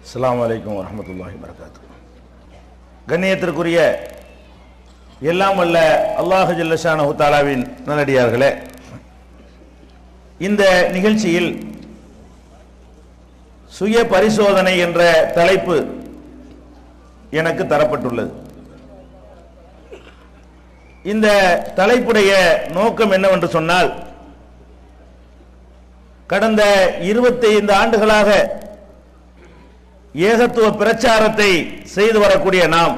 அஸ்ஸலாமு அலைக்கும் வரஹ்மத்துல்லாஹி வரகாத்து கண்ணியத்திற்குரிய எல்லாம் வல்ல அல்லாஹ் ஜல்லஷானஹு தாலாவின் நல்லடியார்களே இந்த நிகழ்ச்சியில் சுய பரிசோதனை என்ற தலைப்பு எனக்கு தரப்பட்டுள்ளது இந்த தலைப்புடைய நோக்கம் என்னவென்று சொன்னால் கடந்த 25 ஆண்டுகளாக ஏகத்துவ பிரச்சாரத்தை செய்து வரக்கூடிய நாம்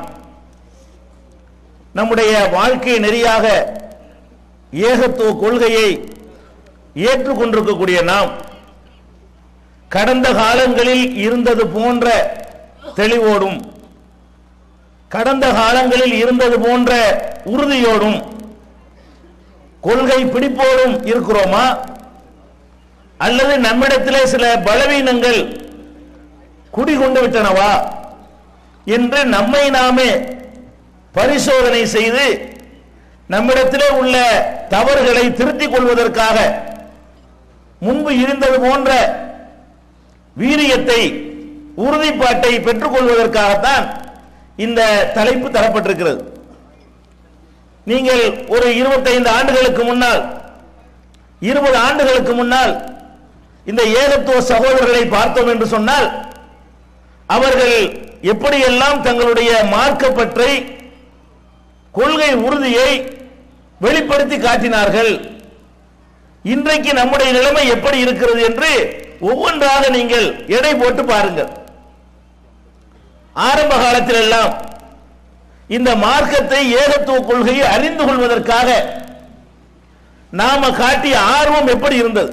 நம்முடைய வாழ்க்கை நெறியாக ஏகத்துவ கொள்கையை ஏற்றுக்கொண்டிருக்கக்கூடிய நாம் கடந்த காலங்களில் இருந்தது போன்ற தெளிவோடும் கடந்த காலங்களில் இருந்தது போன்ற உறுதியோடும் கொள்கை பிடிப்போடும் இருக்கிறோமா அல்லது நம்மிடத்திலே சில பலவீனங்கள் குடிகொண்டு விட்டனவா என்று நம்மை நாமே பரிசோதனை செய்து நம்மிடத்திலே உள்ள தவறுகளை திருத்திக் கொள்வதற்காக முன்பு இருந்தது போன்ற வீரியத்தை உறுதிப்பாட்டை பெற்றுக் கொள்வதற்காகத்தான் இந்த தலைப்பு தரப்பட்டிருக்கிறது நீங்கள் ஒரு 25 ஆண்டுகளுக்கு முன்னால் இருபது ஆண்டுகளுக்கு முன்னால் இந்த ஏகத்துவ சகோதரர்களை பார்த்தோம் என்று சொன்னால் அவர்கள் எப்படியெல்லாம் தங்களுடைய மார்க்கப்பற்றை கொள்கை உறுதியை வெளிப்படுத்தி காட்டினார்கள் இன்றைக்கு நம்முடைய நிலைமை எப்படி இருக்கிறது என்று ஒவ்வொன்றாக நீங்கள் எடை போட்டு பாருங்கள் ஆரம்ப காலத்தில் எல்லாம் இந்த மார்க்கத்தை ஏகத்துவ கொள்கையை அறிந்து கொள்வதற்காக நாம காட்டிய ஆர்வம் எப்படி இருந்தது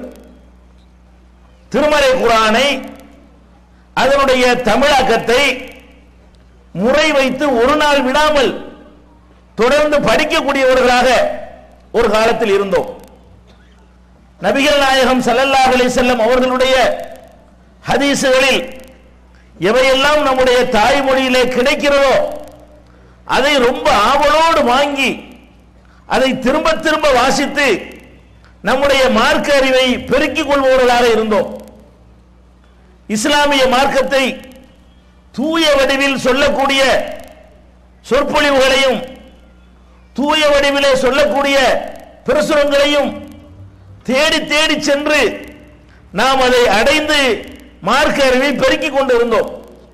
திருமலை குரானை அதனுடைய தமிழாக்கத்தை முறை வைத்து ஒரு நாள் விடாமல் தொடர்ந்து படிக்கக்கூடியவர்களாக ஒரு காலத்தில் இருந்தோம் நபிகள் நாயகம் ஸல்லல்லாஹு அலைஹி செல்லம் அவர்களுடைய ஹதீசுகளில் எவையெல்லாம் நம்முடைய தாய்மொழியிலே கிடைக்கிறதோ அதை ரொம்ப ஆவலோடு வாங்கி அதை திரும்ப திரும்ப வாசித்து நம்முடைய மார்க்க அறிவை பெருக்கிக் கொள்பவர்களாக இருந்தோம் இஸ்லாமிய மார்க்கத்தை தூய வடிவில் சொல்லக்கூடிய சொற்பொழிவுகளையும் தூய வடிவிலே சொல்லக்கூடிய பிரசுரங்களையும் தேடி தேடி சென்று நாம் அதை அடைந்து மார்க்க அறிவை பெருக்கிக் கொண்டு இருந்தோம்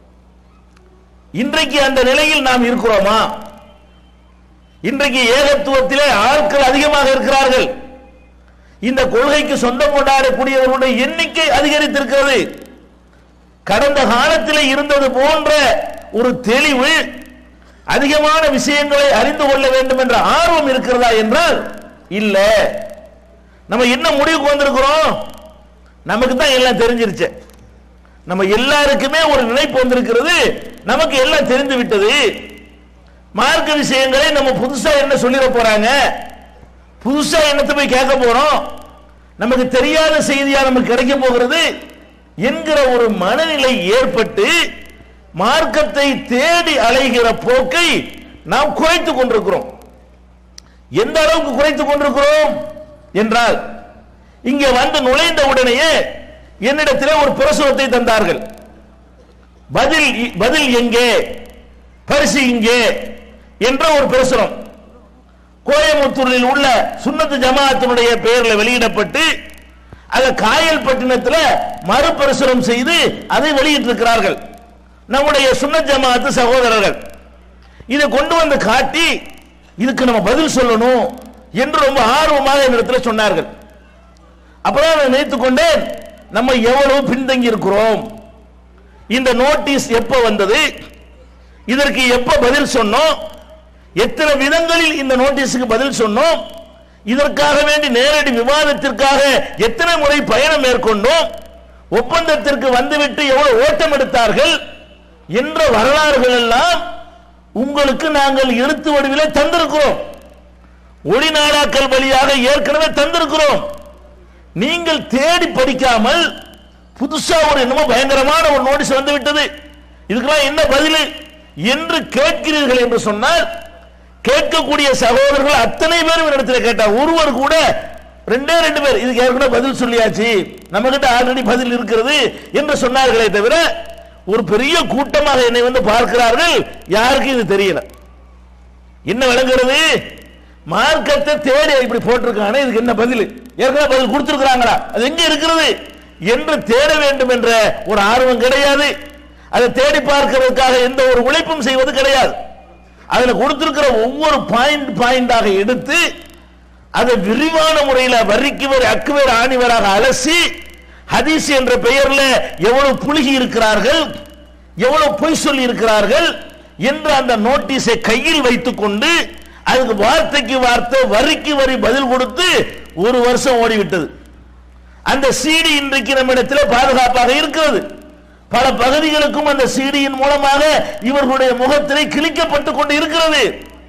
இன்றைக்கு அந்த நிலையில் நாம் இருக்கிறோமா இன்றைக்கு ஏகத்துவத்திலே ஆட்கள் அதிகமாக இருக்கிறார்கள் இந்த கொள்கைக்கு சொந்தம் கொண்டாடக்கூடியவர்களுடைய எண்ணிக்கை அதிகரித்திருக்கிறது கடந்த காலத்தில் இருந்தது போன்ற ஒரு தெளிவு அதிகமான விஷயங்களை அறிந்து கொள்ள வேண்டும் என்ற ஆர்வம் இருக்கிறதா என்றால் இல்ல நம்ம என்ன முடிவுக்கு வந்திருக்கிறோம் நமக்கு தான் எல்லாம் தெரிஞ்சிருச்சு நம்ம எல்லாருக்குமே ஒரு நினைப்பு வந்திருக்கிறது நமக்கு எல்லாம் தெரிந்து விட்டது மார்க்க விஷயங்களை நம்ம புதுசா என்ன சொல்லிட போறாங்க புதுசா என்னத்தை போய் கேட்க போறோம் நமக்கு தெரியாத செய்தியா நமக்கு கிடைக்க போகிறது என்கிற ஒரு மனநிலை ஏற்பட்டு மார்க்கத்தை தேடி அலைகிற போக்கை நாம் குறைத்துக் கொண்டிருக்கிறோம் எந்த அளவுக்கு குறைத்துக் கொண்டிருக்கிறோம் என்றால் இங்கே வந்து நுழைந்த உடனேயே என்னிடத்திலே ஒரு பிரசுரத்தை தந்தார்கள் பதில் பதில் எங்கே பரிசு இங்கே என்ற ஒரு பிரசுரம் கோயம்புத்தூரில் உள்ள சுன்னத்து ஜமாஅத்தினுடைய பெயரில் வெளியிடப்பட்டு அதை காயல்பட்டினத்தில் மறுபிரசுரம் செய்து அதை வெளியிட்டிருக்கிறார்கள் நம்முடைய சுன்னத் ஜமாஅத்து சகோதரர்கள் இதை கொண்டு வந்து காட்டி இதுக்கு நம்ம பதில் சொல்லணும் என்று ரொம்ப ஆர்வமாக என்னிடத்தில் சொன்னார்கள் அப்பதான் நான் நினைத்துக் கொண்டேன் நம்ம எவ்வளவு பின்தங்கி இருக்கிறோம் இந்த நோட்டீஸ் எப்ப வந்தது இதற்கு எப்ப பதில் சொன்னோம் எத்தனை விதங்களில் இந்த நோட்டீஸுக்கு பதில் சொன்னோம் இதற்காக வேண்டி நேரடி விவாதத்திற்காக எத்தனை முறை பயணம் மேற்கொண்டோம் ஒப்பந்தத்திற்கு வந்துவிட்டு எவ்வளவு ஓட்டம் எடுத்தார்கள் என்ற வரலாறுகள் எல்லாம் உங்களுக்கு நாங்கள் எழுத்து வடிவிலே தந்திருக்கிறோம் ஒளிநாடாக்கள் வழியாக ஏற்கனவே தந்திருக்கிறோம் நீங்கள் தேடி படிக்காமல் புதுசா ஒரு என்னமோ பயங்கரமான ஒரு நோட்டீஸ் வந்து விட்டது இதுக்கெல்லாம் என்ன பதில் என்று கேட்கிறீர்கள் என்று சொன்னால் கேட்கக்கூடிய சகோதரர்கள் அத்தனை பேரும் இடத்துல கேட்டார் ஒருவர் கூட ரெண்டே ரெண்டு பேர் இதுக்கு ஏற்கனவே பதில் சொல்லியாச்சு நம்ம கிட்ட ஆல்ரெடி பதில் இருக்கிறது என்று சொன்னார்களே தவிர ஒரு பெரிய கூட்டமாக என்னை வந்து பார்க்கிறார்கள் யாருக்கும் இது தெரியல என்ன விளங்குறது மார்க்கத்தை தேடி இப்படி போட்டிருக்கானே இதுக்கு என்ன பதில் ஏற்கனவே பதில் கொடுத்திருக்கிறாங்களா அது எங்க இருக்கிறது என்று தேட வேண்டும் என்ற ஒரு ஆர்வம் கிடையாது அதை தேடி பார்க்கிறதுக்காக எந்த ஒரு உழைப்பும் செய்வது கிடையாது அதுல கொடுத்திருக்கிற ஒவ்வொரு பாயிண்ட் பாயிண்டாக எடுத்து அதை விரிவான முறையில் வரிக்கு வரி அக்குவேர் ஆணிவராக அலசி ஹதீஸ் என்ற பெயர்ல எவ்வளவு புழுகி இருக்கிறார்கள் எவ்வளவு பொய் சொல்லி இருக்கிறார்கள் என்று அந்த நோட்டீஸை கையில் வைத்துக் கொண்டு அதுக்கு வார்த்தைக்கு வார்த்தை வரிக்கு வரி பதில் கொடுத்து ஒரு வருஷம் ஓடிவிட்டது அந்த சீடி இன்றைக்கு நம்மிடத்தில் பாதுகாப்பாக இருக்கிறது பல பகுதிகளுக்கும் அந்த சீடியின் மூலமாக இவர்களுடைய முகத்திலே கிழிக்கப்பட்டுக் கொண்டு இருக்கிறது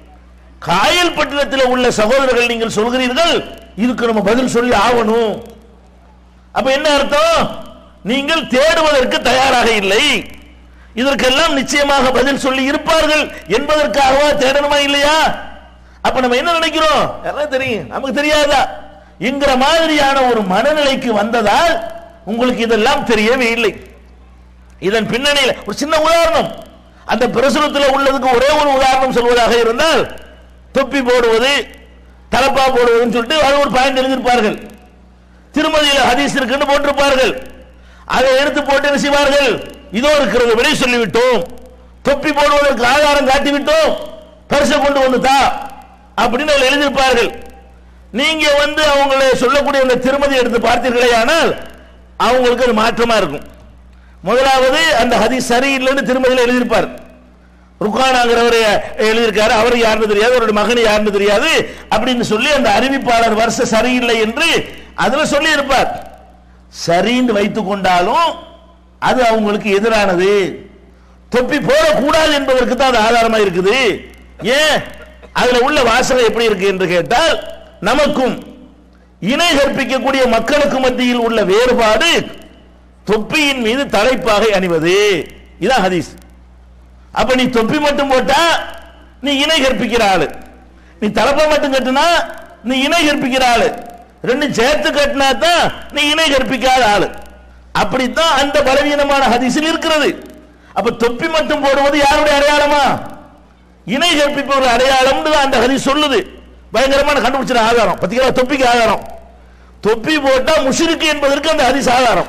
காயல் பட்டினத்தில் உள்ள சகோதரர்கள் நீங்கள் சொல்கிறீர்கள் இதுக்கு நம்ம பதில் சொல்லி ஆகணும் அப்ப என்ன அர்த்தம் நீங்கள் தேடுவதற்கு தயாராக இல்லை இதற்கெல்லாம் நிச்சயமாக பதில் சொல்லி இருப்பார்கள் என்பதற்காகவா தேடணுமா இல்லையா அப்ப நம்ம என்ன நினைக்கிறோம் எல்லாம் தெரியும் நமக்கு தெரியாதா என்கிற மாதிரியான ஒரு மனநிலைக்கு வந்ததால் உங்களுக்கு இதெல்லாம் தெரியவே இல்லை இதன் பின்னணியில் ஒரு சின்ன உதாரணம் அந்த பிரசுரத்தில் உள்ளதுக்கு ஒரே ஒரு உதாரணம் சொல்வதாக இருந்தால் தொப்பி போடுவது தலப்பா போடுவதுன்னு சொல்லிட்டு அது ஒரு பாயிண்ட் எழுதியிருப்பார்கள் திருமதியில் ஹதீஸ் இருக்குன்னு போட்டிருப்பார்கள் அதை எடுத்து போட்டு என்ன செய்வார்கள் இதோ இருக்கிறது விடை சொல்லிவிட்டோம் தொப்பி போடுவதற்கு ஆதாரம் காட்டிவிட்டோம் பரிசை கொண்டு வந்து தா அப்படின்னு அதில் எழுதியிருப்பார்கள் நீங்க வந்து அவங்களை சொல்லக்கூடிய அந்த திருமதி எடுத்து பார்த்தீர்களே ஆனால் அவங்களுக்கு அது மாற்றமா இருக்கும் முதலாவது அந்த ஹதீஸ் சரியில்லைன்னு திருமதியில் எழுதியிருப்பார் ருக்கானாங்கிறவர் எழுதியிருக்காரு அவர் யாருன்னு தெரியாது அவருடைய மகன் யாருன்னு தெரியாது அப்படின்னு சொல்லி அந்த அறிவிப்பாளர் வருஷம் சரியில்லை என்று அதுல சொல்லி இருப்பார் சரின்னு வைத்துக் கொண்டாலும் அது அவங்களுக்கு எதிரானது தொப்பி போடக்கூடாது என்பதற்கு தான் அது ஆதாரமா இருக்குது ஏன் அதுல உள்ள வாசகம் எப்படி இருக்கு என்று கேட்டால் நமக்கும் இணை கற்பிக்கக்கூடிய மக்களுக்கு மத்தியில் உள்ள வேறுபாடு தொப்பியின் மீது தலைப்பாகை அணிவது இதான் ஹதீஸ் அப்ப நீ தொப்பி மட்டும் போட்டா நீ இணை கற்பிக்கிற ஆளு நீ தலப்பை மட்டும் கட்டினா நீ இணை கற்பிக்கிற ஆளு ரெண்டும் சேர்த்து கட்டினா தான் நீ இணை கற்பிக்காத ஆளு அப்படித்தான் அந்த பலவீனமான ஹதீஸில் இருக்கிறது அப்ப தொப்பி மட்டும் போடுவது யாருடைய அடையாளமா இணை கற்பிப்பவர் அடையாளம் அந்த ஹதீஸ் சொல்லுது பயங்கரமான கண்டுபிடிச்சிட ஆதாரம் பத்திங்களா தொப்பிக்கு ஆதாரம் தொப்பி போட்டா முஷிருக்கு என்பதற்கு அந்த ஹதீஸ் ஆதாரம்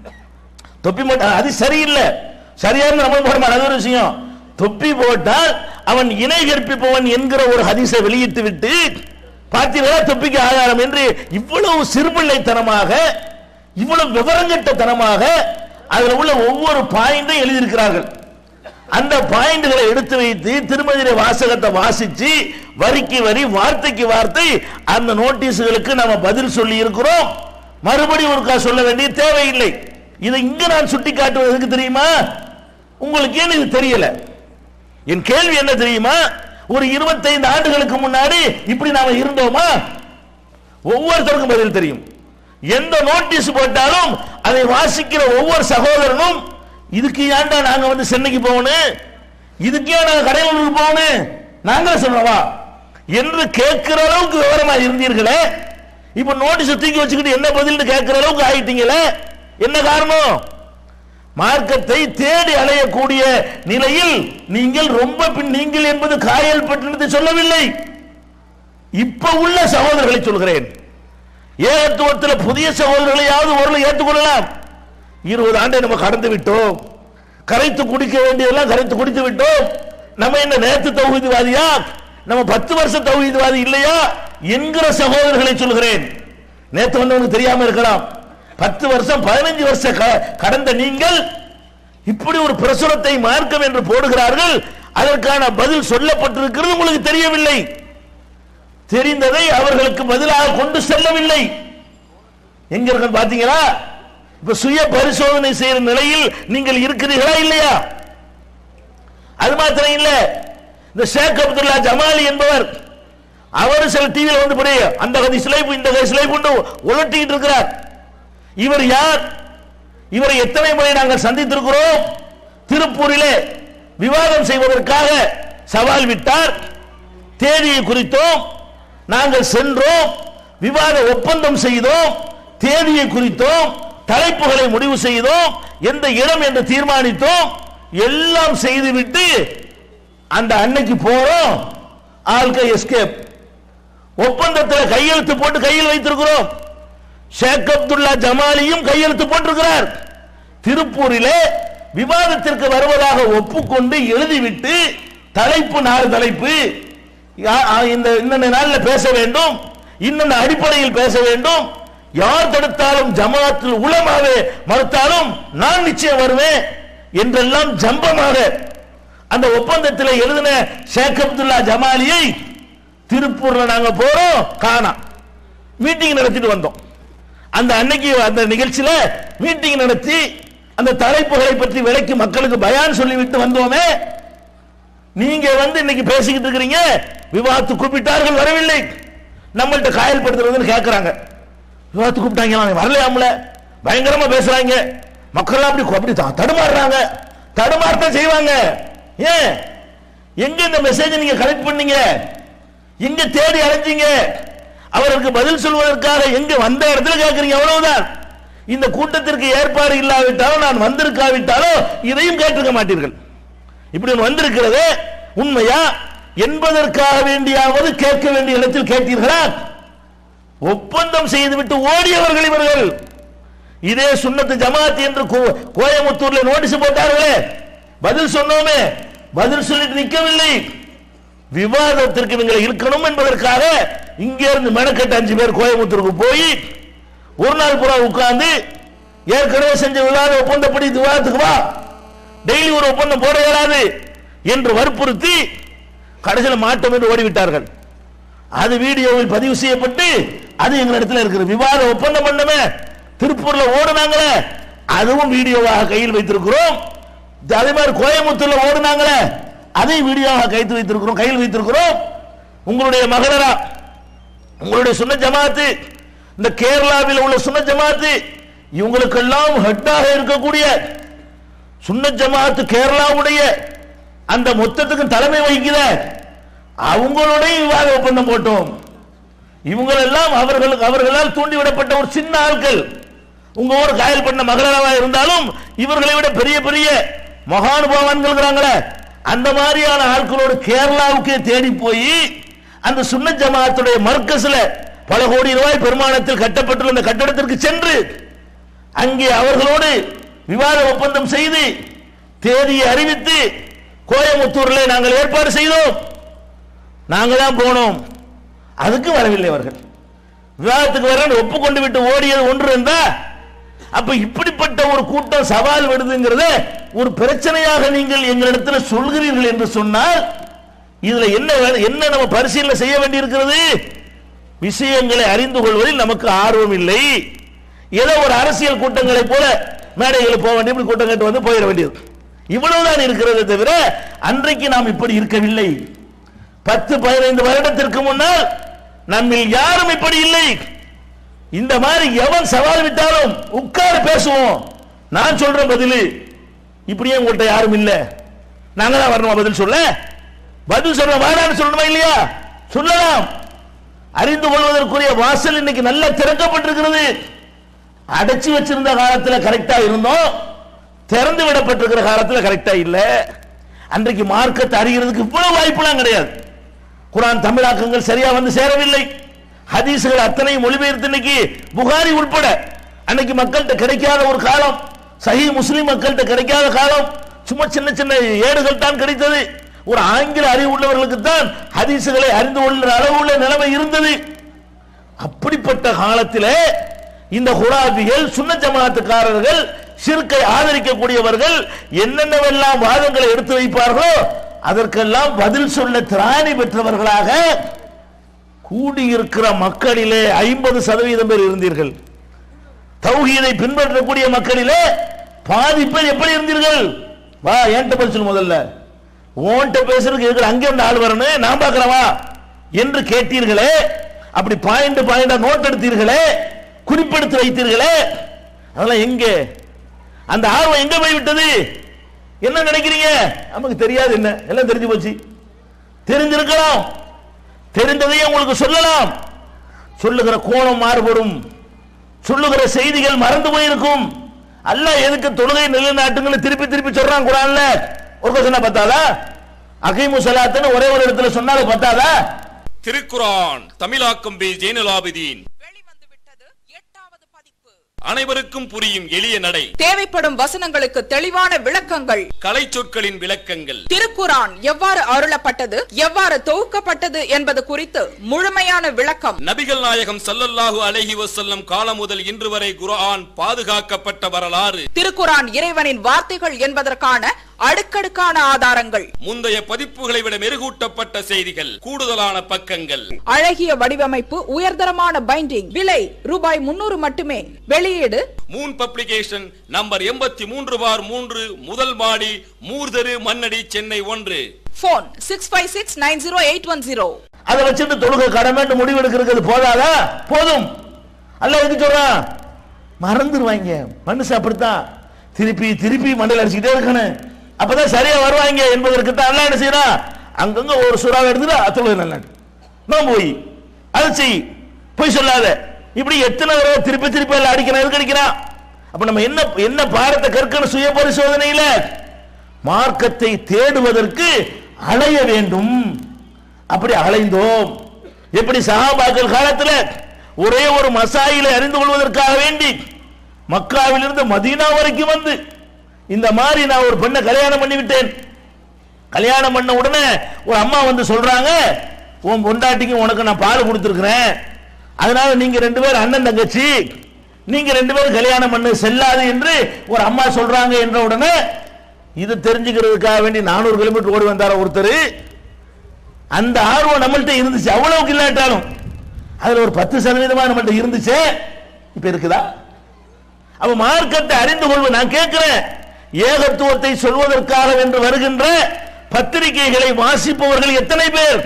தொப்பி மட்டும் அது சரியில்லை சரியான நம்ம போட மாட்டோம் அது ஒரு விஷயம் தொப்பி போட்டால் அவன் இணை கற்பிப்பவன் என்கிற ஒரு ஹதீஸை வெளியிட்டு விட்டு பார்த்தீர்களா தொப்பிக்கு ஆதாரம் என்று இவ்வளவு சிறுபிள்ளைத்தனமாக இவ்வளவு விவரங்கட்டத்தனமாக அதுல உள்ள ஒவ்வொரு பாயிண்டையும் எழுதியிருக்கிறார்கள் அந்த பாயிண்ட்களை எடுத்து வைத்து திருமதியில வாசகத்தை வாசிச்சு வரிக்கு வரி வார்த்தைக்கு வார்த்தை அந்த நோட்டீஸ்களுக்கு நம்ம பதில் சொல்லி இருக்கிறோம் மறுபடியும் ஒருக்கா சொல்ல வேண்டிய தேவையில்லை இதை இங்க நான் சுட்டி காட்டுவதற்கு தெரியுமா உங்களுக்கு ஏன் இது தெரியல என் கேள்வி என்ன தெரியுமா ஒரு இருபத்தைந்து ஆண்டுகளுக்கு முன்னாடி இப்படி நாம இருந்தோமா ஒவ்வொருத்தருக்கும் பதில் தெரியும் எந்த நோட்டீஸ் போட்டாலும் அதை வாசிக்கிற ஒவ்வொரு சகோதரனும் இதுக்கு ஏன்டா நாங்க வந்து சென்னைக்கு போகணும் இதுக்கு ஏன் நாங்க கடையூருக்கு போகணும் நாங்களே சொல்றவா என்று கேட்கிற அளவுக்கு விவரமா இருந்தீர்களே இப்ப நோட்டீஸ் தூக்கி வச்சுக்கிட்டு என்ன பதில் கேட்கிற அளவுக்கு ஆயிட்டீங்களே என்ன காரணம் மார்க்கத்தை தேடி அலையக்கூடிய நிலையில் நீங்கள் ரொம்ப பின் நீங்கள் என்பது காயல் பட்டினத்தை சொல்லவில்லை இப்ப உள்ள சகோதரர்களை சொல்கிறேன் ஏகத்துவத்தில் புதிய சகோதரர்களையாவது ஒரு ஏற்றுக்கொள்ளலாம் இருபது ஆண்டை நம்ம கடந்து விட்டோம் கரைத்து குடிக்க வேண்டியதெல்லாம் கரைத்து குடித்து விட்டோம் நம்ம என்ன நேற்று தௌஹீத்வாதியா நம்ம பத்து வருஷம் தௌஹீத்வாதி இல்லையா என்கிற சகோதரர்களை சொல்கிறேன் நேற்று வந்தவனுக்கு தெரியாம இருக்கலாம் பத்து வருஷம் பதினஞ்சு வருஷம் க- கடந்த நீங்கள் இப்படி ஒரு பிரசுரத்தை மார்க்கம் என்று போடுகிறார்கள் அதற்கான பதில் சொல்லப்பட்டிருக்கிறது உங்களுக்கு தெரியவில்லை தெரிந்ததை அவர்களுக்கு பதிலாக கொண்டு செல்லவில்லை எங்க இருக்கு பாத்தீங்களா இப்ப சுய பரிசோதனை செய்யற நிலையில் நீங்கள் இருக்கிறீர்களா இல்லையா அது மாத்திரம் இல்ல இந்த ஷேக் அப்துல்லா ஜமாலி என்பவர் அவர் சில டிவியில் வந்து படி அந்த கதை சிலைப்பு இந்த கதை சிலைப்பு உலட்டிக்கிட்டு இருக்கிறார் இவர் யார் இவரை எத்தனை முறை நாங்கள் சந்தித்திருக்கிறோம் திருப்பூரிலே விவாதம் செய்வதற்காக சவால் விட்டார் தேதியை குறித்தோம் நாங்கள் சென்றோம் விவாத ஒப்பந்தம் செய்தோம் தேதியை குறித்தோம் தலைப்புகளை முடிவு செய்தோம் எந்த இடம் என்று தீர்மானித்தோம் எல்லாம் செய்துவிட்டு அந்த அன்னைக்கு போறோம் ஆல்க எஸ்கேப் ஒப்பந்தத்தில் கையெழுத்து போட்டு கையில் வைத்திருக்கிறோம் ஷேக் அப்துல்லா ஜமாலியும் கையெழுத்து போட்டிருக்கிறார் திருப்பூரிலே விவாதத்திற்கு வருவதாக ஒப்புக்கொண்டு எழுதிவிட்டு தலைப்பு நாலு தலைப்பு யா- ஆ, இந்த இன்னென்ன நாளில் பேச வேண்டும் இன்னென்ன அடிப்படையில் பேச வேண்டும் யார் தடுத்தாலும் ஜமாத்தில் உளமாவே மறுத்தாலும் நான் நிச்சயம் வருவேன் என்றெல்லாம் ஜம்பமாக அந்த ஒப்பந்தத்தில் எழுதின ஷேக் அப்துல்லா ஜமாலியை திருப்பூர்ல நாங்க போறோம் காணா மீட்டிங் நடத்திட்டு வந்தோம் அந்த அன்னைக்கு அந்த நிகழ்ச்சியில மீட்டிங் நடத்தி அந்த தலைப்புகளை பற்றி விலைக்கு மக்களுக்கு பயான் சொல்லிவிட்டு வந்தோமே நீங்க வந்து இன்னைக்கு பேசிக்கிட்டு இருக்கிறீங்க விவாதத்து கூப்பிட்டார்கள் வரவில்லை நம்மள்ட்ட காயல்படுத்துறதுன்னு கேட்கறாங்க விவாதத்து கூப்பிட்டாங்க வரலையாமல பயங்கரமா பேசுறாங்க மக்கள் அப்படி அப்படி த- தடுமாறுறாங்க தடுமாறத்தான் செய்வாங்க ஏன் எங்க இந்த மெசேஜ் நீங்க கலெக்ட் பண்ணீங்க எங்க தேடி அலைஞ்சீங்க அவருக்கு பதில் சொல்வதற்காக எங்க வந்த இடத்துல கேட்கறீங்க அவ்வளவுதான் இந்த கூட்டத்திற்கு ஏற்பாடு இல்லாவிட்டாலும் நான் வந்திருக்காவிட்டாலும் இதையும் கேட்டிருக்க மாட்டீர்கள் இப்படி ஒன்று வந்திருக்கிறது உண்மையா என்பதற்காக வேண்டியாவது கேட்க வேண்டிய இடத்தில் கேட்டீர்களா ஒப்பந்தம் செய்துவிட்டு ஓடியவர்கள் இவர்கள் இதே சுன்னத்து ஜமாத் என்று கோ- கோயமுத்தூர்ல நோட்டீஸ் போட்டார்களே பதில் சொன்னோமே பதில் சொல்லிட்டு நிற்கவில்லை விவாதத்திற்கு இவங்களை இருக்கணும் என்பதற்காக இங்கே இருந்து மெனக்கட்டு அஞ்சு பேர் கோயமுத்தூருக்கு போய் ஒரு நாள் பூரா உட்கார்ந்து ஏற்கனவே செஞ்ச விவாத ஒப்பந்தப்படி இந்த விவாதத்துக்கு வா டெய்லி ஒரு ஒப்பந்தம் போட இயலாது என்று வற்புறுத்தி கடைசியில் மாட்டோம் என்று ஓடிவிட்டார்கள் அது வீடியோவில் பதிவு செய்யப்பட்டு அது எங்களிடத்தில் இருக்கிறது விவாத ஒப்பந்தம் பண்ணமே திருப்பூர்ல ஓடுனாங்களே அதுவும் வீடியோவாக கையில் வைத்திருக்கிறோம் அதே மாதிரி கோயம்புத்தூர்ல ஓடுனாங்களே அதை வீடியோவாக கைத்து வைத்திருக்கிறோம் கையில் வைத்திருக்கிறோம் உங்களுடைய மகளரா உங்களுடைய சுன்ன ஜமாத்து இந்த கேரளாவில் உள்ள சுன்ன ஜமாத்து இவங்களுக்கெல்லாம் ஹெட்டாக இருக்கக்கூடிய சுன்ன ஜமாத்து கேரளாவுடைய அந்த மொத்தத்துக்கு தலைமை வகிக்கிற அவங்களுடைய விவாத ஒப்பந்தம் போட்டோம் இவங்களெல்லாம் அவர்களுக்கு அவர்களால் தூண்டிவிடப்பட்ட ஒரு சின்ன ஆட்கள் உங்க ஊர் காயல் பண்ண மகளவா இருந்தாலும் இவர்களை விட பெரிய பெரிய மகானுபாவான்கள் இருக்கிறாங்களே அந்த மாதிரியான ஆட்களோடு கேரளாவுக்கே தேடி போய் அந்த சுன்ன ஜமாத்துடைய மர்க்கஸ்ல பல கோடி ரூபாய் பெருமானத்தில் கட்டப்பட்டுள்ள அந்த கட்டடத்திற்கு சென்று அங்கே அவர்களோடு விவாத ஒப்பந்தம் செய்து தேதியை அறிவித்து கோயமுத்தூர்ல நாங்கள் ஏற்பாடு செய்தோம் நாங்க தான் போனோம் அதுக்கு வரவில்லை அவர்கள் விவாதத்துக்கு வர ஒப்புக்கொண்டு விட்டு ஓடியது ஒன்று இருந்தா அப்ப இப்படிப்பட்ட ஒரு கூட்டம் சவால் விடுதுங்கிறத ஒரு பிரச்சனையாக நீங்கள் எங்களிடத்தில் சொல்கிறீர்கள் என்று சொன்னால் இதுல என்ன வே- என்ன நம்ம பரிசீலனை செய்ய வேண்டியிருக்கிறது விஷயங்களை அறிந்து கொள்வதில் நமக்கு ஆர்வம் இல்லை ஏதோ ஒரு அரசியல் கூட்டங்களை போல மேடைகளை போக வேண்டிய இப்படி கூட்டம் கேட்டு வந்து போயிட வேண்டியது இவ்வளவுதான் இருக்கிறது தவிர அன்றைக்கு நாம் இப்படி இருக்கவில்லை பத்து பதினைந்து வருடத்திற்கு முன்னால் நம்மில் யாரும் இப்படி இல்லை இந்த மாதிரி எவன் சவால் விட்டாலும் உட்கார்ந்து பேசுவோம் நான் சொல்றேன் பதில் இப்படியே உங்கள்கிட்ட யாரும் இல்ல நாங்க தான் வரணுமா பதில் சொல்ல பதில் சொல்ல வேணாம்னு சொல்லணுமா இல்லையா சொல்லலாம் அறிந்து கொள்வதற்குரிய வாசல் இன்னைக்கு நல்லா திறக்கப்பட்டிருக்கிறது அடைச்சு வச்சிருந்த காலத்துல கரெக்டா இருந்தோம் திறந்து விடப்பட்டிருக்கிற காலத்துல கரெக்டா இல்ல அன்றைக்கு மார்க்கத்தை அறிகிறதுக்கு இவ்வளவு வாய்ப்புலாம் கிடையாது குரான் தமிழாக்கங்கள் சரியா வந்து சேரவில்லை ஹதீஸ்கள் அத்தனை மொழிபெயர்த்து இன்னைக்கு புகாரி உட்பட அன்னைக்கு மக்கள்கிட்ட கிடைக்காத ஒரு காலம் சஹி முஸ்லிம் மக்கள்கிட்ட கிடைக்காத காலம் சும்மா சின்ன சின்ன ஏடுகள் தான் கிடைத்தது ஒரு ஆங்கில அறிவு உள்ளவர்களுக்கு தான் ஹதீசுகளை அறிந்து கொள்கிற அளவுள்ள நிலைமை இருந்தது அப்படிப்பட்ட காலத்திலே இந்த குராபிகள் சுன்ன ஜமாத்துக்காரர்கள் சிறுக்கை ஆதரிக்கக்கூடியவர்கள் என்னென்னவெல்லாம் வாதங்களை எடுத்து வைப்பார்களோ அதற்கெல்லாம் பதில் சொல்ல திராணி பெற்றவர்களாக கூடியிருக்கிற மக்களிலே ஐம்பது சதவீதம் பேர் இருந்தீர்கள் தௌஹீதை பின்பற்றக்கூடிய மக்களிலே பாதி பேர் எப்படி இருந்தீர்கள் வா என்கிட்ட பதில் சொல்லு முதல்ல உன்கிட்ட பேசுறதுக்கு இருக்கிற அங்கே இருந்து ஆள் வரணும் நான் பார்க்கிறவா என்று கேட்டீர்களே அப்படி பாயிண்ட் பாயிண்டா நோட் எடுத்தீர்களே குறிப்பெடுத்து வைத்தீர்களே அதெல்லாம் எங்கே அந்த ஆர்வம் எங்க போய் விட்டது என்ன நினைக்கிறீங்க நமக்கு தெரியாது என்ன எல்லாம் தெரிஞ்சு போச்சு தெரிஞ்சிருக்கலாம் தெரிந்ததையே உங்களுக்கு சொல்லலாம் சொல்லுகிற கோணம் மாறுபடும் சொல்லுகிற செய்திகள் மறந்து போயிருக்கும் அல்லாஹ் எதுக்கு தொழுகை நிலைநாட்டுங்களை திருப்பி திருப்பி சொல்றான் குரான்ல ஒரு கொஸ்டினா பத்தாதா அகைமு சலாத்துன்னு ஒரே ஒரு இடத்துல சொன்னாலும் பத்தாதா திருக்குரான் தமிழாக்கம் பி ஜெயினலாபிதீன் வெளிவந்து விட்டது எட்டாவது பதிப்பு அனைவருக்கும் புரியும் எளிய நடை தேவைப்படும் வசனங்களுக்கு தெளிவான விளக்கங்கள் கலை சொற்களின் விளக்கங்கள் திருக்குரான் எவ்வாறு அருளப்பட்டது எவ்வாறு தொகுக்கப்பட்டது என்பது குறித்து முழுமையான விளக்கம் நபிகள் நாயகம் ஸல்லல்லாஹு அலைஹி வஸல்லம் காலம் முதல் இன்று வரை குர்ஆன் பாதுகாக்கப்பட்ட வரலாறு திருக்குரான் இறைவனின் வார்த்தைகள் என்பதற்கான அடுக்கடுக்கான ஆதாரங்கள் முந்தைய பதிப்புகளை விட மெருகூட்டப்பட்ட செய்திகள் கூடுதலான பக்கங்கள் அழகிய வடிவமைப்பு உயர்தரமான பைண்டிங் விலை ரூபாய் முன்னூறு மட்டுமே வெளியீடு மூன் பப்ளிகேஷன் நம்பர் எண்பத்தி மூன்று பார் மூன்று முதல் மாடி மூர்தரு மன்னடி சென்னை ஒன்று phone six five six nine zero eight one zero அதை வச்சுட்டு தொழுகை கடமைன்னு முடிவு எடுக்கிறது போதாதா போதும் அல்ல எதுக்கு சொல்றான் மறந்துடுவாங்க மனுஷன் அப்படித்தான் திருப்பி திருப்பி மண்டையில் அடிச்சுக்கிட்டே இருக்கணும் அப்பதான் சரியா வருவாங்க என்பதற்கு தான் அல்ல என்ன செய்யறான் அங்கங்க ஒரு சுறாவை எடுத்துட்டு தொழுகை நல்லா நான் போய் அதை செய் போய் சொல்லாத இப்படி எத்தனை தடவை திருப்பி திருப்பி எல்லாம் அடிக்கிறான் எதுக்கு அடிக்கிறான் அப்ப நம்ம என்ன என்ன பாடத்தை கற்கணும் சுய பரிசோதனையில மார்க்கத்தை தேடுவதற்கு அலைய வேண்டும் அப்படி அலைந்தோம் எப்படி சஹாபாக்கள் காலத்துல ஒரே ஒரு மசாயிலை அறிந்து கொள்வதற்காக வேண்டி மக்காவிலிருந்து மதீனா வரைக்கும் வந்து இந்த மாதிரி நான் ஒரு பெண்ணை கல்யாணம் பண்ணி விட்டேன் கல்யாணம் பண்ண உடனே ஒரு அம்மா வந்து சொல்றாங்க உன் பொண்டாட்டிக்கு உனக்கு நான் பால் கொடுத்துருக்கிறேன் அதனால நீங்க ரெண்டு பேரும் அண்ணன் தங்கச்சி நீங்க ரெண்டு பேரும் கல்யாணம் பண்ண செல்லாது என்று ஒரு அம்மா சொல்றாங்க என்ற உடனே இது தெரிஞ்சுக்கிறதுக்காக வேண்டி நானூறு கிலோமீட்டர் ஓடி வந்தார ஒருத்தர் அந்த ஆர்வம் நம்மள்ட்ட இருந்துச்சு அவ்வளவுக்கு இல்லாட்டாலும் அதுல ஒரு பத்து சதவீதமா நம்மள்ட்ட இருந்துச்சே இப்ப இருக்குதா அப்ப மார்க்கத்தை அறிந்து கொள்வது நான் கேட்கிறேன் ஏகத்துவத்தை சொல்வதற்காக என்று வருகின்ற பத்திரிகைகளை வாசிப்பவர்கள் எத்தனை பேர்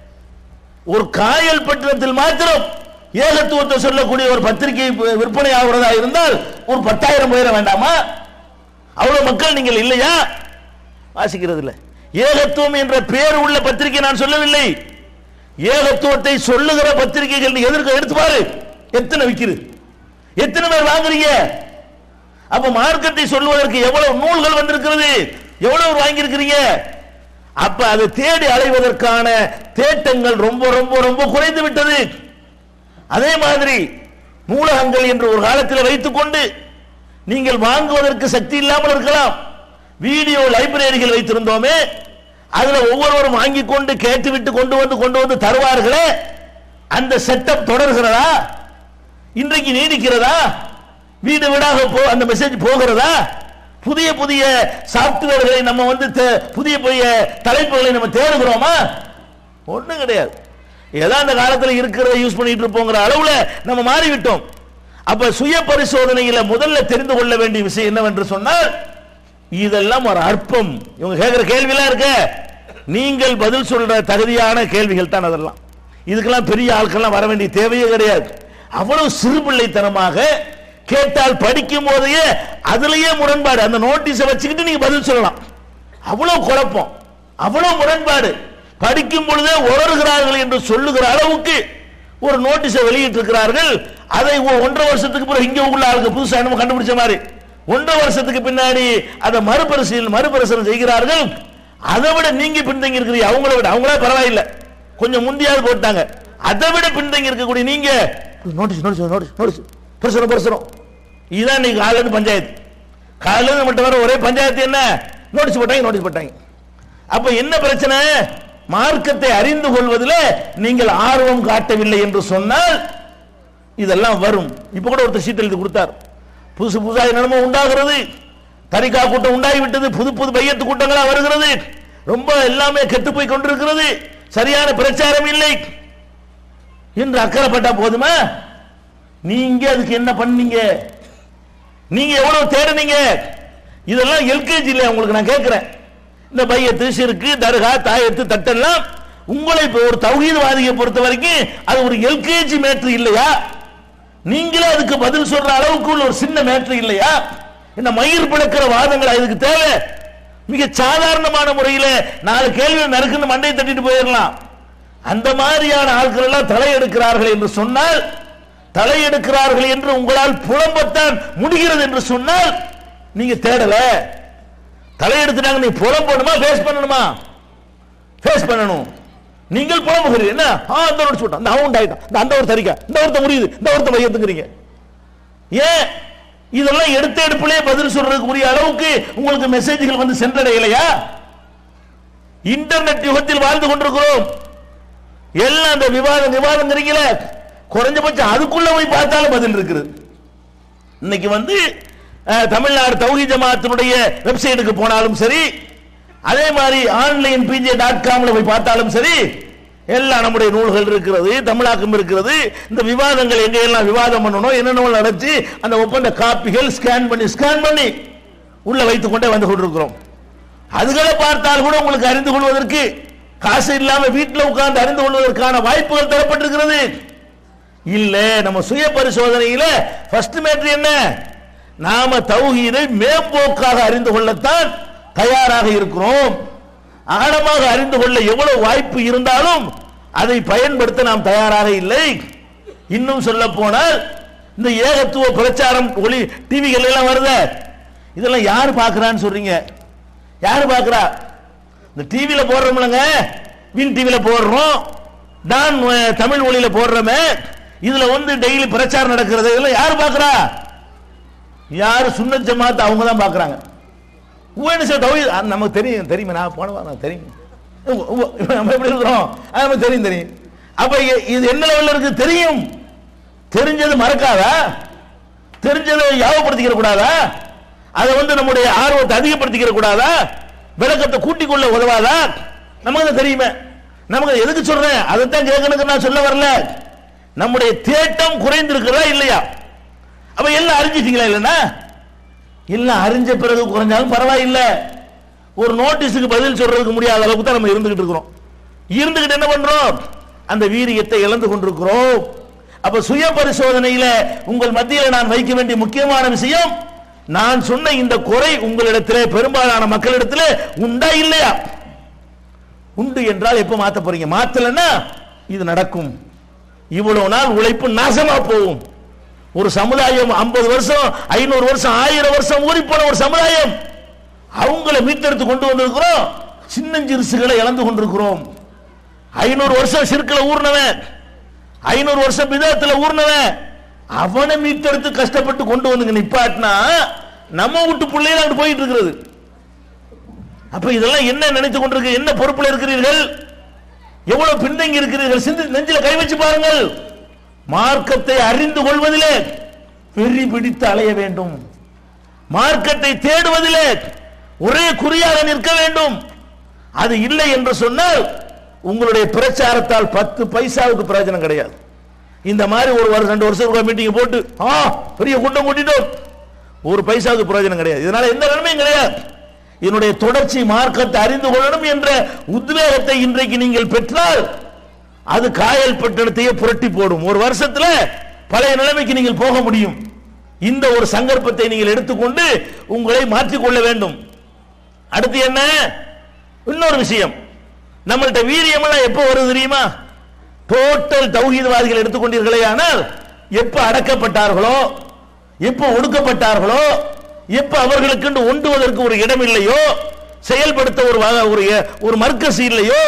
ஒரு காயல் பட்டணத்தில் மாத்திரம் ஏகத்துவத்தை சொல்லக்கூடிய ஒரு பத்திரிகை விற்பனை ஆகிறதா இருந்தால் ஒரு பத்தாயிரம் பேர வேண்டாமா அவ்வளவு மக்கள் நீங்கள் இல்லையா வாசிக்கிறது இல்லை ஏகத்துவம் என்ற பேர் உள்ள பத்திரிகை நான் சொல்லவில்லை ஏகத்துவத்தை சொல்லுகிற பத்திரிகைகள் நீ எதிர்க்க எடுத்து பாரு எத்தனை விக்குது எத்தனை பேர் வாங்குறீங்க அப்ப மார்க்கத்தை சொல்வதற்கு எவ்வளவு நூல்கள் வந்திருக்கிறது எவ்வளவு வாங்கி இருக்கிறீங்க அப்ப அதை தேடி அலைவதற்கான தேட்டங்கள் ரொம்ப ரொம்ப ரொம்ப குறைந்து விட்டது அதே மாதிரி நூலகங்கள் என்று ஒரு காலத்தில் வைத்துக்கொண்டு நீங்கள் வாங்குவதற்கு சக்தி இல்லாமல் இருக்கலாம் வீடியோ லைப்ரரிகள் வைத்திருந்தோமே அதுல ஒவ்வொருவரும் வாங்கி கொண்டு கேட்டுவிட்டு கொண்டு வந்து கொண்டு வந்து தருவார்களே அந்த செட்டப் தொடர்கிறதா இன்றைக்கு நீடிக்கிறதா வீடு வீடாக போ அந்த மெசேஜ் போகிறதா புதிய புதிய சாப்ட்வேர்களை நம்ம வந்து தே- புதிய புதிய தலைப்புகளை நம்ம தேடுகிறோமா ஒண்ணும் கிடையாது ஏதோ அந்த காலத்துல இருக்கிறத யூஸ் பண்ணிட்டு இருப்போங்கிற அளவுல நம்ம மாறிவிட்டோம் அப்ப சுய பரிசோதனையில முதல்ல தெரிந்து கொள்ள வேண்டிய விஷயம் என்னவென்று சொன்னால் இதெல்லாம் ஒரு அற்பம் இவங்க கேட்கிற கேள்வியெல்லாம் இருக்க நீங்கள் பதில் சொல்ற தகுதியான கேள்விகள் தான் அதெல்லாம் இதுக்கெல்லாம் பெரிய ஆட்கள்லாம் வர வேண்டிய தேவையே கிடையாது அவ்வளவு சிறுபிள்ளைத்தனமாக கேட்டால் படிக்கும் போதையே அதுலயே முரண்பாடு அந்த நோட்டீஸை வச்சுக்கிட்டு நீங்க பதில் சொல்லலாம் அவ்வளவு குழப்பம் அவ்வளவு முரண்பாடு படிக்கும் பொழுதே உணர்கிறார்கள் என்று சொல்லுகிற அளவுக்கு ஒரு நோட்டீஸை வெளியிட்டு இருக்கிறார்கள் அதை ஒ- ஒன்றரை வருஷத்துக்கு பிறகு இங்க உள்ள ஆளுங்க புதுசா என்னமோ கண்டுபிடிச்ச மாதிரி ஒன்றரை வருஷத்துக்கு பின்னாடி அதை மறுபரிசீலனை மறுபரிசீலனை செய்கிறார்கள் அதை விட நீங்க பின்தங்கி இருக்கிறீங்க அவங்கள விட அவங்களே பரவாயில்லை கொஞ்சம் முந்தியாவது போட்டாங்க அதை விட பின்தங்கி இருக்கக்கூடிய நீங்க நோட்டீஸ் நோட்டீஸ் நோட்டீஸ் நோட்டீஸ் பிரசுரம் பிரசுரம் இதுதான் நீங்க காலையில இருந்து பஞ்சாயத்து காலையில இருந்து மட்டும் வர ஒரே பஞ்சாயத்து என்ன நோட்டீஸ் போட்டாங்க நோட்டீஸ் போட்டாங்க அப்ப என்ன பிரச்சனை மார்க்கத்தை அறிந்து கொள்வதில் நீங்கள் ஆர்வம் காட்டவில்லை என்று சொன்னால் இதெல்லாம் வரும் இப்ப கூட ஒருத்தர் சீட் எழுதி கொடுத்தார் புதுசு புதுசாக என்னமோ உண்டாகிறது தரிகா கூட்டம் உண்டாகி விட்டது புது புது பையத்து கூட்டங்களா வருகிறது ரொம்ப எல்லாமே கெட்டு போய் கொண்டிருக்கிறது சரியான பிரச்சாரம் இல்லை என்று அக்கறைப்பட்டா போதுமா நீங்க அதுக்கு என்ன பண்ணீங்க நீங்க எவ்வளவு தேடுனீங்க இதெல்லாம் எல்கேஜி இல்லையா உங்களுக்கு நான் கேட்கிறேன் இந்த பையத்து சிறுக்கு தர்கா தாயத்து தட்டெல்லாம் உங்களை இப்ப ஒரு தௌஹீத்வாதியை பொறுத்த வரைக்கும் அது ஒரு எல்கேஜி மேட்ரு இல்லையா நீங்களே அதுக்கு பதில் சொல்ற அளவுக்கு உள்ள ஒரு சின்ன மேட்ரு இல்லையா இந்த மயிர் பிளக்கிற வாதங்கள் இதுக்கு தேவை மிக சாதாரணமான முறையில நாலு கேள்வி நறுக்குன்னு மண்டையை தட்டிட்டு போயிடலாம் அந்த மாதிரியான ஆட்கள் எல்லாம் தலையெடுக்கிறார்கள் என்று சொன்னால் தலையெடுக்கிறார்கள் என்று உங்களால் புலம்பத்தான் முடிகிறது என்று சொன்னால் நீங்க தேடல தலையெடுத்துட்டாங்க நீ புலம்பணுமா ஃபேஸ் பண்ணணுமா ஃபேஸ் பண்ணணும் நீங்கள் புலம்புகிறீர்கள் என்ன ஆ அந்த ஒரு சொல்லிட்டான் அந்த அவன் ஆயிட்டான் இந்த அந்த ஒரு தரிக்கா இந்த ஒருத்த முடியுது இந்த ஒருத்த மையத்துக்கிறீங்க ஏன் இதெல்லாம் எடுத்த எடுப்பிலே பதில் சொல்றதுக்கு உரிய அளவுக்கு உங்களுக்கு மெசேஜ்கள் வந்து சென்றடையலையா இன்டர்நெட் யுகத்தில் வாழ்ந்து கொண்டிருக்கிறோம் எல்லாம் அந்த விவாதம் விவாதங்கிறீங்களே குறைஞ்சபட்சம் அதுக்குள்ள போய் பார்த்தாலும் பதில் இருக்குது இன்னைக்கு வந்து அஹ், தமிழ்நாடு தௌஹி ஜமாத்தினுடைய வெப்சைட்டுக்கு போனாலும் சரி அதே மாதிரி ஆன்லைன் பிஜே டாட் காம்ல போய் பார்த்தாலும் சரி எல்லாம் நம்முடைய நூல்கள் இருக்கிறது தமிழாக்கம் இருக்கிறது இந்த விவாதங்கள் எங்க எல்லாம் விவாதம் பண்ணணும் என்னென்ன நடத்தி அந்த ஒப்பந்த காப்பிகள் ஸ்கேன் பண்ணி ஸ்கேன் பண்ணி உள்ள வைத்துக் கொண்டே வந்து கொண்டிருக்கிறோம் அதுகளை பார்த்தால் கூட உங்களுக்கு அறிந்து கொள்வதற்கு காசு இல்லாம வீட்டில் உட்கார்ந்து அறிந்து கொள்வதற்கான வாய்ப்புகள் தரப்பட்டிருக்கிறது இல்ல நம்ம சுய பரிசோதனையில ஃபர்ஸ்ட் மேட்ரு என்ன நாம தௌஹீதை மேம்போக்காக அறிந்து கொள்ளத்தான் தயாராக இருக்கிறோம் ஆழமாக அறிந்து கொள்ள எவ்வளவு வாய்ப்பு இருந்தாலும் அதை பயன்படுத்த நாம் தயாராக இல்லை இன்னும் சொல்ல போனால் இந்த ஏகத்துவ பிரச்சாரம் ஒளி டிவிகள் எல்லாம் வருத இதெல்லாம் யார் பார்க்கறான்னு சொல்றீங்க யார் பார்க்கறா இந்த டிவியில போடுறோம்லங்க வின் டிவியில போடுறோம் தான் அஹ், தமிழ் ஒளியில போடுறோமே இதுல வந்து டெய்லி பிரச்சாரம் நடக்கிறது இதெல்லாம் யார் பார்க்கறா யார் சுன்னத் ஜமாத் அவங்க தான் பார்க்கறாங்க உவன்னு சார் தௌஹீத் அஹ், நமக்கு தெரியும் தெரியுமா நான் போன வாரம் தெரியும் உ- உ- நம்ம எப்படி இருக்கிறோம் அது நமக்கு தெரியும் தெரியும் அப்ப இ- இது என்ன லெவல்ல இருக்கு தெரியும் தெரிஞ்சது மறக்காதா தெரிஞ்சதை யாவப்படுத்திக்கிற கூடாதா அதை வந்து நம்முடைய ஆர்வத்தை அதிகப்படுத்திக்கிற கூடாதா விளக்கத்தை கூட்டிக் கொள்ள உதவாதா நமக்கு அது தெரியுமே நமக்கு அது எதுக்கு சொல்றேன் அதைத்தான் கேட்கணுக்கு நான் சொல்ல வரல நம்முடைய தேட்டம் குறைந்திருக்கிறதா இல்லையா அப்ப எல்லாம் அறிஞ்சிட்டீங்களா இல்லைன்னா எல்லாம் அறிஞ்ச பிறகு குறைஞ்சாலும் பரவாயில்லை ஒரு நோட்டீஸுக்கு பதில் சொல்றதுக்கு முடியாத அளவுக்கு தான் நம்ம இருந்துகிட்டு இருக்கிறோம் இருந்துகிட்டு என்ன பண்றோம் அந்த வீரியத்தை இழந்து கொண்டிருக்கிறோம் அப்ப சுய பரிசோதனையில உங்கள் மத்தியில் நான் வைக்க வேண்டிய முக்கியமான விஷயம் நான் சொன்ன இந்த குறை உங்களிடத்திலே பெரும்பாலான மக்களிடத்திலே உண்டா இல்லையா உண்டு என்றால் எப்ப மாத்த போறீங்க மாத்தலன்னா இது நடக்கும் இவ்வளவு நாள் உழைப்பு நாசமா போகும் ஒரு சமுதாயம் 50 வருஷம் ஐநூறு வருஷம் ஆயிரம் வருஷம் ஊறி போன ஒரு சமுதாயம் அவங்கள மீட்டெடுத்து கொண்டு வந்திருக்கிறோம் சின்னஞ்சிறுசுகளை இழந்து கொண்டிருக்கிறோம் ஐநூறு வருஷம் சிறுக்கில் ஊர்னவன் ஐநூறு வருஷம் விதத்துல ஊர்னவன் அவனை மீட்டெடுத்து கஷ்டப்பட்டு கொண்டு வந்து நிப்பாட்டினா நம்ம வீட்டு பிள்ளைகள் அங்க போயிட்டு இருக்கிறது அப்ப இதெல்லாம் என்ன நினைத்து கொண்டிருக்கு என்ன பொறுப்புல இருக்கிறீர்கள் எவ்வளவு பின்தங்கி இருக்கிறீர்கள் சிந்தி நெஞ்சில கை வச்சு பாருங்கள் மார்க்கத்தை அறிந்து கொள்வதிலே வெறி பிடித்து அலைய வேண்டும் மார்க்கத்தை தேடுவதிலே ஒரே குறியாக நிற்க வேண்டும் அது இல்லை என்று சொன்னால் உங்களுடைய பிரச்சாரத்தால் பத்து பைசாவுக்கு பிரயோஜனம் கிடையாது இந்த மாதிரி ஒரு வருஷம் ரெண்டு வருஷம் மீட்டிங் போட்டு ஆ பெரிய கூட்டம் கூட்டிட்டோம் ஒரு பைசாவுக்கு பிரயோஜனம் கிடையாது இதனால எந்த நன்மையும் கிடையாது இதனுடைய தொடர்ச்சி மார்க்கத்தை அறிந்து கொள்ளணும் என்ற உத்வேகத்தை இன்றைக்கு நீங்கள் பெற்றால் அது காயல் பட்டணத்தையே புரட்டி போடும் ஒரு வருஷத்துல பழைய நிலைமைக்கு நீங்கள் போக முடியும் இந்த ஒரு சங்கற்பத்தை நீங்கள் எடுத்துக்கொண்டு உங்களை மாற்றிக்கொள்ள வேண்டும் அடுத்து என்ன இன்னொரு விஷயம் நம்மள்ட்ட வீரியம் எல்லாம் எப்போ வருது தெரியுமா டோட்டல் தௌஹீதவாதிகள் எடுத்துக்கொண்டீர்களே ஆனால் எப்ப அடக்கப்பட்டார்களோ எப்ப ஒடுக்கப்பட்டார்களோ எப்ப அவர்களுக்கு ஒண்டுவதற்கு ஒரு இடம் இல்லையோ செயல்படுத்த ஒரு வ- ஒரு ஒரு மர்க்கஸ் இல்லையோ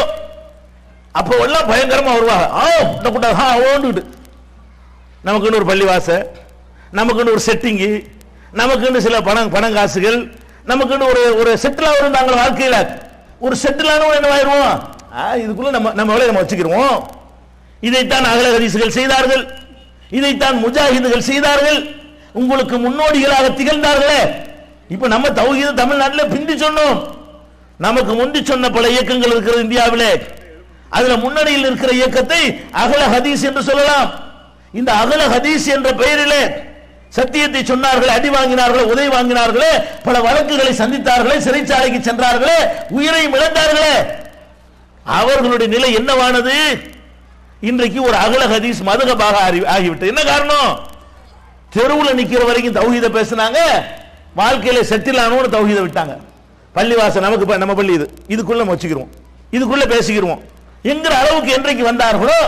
அப்போ எல்லாம் பயங்கரமா வருவாங்க ஆ இந்த கூட்டம் ஆ ஓண்டுட்டு நமக்குன்னு ஒரு பள்ளிவாச நமக்குன்னு ஒரு செட்டிங்கு நமக்குன்னு சில பணம் பணம் காசுகள் நமக்குன்னு ஒரு ஒரு செட்டில் ஆகணும் நாங்கள் வாழ்க்கையில ஒரு செட்டில் ஆனவங்க என்ன ஆயிடுவோம் ஆ, இதுக்குள்ள நம்ம நம்ம வேலையை நம்ம வச்சுக்கிருவோம் இதைத்தான் அகல ஹதீசுகள் செய்தார்கள் இதைத்தான் முஜாஹிதுகள் செய்தார்கள் உங்களுக்கு முன்னோடிகளாக திகழ்ந்தார்களே இப்ப நம்ம தௌஹீது தமிழ்நாட்டில் பிந்தி சொன்னோம் நமக்கு முந்தி சொன்ன பல இயக்கங்கள் இருக்கிறது இந்தியாவிலே அதுல முன்னணியில் இருக்கிற இயக்கத்தை அகல ஹதீஸ் என்று சொல்லலாம் இந்த அகல ஹதீஸ் என்ற பெயரிலே சத்தியத்தை சொன்னார்கள் அடி வாங்கினார்களே உதவி வாங்கினார்களே பல வழக்குகளை சந்தித்தார்களே சிறைச்சாலைக்கு சென்றார்களே உயிரையும் இழந்தார்களே அவர்களுடைய நிலை என்னவானது இன்றைக்கு ஒரு அகல ஹதீஸ் மதுகபாக ஆகி- ஆகிவிட்டது என்ன காரணம் தெருவுல நிக்கிற வரைக்கும் தௌஹீத பேசுனாங்க வாழ்க்கையில செட்டில் ஆனோன்னு தௌஹீத விட்டாங்க பள்ளிவாசல் நமக்கு ப- நம்ம பள்ளி இது இதுக்குள்ள நம்ம வச்சுக்கிருவோம் இதுக்குள்ள பேசிக்கிருவோம் என்கிற அளவுக்கு என்றைக்கு வந்தார்களோ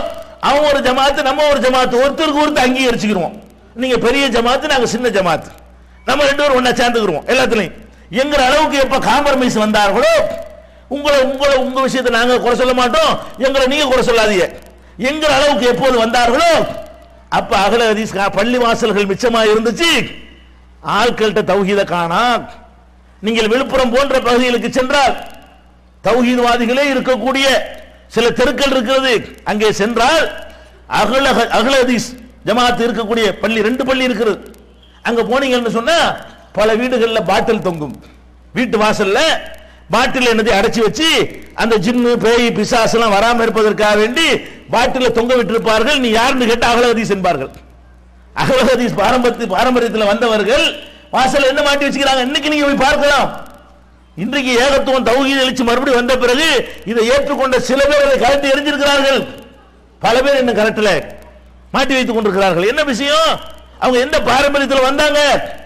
அவன் ஒரு ஜமாத்து நம்ம ஒரு ஜமாத்து ஒருத்தருக்கு ஒருத்தர் அங்கீகரிச்சுக்கிருவோம் நீங்க பெரிய ஜமாத்து நாங்க சின்ன ஜமாத்து நம்ம ரெண்டு பேரும் ஒண்ணா சேர்ந்துக்கிருவோம் எல்லாத்துலயும் எங்கிற அளவுக்கு எப்ப காம்ப்ரமைஸ் வந்தார்களோ உங்களை உங்களை உங்க விஷயத்தை நாங்க குறை சொல்ல மாட்டோம் எங்களை நீங்க குறை சொல்லாதீங்க எங்கிற அளவுக்கு எப்போது வந்தார்களோ அப்ப அகல ஹதீஸ் கா- பள்ளி வாசல்கள் மிச்சமா இருந்துச்சு ஆட்கள்கிட்ட தௌஹீத காணா நீங்கள் விழுப்புரம் போன்ற பகுதிகளுக்கு சென்றால் தௌஹீத்வாதிகளே இருக்கக்கூடிய சில தெருக்கள் இருக்கிறது அங்கே சென்றால் அகல அகல ஹதீஸ் ஜமாத் இருக்கக்கூடிய பள்ளி ரெண்டு பள்ளி இருக்கிறது அங்க போனீங்கன்னு சொன்னா பல வீடுகள்ல பாட்டில் தொங்கும் வீட்டு வாசல்ல பாட்டில் என்னதை அடைச்சி வச்சு அந்த ஜின்னு பேய் பிசாசு எல்லாம் வராம இருப்பதற்காக வேண்டி பாட்டில தொங்க விட்டிருப்பார்கள் நீ யாருன்னு கேட்டு அகல ஹதீஸ் என்பார்கள் அகல ஹதீஸ் பாரம்பரிய பாரம்பரியத்தில் வந்தவர்கள் வாசல்ல என்ன மாட்டி வச்சுக்கிறாங்க இன்னைக்கு நீங்க போய் பார்க்கலாம் இன்றைக்கு ஏகத்துவம் தௌஹீத் எழுச்சி மறுபடியும் வந்த பிறகு இதை ஏற்றுக்கொண்ட சில பேர் அதை கலட்டி எரிஞ்சிருக்கிறார்கள் பல பேர் இன்னும் கரெக்ட்ல மாட்டி வைத்துக் கொண்டிருக்கிறார்கள் என்ன விஷயம் அவங்க எந்த பாரம்பரியத்தில் வந்தாங்க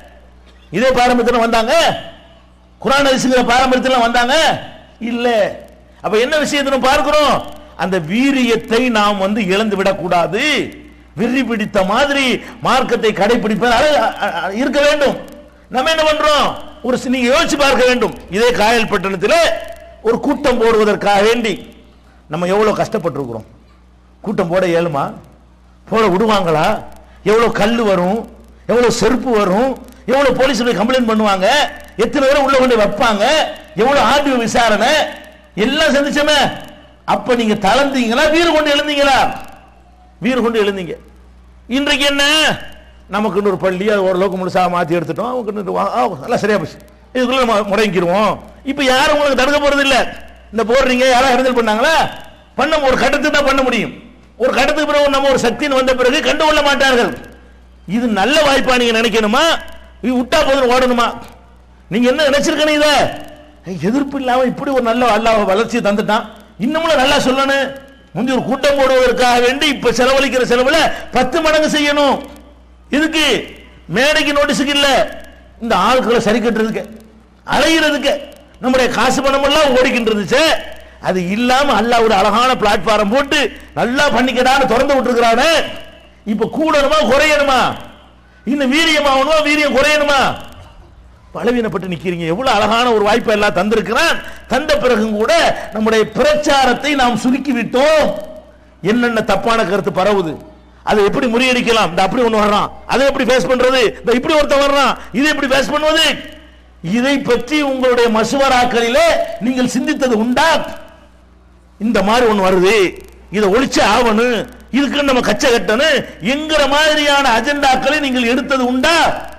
இதே பாரம்பரியத்தில் வந்தாங்க குரான் ஹதீஸ்ங்கிற பாரம்பரியத்தில் வந்தாங்க இல்ல அப்ப என்ன விஷயத்தை நம்ம பார்க்கிறோம் அந்த வீரியத்தை நாம் வந்து இழந்து விடக்கூடாது வெறி பிடித்த மாதிரி மார்க்கத்தை கடைபிடிப்பது இருக்க வேண்டும் நம்ம என்ன பண்றோம் ஒரு சி- நீங்க யோசிச்சு பார்க்க வேண்டும் இதே காயல் பட்டணத்தில் ஒரு கூட்டம் போடுவதற்காக வேண்டி நம்ம எவ்வளவு கஷ்டப்பட்டிருக்கிறோம் கூட்டம் போட இயலுமா போட விடுவாங்களா எவ்வளவு கல் வரும் எவ்வளவு செருப்பு வரும் எவ்வளவு போலீஸ் கம்ப்ளைண்ட் பண்ணுவாங்க எத்தனை பேரை உள்ள கொண்டு வைப்பாங்க எவ்வளவு ஆர்டிஓ விசாரணை எல்லாம் சந்திச்சோமே அப்ப நீங்க தளர்ந்தீங்களா வீறு கொண்டு எழுந்தீங்களா வீறு கொண்டு எழுந்தீங்க இன்றைக்கு என்ன நமக்குன்னு ஒரு பள்ளி அது ஓரளவுக்கு முழுசா மாத்தி எடுத்துட்டோம் அவங்களுக்கு வா- ஆ, எல்லாம் சரியா போச்சு இதுக்குள்ள நம்ம முடங்கிக்கிருவோம் இப்ப யாரும் உங்களுக்கு தடுக்க போறது இல்ல இந்த போடுறீங்க யாரும் ஹேண்டில் பண்ணாங்களா பண்ண ஒரு கட்டத்துக்கு தான் பண்ண முடியும் ஒரு கட்டத்துக்கு பிறகு நம்ம ஒரு சக்தின்னு வந்த பிறகு கண்டுகொள்ள மாட்டார்கள் இது நல்ல வாய்ப்பா நீங்க நினைக்கணுமா இது விட்டா போதும் ஓடணுமா நீங்க என்ன நினைச்சிருக்கணும் இத எதிர்ப்பு இல்லாம இப்படி ஒரு நல்ல அல்லாஹ் வளர்ச்சியை தந்துட்டான் இன்னமும் நல்லா சொல்லணும் முந்தி ஒரு கூட்டம் போடுவதற்காக வேண்டி இப்ப செலவழிக்கிற செலவுல பத்து மடங்கு செய்யணும் இதுக்கு மேடைக்கு நோட்டீஸுக்கு இல்ல இந்த ஆட்களை சரி கட்டுறதுக்கு அலையிறதுக்கு நம்முடைய காசு பணம் எல்லாம் ஓடிக்கிட்டு இருந்துச்சு அது இல்லாம அல்லாஹ் ஒரு அழகான பிளாட்ஃபார்ம் போட்டு நல்லா பண்ணிக்கடான்னு திறந்து விட்டுருக்கிறானே இப்ப கூடணுமா குறையணுமா இன்னும் வீரியமாகணுமா வீரியம் குறையணுமா பலவீனப்பட்டு நிக்கிறீங்க எவ்வளவு அழகான ஒரு வாய்ப்பை எல்லாம் தந்திருக்கிறான் தந்த பிறகும் கூட நம்முடைய பிரச்சாரத்தை நாம் சுருக்கி விட்டோம் என்னென்ன தப்பான கருத்து பரவுது அதை எப்படி முறியடிக்கலாம் இந்த அப்படி ஒண்ணு வர்றான் அதை எப்படி ஃபேஸ் பண்றது இந்த இப்படி ஒருத்தன் வர்றான் இதை எப்படி ஃபேஸ் பண்ணுவது இதை பற்றி உங்களுடைய மசுவராக்களிலே நீங்கள் சிந்தித்தது உண்டா இந்த மாதிரி ஒண்ணு வருது இதை ஒழிச்சு ஆவணும் இதுக்கு நம்ம கச்சை கட்டணும் என்கிற மாதிரியான அஜெண்டாக்களை நீங்கள் எடுத்தது உண்டா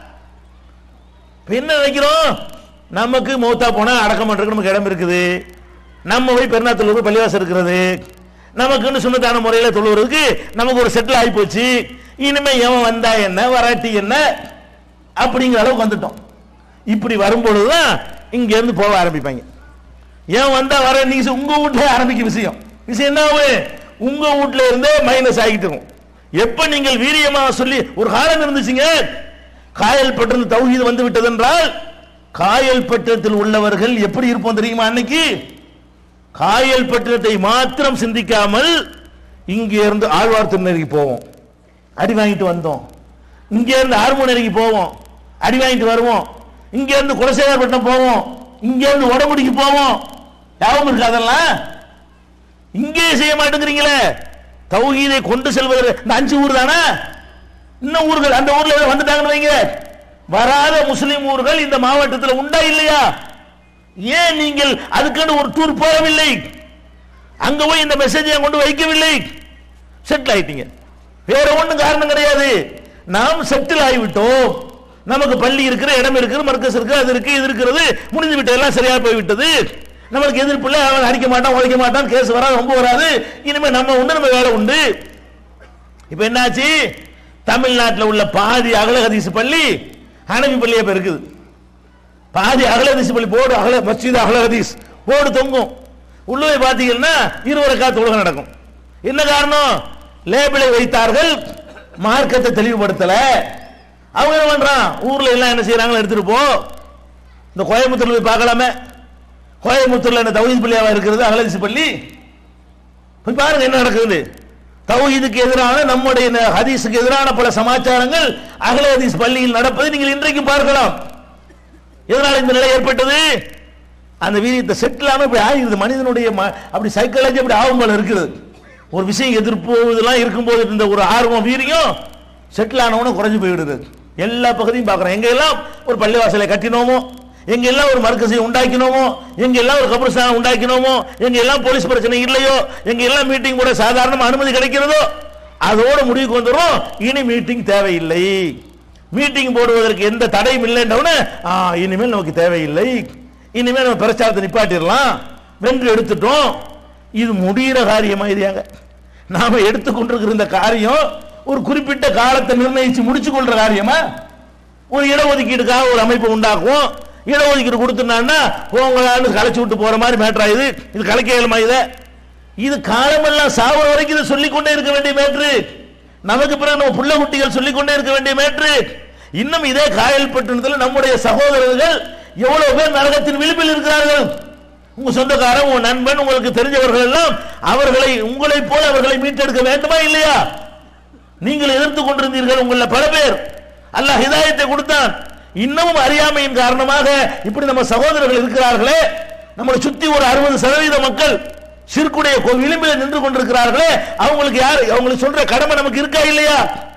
இப்ப என்ன நினைக்கிறோம் நமக்கு மௌத்தா போனா அடக்கம் பண்றதுக்கு நமக்கு இடம் இருக்குது நம்ம போய் பெருநாத்தூர் பள்ளிவாசல் இருக்கிறது நமக்குன்னு சுண்ணத்தான முறையில தொழுவதற்கு நமக்கு ஒரு செட்டில் ஆகி போச்சு இனிமே எவன் வந்தா என்ன வராட்டி என்ன அப்படிங்கிற அளவுக்கு வந்துட்டோம் இப்படி வரும்பொழுதுதான் இங்க இருந்து போக ஆரம்பிப்பாங்க ஏன் வந்தா வர நீங்க சொ- உங்க வீட்ல ஆரம்பிக்கும் விஷயம் விஷயம் என்ன ஆகும்? உங்க வீட்ல இருந்தே மைனஸ் ஆகிட்டு இருக்கும் எப்ப நீங்கள் வீரியமா சொல்லி ஒரு காலம் இருந்துச்சுங்க காயல் பட்டணம் தௌஹீது வந்து விட்டது என்றால் காயல் பட்டணத்தில் உள்ளவர்கள் எப்படி இருப்போம் தெரியுமா அன்னைக்கு காயல் பட்டணத்தை மாத்திரம் சிந்திக்காமல் இங்கே இருந்து ஆழ்வார் திருநெறிக்கு போவோம் அடி வாங்கிட்டு வந்தோம் இங்கே இருந்து ஆறுமுனைக்கு போவோம் அடி வாங்கிட்டு வருவோம் இங்கே இருந்து குலசேகரப்பட்டினம் போவோம் இங்கே இருந்து உடம்புடிக்கு போவோம் ஞாபகம் இருக்கு அதெல்லாம் இங்கே செய்ய மாட்டேங்கிறீங்களே தௌஹீதை கொண்டு செல்வது இந்த அஞ்சு ஊர் தானே இன்னும் ஊர்கள் அந்த ஊர்ல ஏதோ வந்துட்டாங்கன்னு வைங்க வராத முஸ்லிம் ஊர்கள் இந்த மாவட்டத்தில் உண்டா இல்லையா ஏன் நீங்கள் அதுக்குன்னு ஒரு டூர் போகவில்லை அங்க போய் இந்த மெசேஜை கொண்டு வைக்கவில்லை செட்டில் ஆயிட்டீங்க வேற ஒண்ணும் காரணம் கிடையாது நாம் செட்டில் ஆகிவிட்டோம் நமக்கு பள்ளி இருக்கிற இடம் இருக்குது மர்க்கஸ் இருக்கு அது இருக்கு இது இருக்கிறது முடிஞ்சு விட்டு எல்லாம் சரியா போய் விட்டது நம்மளுக்கு எதிர்ப்பு இல்லை அவன் அடிக்க மாட்டான் உழைக்க மாட்டான் கேஸ் வராது ரொம்ப வராது இனிமே நம்ம உண்டு நம்ம வேலை உண்டு இப்ப என்னாச்சு தமிழ்நாட்டில் உள்ள பாதி அகலஹதீஸ் பள்ளி ஹனபி பள்ளியா இப்ப இருக்குது பாதி அகலஹதீஸ் பள்ளி போர்டு அகல மஸ்ஜித் அகலஹதீஸ் போர்டு தொங்கும் உள்ளே பார்த்தீங்கன்னா இருவரை காத்து உலகம் நடக்கும் என்ன காரணம் லேபிளை வைத்தார்கள் மார்க்கத்தை தெளிவுபடுத்தல அவங்க என்ன பண்றான் ஊர்ல எல்லாம் என்ன செய்யறாங்க எடுத்துட்டு போ இந்த கோயம்புத்தூர்ல போய் பார்க்கலாமே கோயம்புத்தூர்ல என்ன தௌஹீத் பள்ளியாவா இருக்கிறது அகலதீஸ் பள்ளி போய் பாருங்க என்ன நடக்குது தௌஹீதுக்கு எதிரான நம்முடைய இந்த ஹதீஸுக்கு எதிரான பல சமாச்சாரங்கள் அகல ஹதீஸ் பள்ளியில் நடப்பதை நீங்கள் இன்றைக்கு பார்க்கலாம் எதனால இந்த நிலை ஏற்பட்டது அந்த வீரியத்தை செட்டில் ஆன இப்படி ஆகிருது மனிதனுடைய ம- அப்படி சைக்காலஜி அப்படி ஆகும் போல இருக்குது ஒரு விஷயம் எதிர்ப்பு இதெல்லாம் இருக்கும்போது இந்த ஒரு ஆர்வம் வீரியம் செட்டில் ஆனவன குறைஞ்சு போயிடுது எல்லா பகுதியும் பார்க்குறோம் எங்கெல்லாம் ஒரு பள்ளிவாசலை கட்டினோமோ எங்கெல்லாம் ஒரு மர்க்கசை உண்டாக்கினோமோ எங்கெல்லாம் ஒரு கபர்ஸ்தானம் உண்டாக்கினோமோ எங்கெல்லாம் போலீஸ் பிரச்சனை இல்லையோ எங்கெல்லாம் மீட்டிங் கூட சாதாரண அனுமதி கிடைக்கிறதோ அதோட முடிவுக்கு வந்துடும் இனி மீட்டிங் தேவையில்லை மீட்டிங் போடுவதற்கு எந்த தடையும் இல்லைன்றவுடனே ஆ இனிமேல் நமக்கு தேவையில்லை இனிமேல் நம்ம பிரச்சாரத்தை நிப்பாட்டிடலாம் வென்று எடுத்துட்டோம் இது முடிகிற காரியமா இது ஏங்க நாம எடுத்துக்கொண்டிருக்கிற இந்த காரியம் ஒரு குறிப்பிட்ட காலத்தை நிர்ணயிச்சு முடிச்சு கொள்ற காரியமா ஒரு இடஒதுக்கீடுக்காக ஒரு அமைப்பு உண்டாக்குவோம் இடஒதுக்கீடு கொடுத்துனான்னா போங்களான்னு கலைச்சு விட்டு போற மாதிரி மேட்ரா இது இது கலைக்க இயலுமா இதை இது காலமெல்லாம் சாவர வரைக்கும் இதை சொல்லிக்கொண்டே இருக்க வேண்டிய மேட்ரு நமக்கு பிறகு நம்ம புள்ள குட்டிகள் சொல்லிக்கொண்டே இருக்க வேண்டிய மேட்ரு இன்னும் இதே காயல்பட்டினத்தில் நம்முடைய சகோதரர்கள் எவ்வளவு பேர் நரகத்தின் விளிம்பில் இருக்கிறார்கள் உங்க சொந்தக்காரன் உங்க நண்பன் உங்களுக்கு தெரிஞ்சவர்கள் எல்லாம் அவர்களை உங்களைப் போல அவர்களை மீட்டெடுக்க வேண்டுமா இல்லையா நீங்கள் எதிர்த்து கொண்டிருந்தீர்கள் உங்கள பல பேர் அல்லாஹ் ஹிதாயத்தை கொடுத்தான் இன்னமும் அறியாமையின் காரணமாக இப்படி நம்ம சகோதரர்கள் இருக்கிறார்களே நம்மளை சுத்தி ஒரு அறுபது சதவீத மக்கள் சிறுக்குடைய விளிம்பில் நின்று கொண்டிருக்கிறார்களே அவங்களுக்கு யாரு அவங்களுக்கு சொல்ற கடமை நமக்கு இருக்கா இல்லையா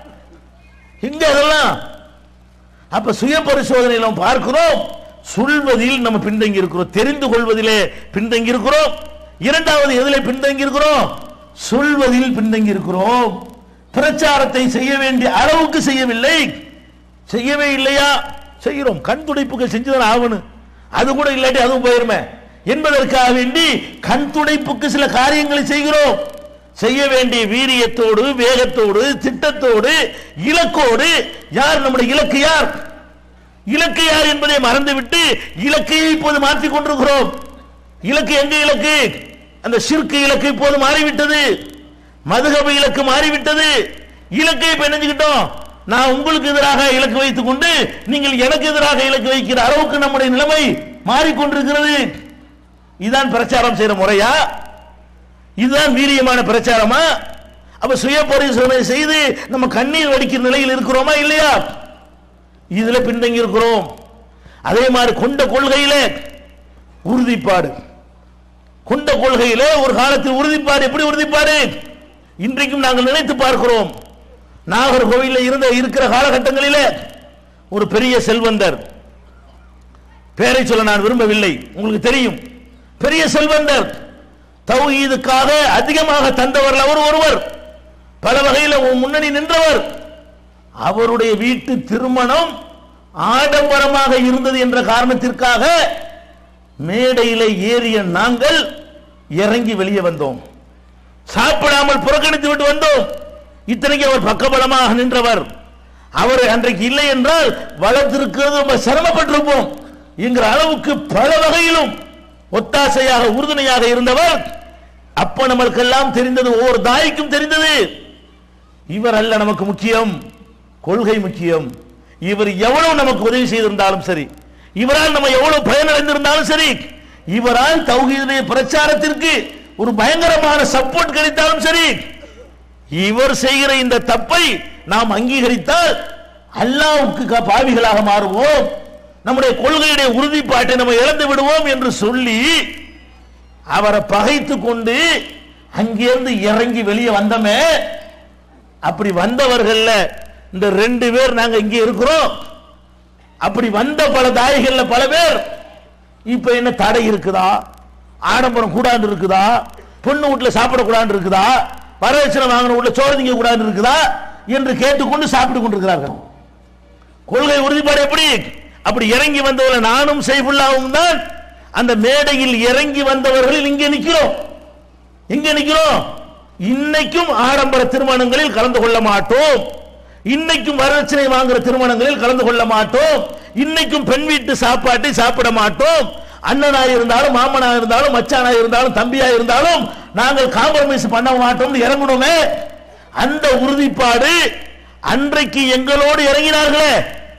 இங்க அதெல்லாம் அப்ப சுய பரிசோதனை நாம் பார்க்கிறோம் சொல்வதில் நம்ம பின்தங்கி இருக்கிறோம் தெரிந்து கொள்வதிலே பின்தங்கி இருக்கிறோம் இரண்டாவது எதிலே பின்தங்கி இருக்கிறோம் சொல்வதில் பின்தங்கி இருக்கிறோம் பிரச்சாரத்தை செய்ய வேண்டிய அளவுக்கு செய்யவில்லை செய்யவே இல்லையா செய்கிறோம் கண் துடைப்புகள் செஞ்சுதான் ஆகணும் அது கூட இல்லாட்டி அதுவும் போயிருமே என்பதற்காக வேண்டி கண் துடைப்புக்கு சில காரியங்களை செய்கிறோம் செய்ய வேண்டிய வீரியத்தோடு வேகத்தோடு திட்டத்தோடு இலக்கோடு யார் நம்முடைய இலக்கு யார் இலக்கு யார் என்பதை மறந்துவிட்டு இலக்கை இப்போது மாற்றிக் கொண்டிருக்கிறோம் இலக்கு எங்க இலக்கு அந்த ஷிர்கு இலக்கு இப்போது மாறிவிட்டது மதுகப இலக்கு மாறிவிட்டது இலக்கை இப்ப நினைச்சுக்கிட்டோம் நான் உங்களுக்கு எதிராக இலக்கு வைத்துக் கொண்டு நீங்கள் எனக்கு எதிராக இலக்கு வைக்கிற அளவுக்கு நம்முடைய நிலைமை மாறிக்கொண்டிருக்கிறது இதுதான் பிரச்சாரம் செய்யற முறையா இதுதான் வீரியமான பிரச்சாரமா அப்ப சுய பரிசோதனை செய்து நம்ம கண்ணீர் வடிக்கிற நிலையில் இருக்கிறோமா இல்லையா இதுல பின்தங்கி இருக்கிறோம் அதே மாதிரி கொண்ட கொள்கையில உறுதிப்பாடு கொண்ட கொள்கையிலே ஒரு காலத்தில் உறுதிப்பாடு எப்படி உறுதிப்பாடு இன்றைக்கும் நாங்கள் நினைத்து பார்க்கிறோம் நாகர்கோவிலில் இருந்த இருக்கிற காலகட்டங்களிலே ஒரு பெரிய செல்வந்தர் பேரை சொல்ல நான் விரும்பவில்லை உங்களுக்கு தெரியும் பெரிய செல்வந்தர் தௌஹீதுக்காக அதிகமாக தந்தவர்கள் அவர் ஒருவர் பல வகையில் முன்னணி நின்றவர் அவருடைய வீட்டு திருமணம் ஆடம்பரமாக இருந்தது என்ற காரணத்திற்காக மேடையிலே ஏறிய நாங்கள் இறங்கி வெளியே வந்தோம் சாப்பிடாமல் புறக்கணித்து விட்டு வந்தோம் இத்தனைக்கு அவர் பக்கபலமாக நின்றவர் அவர் அன்றைக்கு இல்லை என்றால் வளர்த்திருக்கிறது ரொம்ப சிரமப்பட்டிருப்போம் என்கிற அளவுக்கு பல வகையிலும் ஒத்தாசையாக உறுதுணையாக இருந்தவர் அப்ப நம்மளுக்கெல்லாம் தெரிந்தது ஒவ்வொரு தாய்க்கும் தெரிந்தது இவர் அல்ல நமக்கு முக்கியம் கொள்கை முக்கியம் இவர் எவ்வளவு நமக்கு உதவி செய்திருந்தாலும் சரி இவரால் நம்ம எவ்வளவு பயனடைந்திருந்தாலும் சரி இவரால் தௌஹீதுடைய பிரச்சாரத்திற்கு ஒரு பயங்கரமான சப்போர்ட் கிடைத்தாலும் சரி இவர் செய்கிற இந்த தப்பை நாம் அங்கீகரித்தால் அல்லாவுக்கு க- பாவிகளாக மாறுவோம் நம்முடைய கொள்கையுடைய உறுதிப்பாட்டை நம்ம இழந்து விடுவோம் என்று சொல்லி அவரை பகைத்து கொண்டு அங்கிருந்து இறங்கி வெளியே வந்தமே அப்படி வந்தவர்கள்ல இந்த ரெண்டு பேர் நாங்க இங்கே இருக்கிறோம் அப்படி வந்த பல தாய்கள்ல பல பேர் இப்ப என்ன தடை இருக்குதா ஆடம்பரம் கூடாது இருக்குதா பொண்ணு வீட்டுல சாப்பிடக்கூடாது இருக்குதா வரதட்சணை வாங்கின வீட்டுல சோறு திங்க கூடாது இருக்குதா என்று கேட்டுக்கொண்டு சாப்பிட்டு கொண்டிருக்கிறார்கள் கொள்கை உறுதிப்பாடு எப்படி அப்படி இறங்கி வந்தவர்கள் நானும் செய்ஃபுல்லாவும் தான் அந்த மேடையில் இறங்கி வந்தவர்கள் இங்கே நிக்கிறோம் எங்க நிக்கிறோம் இன்னைக்கும் ஆடம்பர திருமணங்களில் கலந்து கொள்ள மாட்டோம் இன்னைக்கும் வரதட்சணை வாங்குற திருமணங்களில் கலந்து கொள்ள மாட்டோம் இன்னைக்கும் பெண் வீட்டு சாப்பாட்டை சாப்பிட மாட்டோம் அண்ணனா இருந்தாலும் மாமனா இருந்தாலும் மச்சானா இருந்தாலும் தம்பியா இருந்தாலும் நாங்கள் காம்ப்ரமைஸ் பண்ண மாட்டோம் இறங்கணுமே அந்த உறுதிப்பாடு அன்றைக்கு எங்களோடு இறங்கினார்களே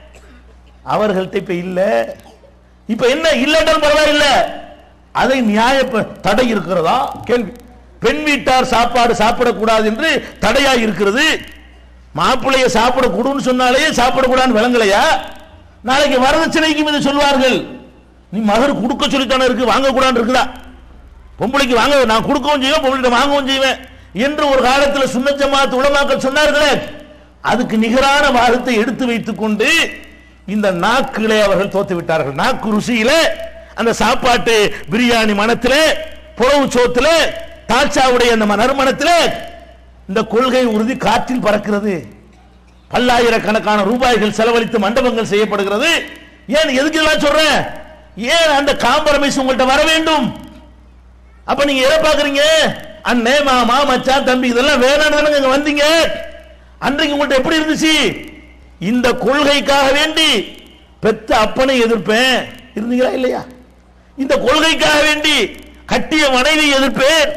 அவர்கள்ட்ட இப்ப இல்ல இப்ப என்ன இல்லைன்றாலும் பரவாயில்ல அதை நியாய தடை இருக்கிறதா கேள்வி பெண் வீட்டார் சாப்பாடு சாப்பிடக்கூடாது என்று தடையா இருக்கிறது மாப்பிள்ளைய சாப்பிட கூடுன்னு சொன்னாலே சாப்பிடக்கூடாதுன்னு விளங்கலையா நாளைக்கு வரதட்சணைக்கும் இதை சொல்வார்கள் நீ மகர் கொடுக்க சொல்லித்தானே இருக்கு வாங்கக்கூடாதுன்னு இருக்குதா பொம்பளைக்கு வாங்க நான் கொடுக்கவும் செய்வேன் பொம்பளை வாங்கவும் செய்வேன் என்று ஒரு காலத்தில் சுன்ன ஜமாத் உலமாக்கள் சொன்னார்களே அதுக்கு நிகரான வாதத்தை எடுத்து வைத்துக் கொண்டு இந்த நாக்கிலே அவர்கள் தோத்து விட்டார்கள் நாக்கு ருசியில அந்த சாப்பாட்டு பிரியாணி மனத்திலே புலவு சோத்துல தாட்சாவுடைய அந்த நறுமணத்திலே இந்த கொள்கை உறுதி காற்றில் பறக்கிறது பல்லாயிரக்கணக்கான ரூபாய்கள் செலவழித்து மண்டபங்கள் செய்யப்படுகிறது ஏன் எதுக்கு இதெல்லாம் சொல்றேன் ஏன் அந்த காம்பரமைஸ் உங்கள்கிட்ட வர வேண்டும் அப்ப நீங்க எதை பாக்குறீங்க அண்ணே மாமா மச்சான் தம்பி இதெல்லாம் வேணாம்னு தானே இங்க வந்தீங்க அன்றைக்கு உங்கள்ட்ட எப்படி இருந்துச்சு இந்த கொள்கைக்காக வேண்டி பெத்த அப்பனை எதிர்ப்பேன் இருந்தீங்களா இல்லையா இந்த கொள்கைக்காக வேண்டி கட்டிய மனைவி எதிர்ப்பேன்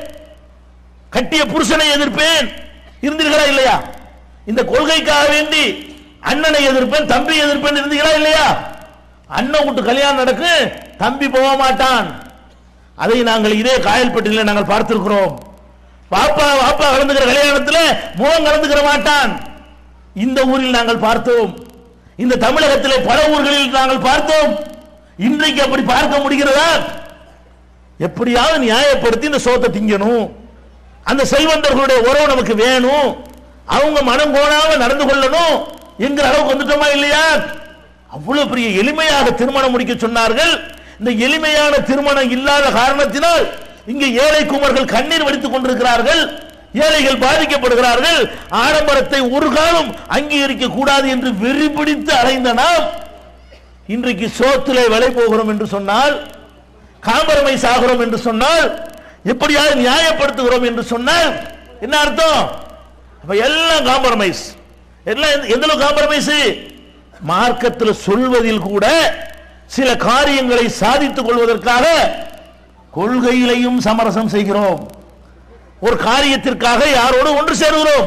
கட்டிய புருஷனை எதிர்ப்பேன் இருந்தீர்களா இல்லையா இந்த கொள்கைக்காக வேண்டி அண்ணனை எதிர்ப்பேன் தம்பி எதிர்ப்பேன் இருந்தீங்களா இல்லையா அண்ணன் விட்டு கல்யாணம் நடக்கு தம்பி போக மாட்டான் அதை நாங்கள் இதே காயல்பட்டியில் நாங்கள் பார்த்திருக்கிறோம் பாப்பா பாப்பா கலந்துக்கிற கல்யாணத்தில் முகம் கலந்துக்கிற மாட்டான் இந்த ஊரில் நாங்கள் பார்த்தோம் இந்த தமிழகத்திலே பல ஊர்களில் நாங்கள் பார்த்தோம் இன்றைக்கு அப்படி பார்க்க முடிகிறதா எப்படியாவது நியாயப்படுத்தி இந்த சோத்தை திங்கணும் அந்த செல்வந்தர்களுடைய உறவு நமக்கு வேணும் அவங்க மனம் கோணாம நடந்து கொள்ளணும் என்கிற அளவுக்கு வந்துட்டோமா இல்லையா அவ்வளவு பெரிய எளிமையாக திருமணம் முடிக்க சொன்னார்கள் இந்த எளிமையான திருமணம் இல்லாத காரணத்தினால் இங்கே ஏழை குமர்கள் கண்ணீர் வடித்துக் கொண்டிருக்கிறார்கள் ஏழைகள் பாதிக்கப்படுகிறார்கள் ஆடம்பரத்தை ஒரு காலம் அங்கீகரிக்க கூடாது என்று வெறி பிடித்து அலைந்த நாம் இன்றைக்கு சோத்திலே விலை போகிறோம் என்று சொன்னால் காம்பரமைஸ் ஆகிறோம் என்று சொன்னால் எப்படியாவது நியாயப்படுத்துகிறோம் என்று சொன்னால் என்ன அர்த்தம் அப்ப எல்லாம் காம்பரமைஸ் எல்லாம் எந்த- எந்த காம்பரமைஸ் மார்க்கத்தில் சொல்வதில் கூட சில காரியங்களை சாதித்துக் கொள்வதற்காக கொள்கையிலையும் சமரசம் செய்கிறோம் ஒரு காரியத்திற்காக யாரோடு ஒன்று சேருகிறோம்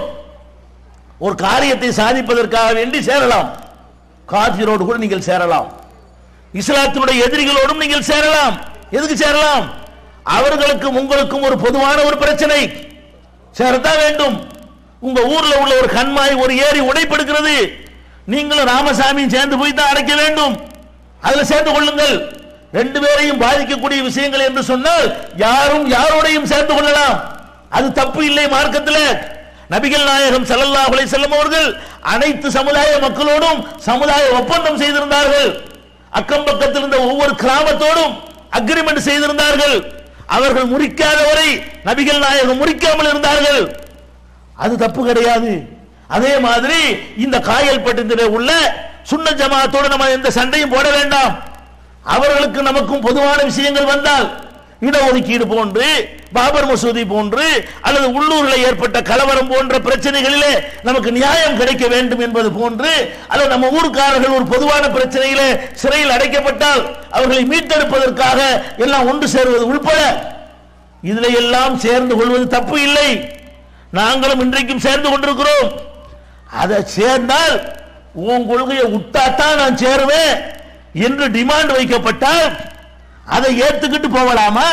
ஒரு காரியத்தை சாதிப்பதற்காக வேண்டி சேரலாம் காதிரோடு கூட நீங்கள் சேரலாம் இஸ்லாத்தினுடைய எதிரிகளோடும் நீங்கள் சேரலாம் எதுக்கு சேரலாம் அவர்களுக்கும் உங்களுக்கும் ஒரு பொதுவான ஒரு பிரச்சனை சேரத்தான் வேண்டும் உங்க ஊர்ல உள்ள ஒரு கண்மாய் ஒரு ஏரி உடைப்படுகிறது நீங்களும் ராமசாமியும் சேர்ந்து போய் தான் அடைக்க வேண்டும் அதுல சேர்ந்து கொள்ளுங்கள் ரெண்டு பேரையும் பாதிக்கக்கூடிய விஷயங்கள் என்று சொன்னால் யாரும் யாரோடையும் சேர்ந்து கொள்ளலாம் அது தப்பு இல்லை மார்க்கத்தில் நபிகள் நாயகம் ஸல்லல்லாஹு அலைஹி வஸல்லம் அவர்கள் அனைத்து சமுதாய மக்களோடும் சமுதாய ஒப்பந்தம் செய்திருந்தார்கள் அக்கம் பக்கத்தில் இருந்த ஒவ்வொரு கிராமத்தோடும் அக்ரிமெண்ட் செய்திருந்தார்கள் அவர்கள் முறிக்காதவரை நபிகள் நாயகம் முறிக்காமல் இருந்தார்கள் அது தப்பு கிடையாது அதே மாதிரி இந்த காயல் பட்டத்திலே உள்ள சுன்ன ஜமாத்தோடு நம்ம எந்த சண்டையும் போட வேண்டாம் அவர்களுக்கு நமக்கும் பொதுவான விஷயங்கள் வந்தால் இடஒதுக்கீடு போன்று பாபர் மசூதி போன்று அல்லது உள்ளூரில் ஏற்பட்ட கலவரம் போன்ற பிரச்சனைகளிலே நமக்கு நியாயம் கிடைக்க வேண்டும் என்பது போன்று அல்லது நம்ம ஊர்க்காரர்கள் ஒரு பொதுவான பிரச்சனையிலே சிறையில் அடைக்கப்பட்டால் அவர்களை மீட்டெடுப்பதற்காக எல்லாம் ஒன்று சேருவது உள்பட இதுல எல்லாம் சேர்ந்து கொள்வது தப்பு இல்லை நாங்களும் இன்றைக்கும் சேர்ந்து கொண்டிருக்கிறோம் அதை சேர்ந்தால் உன் கொள்கையை விட்டாத்தான் நான் சேருவேன் என்று டிமாண்ட் வைக்கப்பட்டால் அதை ஏத்துக்கிட்டு போகலாமா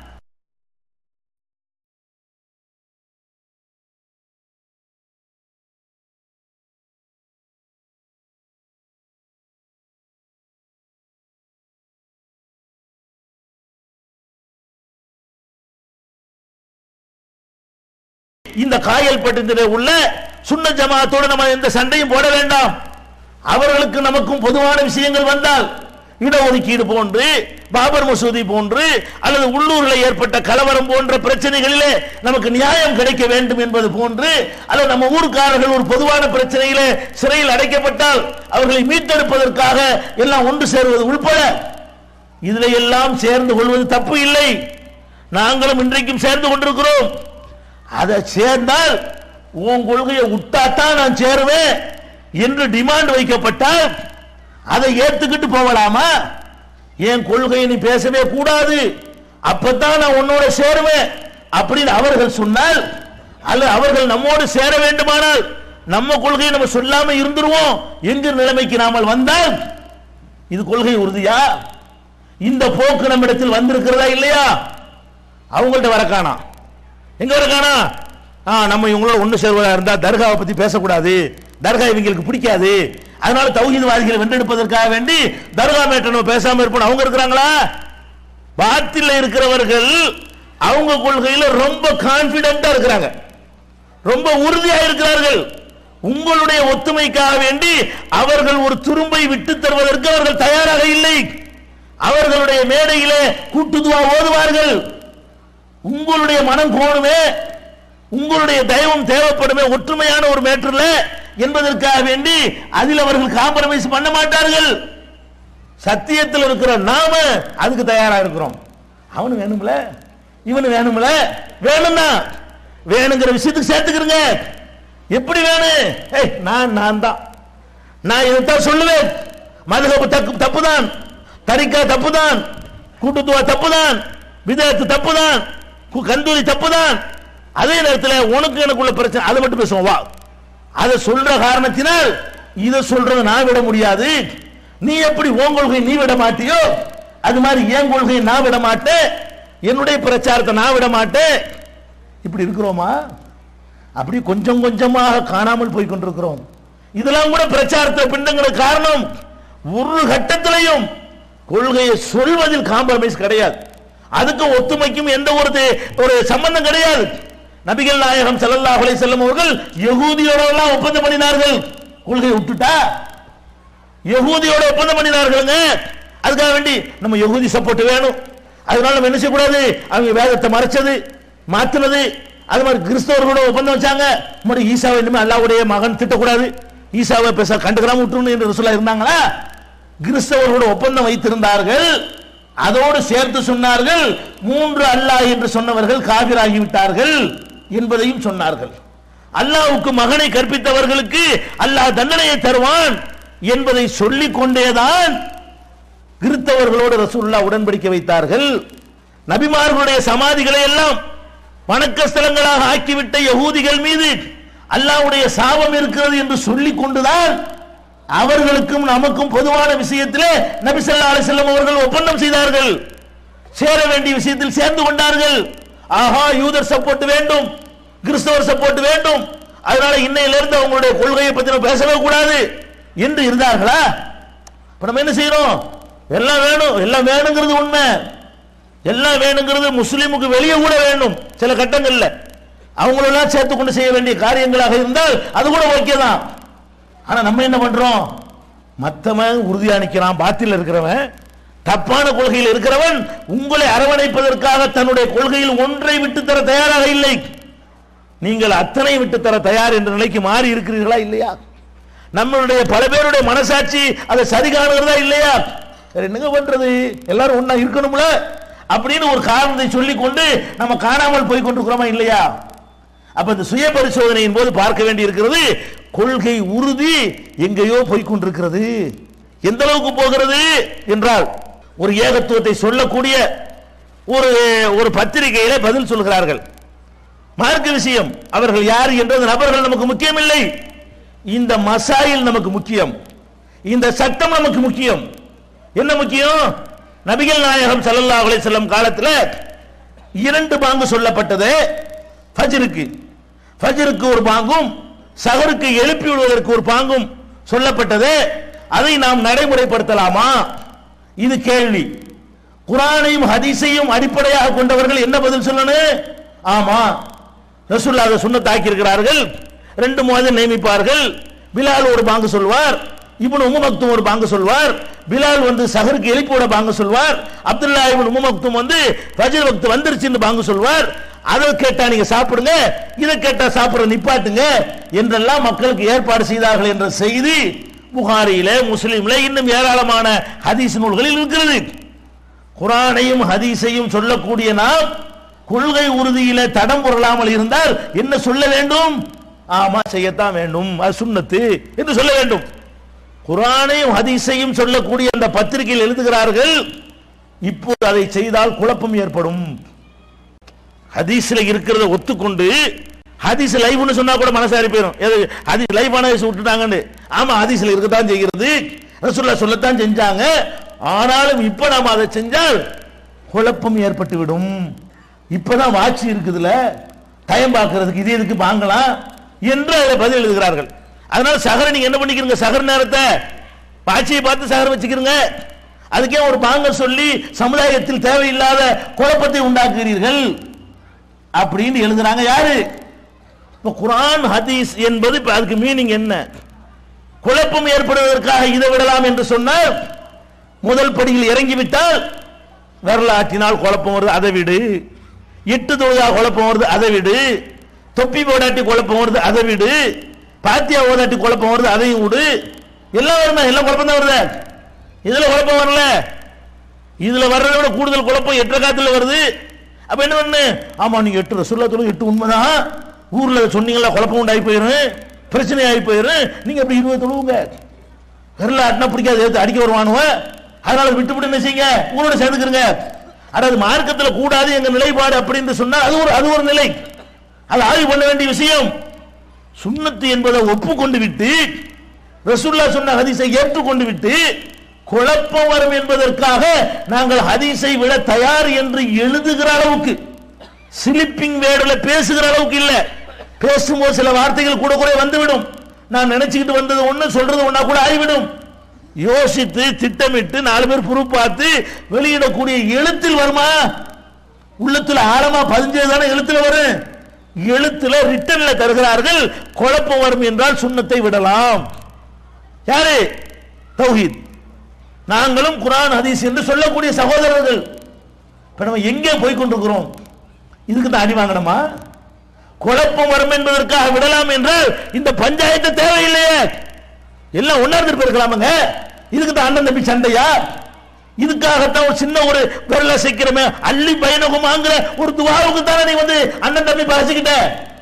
இந்த காயல் பட்டத்திலே உள்ள சுன்ன ஜமாத்தோடு நம்ம எந்த சண்டையும் போட வேண்டாம் அவர்களுக்கு நமக்கும் பொதுவான விஷயங்கள் வந்தால் இடஒதுக்கீடு போன்று பாபர் மசூதி போன்று அல்லது உள்ளூரில் ஏற்பட்ட கலவரம் போன்ற பிரச்சனைகளிலே நமக்கு நியாயம் கிடைக்க வேண்டும் என்பது போன்று அல்லது நம்ம ஊர்க்காரர்கள் ஒரு பொதுவான பிரச்சனையிலே சிறையில் அடைக்கப்பட்டால் அவர்களை மீட்டெடுப்பதற்காக எல்லாம் ஒன்று சேருவது உள்பட இதுல எல்லாம் சேர்ந்து கொள்வது தப்பு இல்லை நாங்களும் இன்றைக்கும் சேர்ந்து கொண்டிருக்கிறோம் அதை சேர்ந்தால் உன் கொள்கையை விட்டாத்தான் நான் சேருவேன் என்று டிமாண்ட் வைக்கப்பட்டால் அதை ஏத்துக்கிட்டு போகலாமா என் கொள்கையை நீ பேசவே கூடாது அப்பதான் நான் உன்னோட சேருவேன் அப்படின்னு அவர்கள் சொன்னால் அல்லது அவர்கள் நம்மோடு சேர வேண்டுமானால் நம்ம கொள்கையை நம்ம சொல்லாம இருந்துருவோம் என்கிற நிலைமைக்கு நாமல் வந்தால் இது கொள்கை உறுதியா இந்த போக்கு நம்மிடத்தில் வந்திருக்கிறதா இல்லையா அவங்கள்ட்ட வர காணாம் எங்க இருக்கானா ஆ நம்ம இவங்களோட ஒண்ணு சேர்வதா இருந்தா தர்காவை பத்தி பேசக்கூடாது தர்கா இவங்களுக்கு பிடிக்காது அதனால தௌஹீத்வாதிகளை வென்றெடுப்பதற்காக வேண்டி தர்கா மேட்டர் நம்ம பேசாம இருப்போம் அவங்க இருக்கிறாங்களா பாத்தில இருக்கிறவர்கள் அவங்க கொள்கையில ரொம்ப கான்பிடண்டா இருக்கிறாங்க ரொம்ப உறுதியா இருக்கிறார்கள் உங்களுடைய ஒத்துமைக்காக வேண்டி அவர்கள் ஒரு துரும்பை விட்டு தருவதற்கு அவர்கள் தயாராக இல்லை அவர்களுடைய மேடையிலே கூட்டுதுவா ஓதுவார்கள் உங்களுடைய மனம் கோணுமே உங்களுடைய தெய்வம் தேவைப்படுமே ஒற்றுமையான ஒரு மேட்டர்ல என்பதற்காக வேண்டி அதில் அவர்கள் காம்ப்ரமைஸ் பண்ண மாட்டார்கள் சத்தியத்தில் இருக்கிற நாம அதுக்கு தயாரா இருக்கிறோம் அவனு வேணும்ல இவனு வேணும்ல வேணும்னா வேணுங்கிற விஷயத்துக்கு சேர்த்துக்கிறங்க எப்படி வேணும் ஏய் நான் நான் தான் நான் இதைத்தான் சொல்லுவேன் மதுகப்பு தப்பு தப்புதான் தரிக்கா தப்புதான் கூட்டுத்துவா தப்புதான் விதத்து தப்புதான் கு- கந்தூரி தப்புதான் அதே நேரத்தில் உனக்கு எனக்குள்ள பிரச்சனை அதை மட்டும் பேசுவோம் வா அதை சொல்ற காரணத்தினால் இதை சொல்றதை நான் விட முடியாது நீ எப்படி உன் கொள்கை நீ விட மாட்டியோ அது மாதிரி என் கொள்கையை நான் விட மாட்டேன் என்னுடைய பிரச்சாரத்தை நான் விட மாட்டேன் இப்படி இருக்கிறோமா அப்படி கொஞ்சம் கொஞ்சமாக காணாமல் போய் கொண்டிருக்கிறோம் இதெல்லாம் கூட பிரச்சாரத்தை பின்னுங்கிற காரணம் ஒரு கட்டத்திலையும் கொள்கையை சொல்வதில் காம்ப்ரமைஸ் கிடையாது அதுக்கு ஒத்துமைக்கும் எந்த ஒரு தி- ஒரு சம்பந்தம் கிடையாது நபிகள் நாயகம் ஸல்லல்லாஹு அலைஹி வஸல்லம் அவர்கள் யகூதியோட எல்லாம் ஒப்பந்தம் பண்ணினார்கள் கொள்கையை விட்டுட்டா யகூதியோட ஒப்பந்தம் பண்ணினார்களுங்க அதுக்காக வேண்டி நம்ம யகூதி சப்போர்ட் வேணும் அதனால நம்ம என்ன செய்யக்கூடாது அவங்க வேதத்தை மறைச்சது மாத்துனது அது மாதிரி கிறிஸ்தவர்களோட ஒப்பந்தம் வச்சாங்க முன்னாடி ஈசாவை இனிமே அல்லாவுடைய மகன் திட்டக்கூடாது ஈசாவை பேச கண்டுக்கிறாம விட்டுருணும் என்று ரசூலா இருந்தாங்களா கிறிஸ்தவர்களோட ஒப்பந்தம் வைத்திருந்தார்கள் அதோடு சேர்த்து சொன்னார்கள் மூன்று அல்லாஹ் என்று சொன்னவர்கள் காபிராகி விட்டார்கள் என்பதையும் சொன்னார்கள் அல்லாஹ்வுக்கு மகனை கற்பித்தவர்களுக்கு அல்லாஹ் தண்டனையை தருவான் என்பதை சொல்லிக் கொண்டேதான் கிறிஸ்தவர்களோடு ரசூல்லா உடன்படிக்கை வைத்தார்கள் நபிமார்களுடைய சமாதிகளை எல்லாம் வணக்க ஸ்தலங்களாக ஆக்கிவிட்ட யகூதிகள் மீது அல்லாஹ்வுடைய சாபம் இருக்கிறது என்று சொல்லிக் கொண்டுதான் அவர்களுக்கும் நமக்கும் பொதுவான விஷயத்திலே நபி ஸல்லல்லாஹு அலைஹி வஸல்லம் அவர்கள் ஒப்பந்தம் செய்தார்கள் சேர வேண்டிய விஷயத்தில் சேர்ந்து கொண்டார்கள் ஆஹா யூதர் சப்போர்ட் வேண்டும் கிறிஸ்தவர் சப்போர்ட் வேண்டும் அதனால இன்னையிலிருந்து அவங்களுடைய கொள்கையை பத்தி நம்ம பேசவே கூடாது என்று இருந்தார்களா இப்ப நம்ம என்ன செய்யறோம் எல்லாம் வேணும் எல்லாம் வேணுங்கிறது உண்மை எல்லாம் வேணுங்கிறது முஸ்லீமுக்கு வெளியே கூட வேண்டும் சில கட்டங்கள்ல அவங்களெல்லாம் சேர்த்து கொண்டு செய்ய வேண்டிய காரியங்களாக இருந்தால் அது கூட ஓகே தான் ஆனா நம்ம என்ன பண்றோம் மத்தவன் உறுதியா நிக்கிறான் பாத்தில் இருக்கிறவன் தப்பான கொள்கையில் இருக்கிறவன் உங்களை அரவணைப்பதற்காக தன்னுடைய கொள்கையில் ஒன்றை விட்டு தர தயாராக இல்லை நீங்கள் அத்தனை விட்டு தர தயார் என்ற நிலைக்கு மாறி இருக்கிறீர்களா இல்லையா நம்மளுடைய பல பேருடைய மனசாட்சி அதை சரி காணுகிறதா இல்லையா வேற என்னங்க பண்றது எல்லாரும் ஒண்ணா இருக்கணும்ல அப்படின்னு ஒரு காரணத்தை சொல்லிக் கொண்டு நம்ம காணாமல் போய் கொண்டிருக்கிறோமா இல்லையா அப்ப இந்த சுய பரிசோதனையின் போது பார்க்க வேண்டி இருக்கிறது கொள்கை உறுதி எங்கேயோ போய் கொண்டிருக்கிறது எந்த அளவுக்கு போகிறது என்றால் ஒரு ஏகத்துவத்தை சொல்லக்கூடிய ஒரு ஒரு பத்திரிகையில பதில் சொல்கிறார்கள் மார்க்க விஷயம் அவர்கள் யார் என்றது நபர்கள் நமக்கு முக்கியமில்லை இந்த மசாயில் நமக்கு முக்கியம் இந்த சட்டம் நமக்கு முக்கியம் என்ன முக்கியம் நபிகள் நாயகம் ஸல்லல்லாஹு அலைஹி வஸல்லம் காலத்தில் இரண்டு பாங்கு சொல்லப்பட்டது ஃபஜ்ருக்கு ஃபஜ்ருக்கு ஒரு பாங்கும் சஹருக்கு எழுப்பி விடுவதற்கு ஒரு பாங்கும் சொல்லப்பட்டது அதை நாம் நடைமுறைப்படுத்தலாமா இது கேள்வி குரானையும் ஹதீஸையும் அடிப்படையாக கொண்டவர்கள் என்ன பதில் சொல்லணும் ஆமா ரசூல்லா அதை சுண்ணத்தாக்கி இருக்கிறார்கள் ரெண்டு முவாதம் நியமிப்பார்கள் பிலால் ஒரு பாங்கு சொல்வார் இப்னு உம்மு மக்தும் ஒரு பாங்கு சொல்வார் பிலால் வந்து சஹருக்கு எழுப்பியோட பாங்கு சொல்வார் அப்துல்லா இப்னு உம்மு மக்தும் வந்து ஃபஜ்ர் வக்த் வந்துருச்சுன்னு பாங்கு சொல்வார் அதை கேட்டா நீங்க சாப்பிடுங்க இதை கேட்டா சாப்பிடுற நிப்பாட்டுங்க என்றெல்லாம் மக்களுக்கு ஏற்பாடு செய்தார்கள் என்ற செய்தி புகாரியில முஸ்லிம்ல இன்னும் ஏராளமான ஹதீஸ் நூல்களில் இருக்கிறது குரானையும் ஹதீஸையும் சொல்லக்கூடிய நாம் கொள்கை உறுதியில தடம் புரளாமல் இருந்தால் என்ன சொல்ல வேண்டும் ஆமா செய்யத்தான் வேண்டும் அது சுன்னத்து என்று சொல்ல வேண்டும் குரானையும் ஹதீஸையும் சொல்லக்கூடிய அந்த பத்திரிகையில் எழுதுகிறார்கள் இப்போது அதை செய்தால் குழப்பம் ஏற்படும் ஹதீஸ்ல இருக்கிறத ஒத்துக்கொண்டு ஹதீஸ் லைவ்னு சொன்னா கூட மனசாரி போயிடும் எது ஹதீஸ் லைவ் ஆன விட்டுட்டாங்கன்னு ஆமா ஹதீஸ்ல இருக்கத்தான் செய்கிறது ரசூல்லா சொல்லத்தான் செஞ்சாங்க ஆனாலும் இப்ப நாம அதை செஞ்சால் குழப்பம் ஏற்பட்டு விடும் இப்பதான் வாட்சி இருக்குதுல டைம் பார்க்கறதுக்கு இது எதுக்கு வாங்கலாம் என்று அதில் பதில் எழுதுகிறார்கள் அதனால சகர நீங்க என்ன பண்ணிக்கிறீங்க சகர நேரத்தை பாட்சியை பார்த்து சகர வச்சுக்கிறீங்க அதுக்கே ஒரு பாங்க சொல்லி சமுதாயத்தில் தேவையில்லாத குழப்பத்தை உண்டாக்குகிறீர்கள் அப்படின்னு எழுதுறாங்க யாரு இப்ப குர்ஆன் ஹதீஸ் என்பது இப்ப அதுக்கு மீனிங் என்ன குழப்பம் ஏற்படுவதற்காக இதை விடலாம் என்று சொன்னால் முதல் படியில் இறங்கிவிட்டால் வரலாற்றினால் குழப்பம் வருது அதை விடு எட்டு தொழுதா குழப்பம் வருது அதை விடு தொப்பி போடாட்டி குழப்பம் வருது அதை விடு பாத்தியா ஓதாட்டி குழப்பம் வருது அதையும் விடு எல்லாம் வருமா எல்லாம் குழப்பம் தான் வருது இதுல குழப்பம் வரல இதுல வர்றதை விட கூடுதல் குழப்பம் எட்டு காத்துல வருது அப்ப என்ன பண்ணு ஆமா நீங்க எட்டு ரசூல்லா தொழுகை எட்டு உண்மைதான் ஊர்ல சொன்னீங்களா குழப்பம் உண்டாகி போயிரும் பிரச்சனை ஆகி போயிரும் நீங்க அப்படி இருபது தொழுவுங்க விரல ஆட்டினா பிடிக்காது எடுத்து அடிக்க வருவானுவ அதனால விட்டு விட்டு என்ன செய்யுங்க ஊரோட சேர்ந்துக்கிறங்க அதாவது மார்க்கத்தில் கூடாது எங்க நிலைப்பாடு அப்படின்னு சொன்னா அது ஒரு அது ஒரு நிலை அது ஆய்வு பண்ண வேண்டிய விஷயம் சுன்னத்து என்பதை ஒப்புக்கொண்டு விட்டு ரசூல்லா சொன்ன ஹதீஸை ஏற்றுக்கொண்டு விட்டு குழப்பம் வரும் என்பதற்காக நாங்கள் ஹதீஸை விட தயார் என்று எழுதுகிற அளவுக்கு ஸ்லிப்பிங் வேர்டுல பேசுகிற அளவுக்கு இல்ல பேசும்போது சில வார்த்தைகள் கூட கூட வந்துவிடும் நான் நினைச்சுக்கிட்டு வந்தது ஒண்ணு சொல்றது ஒண்ணா கூட ஆகிவிடும் யோசித்து திட்டமிட்டு நாலு பேர் ப்ரூஃப் பார்த்து வெளியிடக்கூடிய எழுத்தில் வருமா உள்ளத்துல ஆழமா பதிஞ்சது தானே எழுத்துல வரும் எழுத்துல ரிட்டன்ல தருகிறார்கள் குழப்பம் வரும் என்றால் சுண்ணத்தை விடலாம் யாரு தௌஹீத் நாங்களும் குர்ஆன் ஹதீஸ் என்று சொல்லக்கூடிய சகோதரர்கள் இப்ப நம்ம எங்கே போய் கொண்டிருக்கிறோம் இதுக்கு தான் அடி வாங்கணுமா குழப்பம் வரும் என்பதற்காக விடலாம் என்றால் இந்த பஞ்சாயத்து தேவையில்லையே எல்லாம் ஒன்னார்ந்து இருக்கலாமுங்க இதுக்கு தான் அண்ணன் தம்பி சண்டையா இதுக்காகத்தான் ஒரு சின்ன ஒரு விரல சிக்கிறமே அள்ளி பயணகுமாங்கிற ஒரு துவாவுக்கு தானே நீ வந்து அண்ணன் தம்பி பசிக்கிட்ட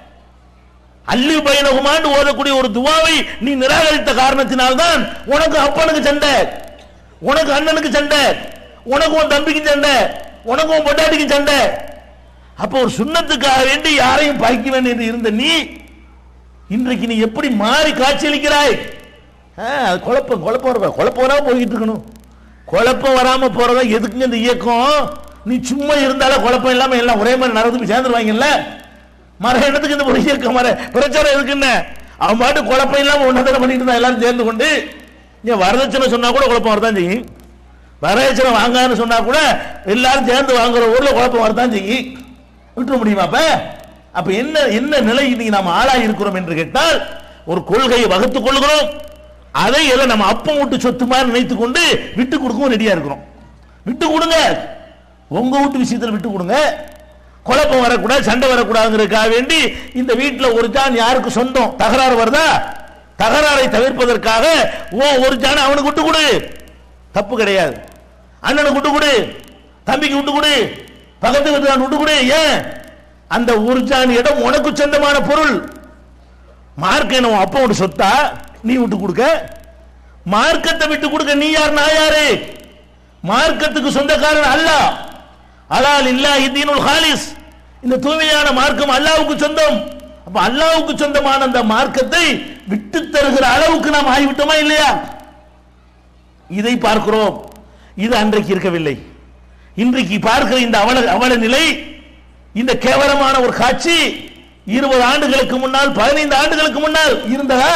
அள்ளி பயணகுமான்னு ஓதக்கூடிய ஒரு துவாவை நீ நிராகரித்த காரணத்தினால்தான் உனக்கு அப்பனுக்கு சண்டை உனக்கு அண்ணனுக்கு சண்டை உனக்கு உன் தம்பிக்கு சண்டை உனக்கு உன் பொண்டாட்டிக்கு சண்டை அப்போ ஒரு சுண்ணத்துக்காக வேண்டி யாரையும் பாய்க்க வேண்டியது இருந்த நீ இன்றைக்கு நீ எப்படி மாறி காட்சியளிக்கிறாய் ஆ, அது குழப்பம் குழப்பம் வர குழப்பம் வராம போய்கிட்டு இருக்கணும் குழப்பம் வராம போறதா எதுக்குங்க இந்த இயக்கம் நீ சும்மா இருந்தாலே குழப்பம் இல்லாம எல்லாம் ஒரே மாதிரி நடந்து போய் சேர்ந்துருவாங்கல்ல மர இடத்துக்கு இந்த ஒரு இயக்கம் மர பிரச்சாரம் எதுக்குன்னு அவன் பாட்டு குழப்பம் இல்லாம ஒன்னதான பண்ணிட்டு இருந்தா எல்லாரும் சேர்ந்து கொண்டு இங்க வரதட்சணை சொன்னா கூட குழப்பம் வரதான் செய்யும் வரதட்சணை வாங்கான்னு சொன்னா கூட எல்லாரும் சேர்ந்து வாங்குற ஊர்ல குழப்பம் வரதான் செய்யும் விட்டுற முடியுமா அப்ப அப்ப என்ன என்ன நிலை இன்னைக்கு நாம் ஆளாகி இருக்கிறோம் என்று கேட்டால் ஒரு கொள்கையை வகுத்துக் கொள்கிறோம் அதை எதை நம்ம அப்பம் விட்டு சொத்து மாதிரி நினைத்துக் கொண்டு விட்டு கொடுக்கவும் ரெடியா இருக்கிறோம் விட்டு கொடுங்க உங்க வீட்டு விஷயத்தில் விட்டு கொடுங்க குழப்பம் வரக்கூடாது சண்டை வரக்கூடாதுங்கிறதுக்காக வேண்டி இந்த வீட்டில் ஒரு ஜான் யாருக்கு சொந்தம் தகராறு வருதா தகராறை தவிர்ப்பதற்காக ஓ ஒரு ஜான் அவனுக்கு விட்டு கொடு தப்பு கிடையாது அண்ணனுக்கு விட்டு கொடு தம்பிக்கு விட்டு கொடு பக்கத்து வீட்டுக்காரன் விட்டு கொடு ஏன் அந்த ஒரு ஜான் இடம் உனக்கு சொந்தமான பொருள் மார்க்க என்ன உன் அப்பா சொத்தா நீ விட்டு கொடுக்க மார்க்கத்தை விட்டு கொடுக்க நீ யார் நான் யாரு மார்க்கத்துக்கு சொந்தக்காரன் அல்லாஹ் அலால் இல்லாஹி தீனுல் ஹாலிஸ் இந்த தூய்மையான மார்க்கம் அல்லாஹ்வுக்கு சொந்தம் அப்ப அல்லாஹ்வுக்கு சொந்தமான அந்த மார்க்கத்தை விட்டு தருகிற அளவுக்கு நாம் ஆகிவிட்டோமா இல்லையா இதை பார்க்கிறோம் இது அன்றைக்கு இருக்கவில்லை இன்றைக்கு பார்க்கிற இந்த அவல அவல நிலை இந்த கேவலமான ஒரு காட்சி இருபது ஆண்டுகளுக்கு முன்னால் பதினைந்து ஆண்டுகளுக்கு முன்னால் இருந்ததா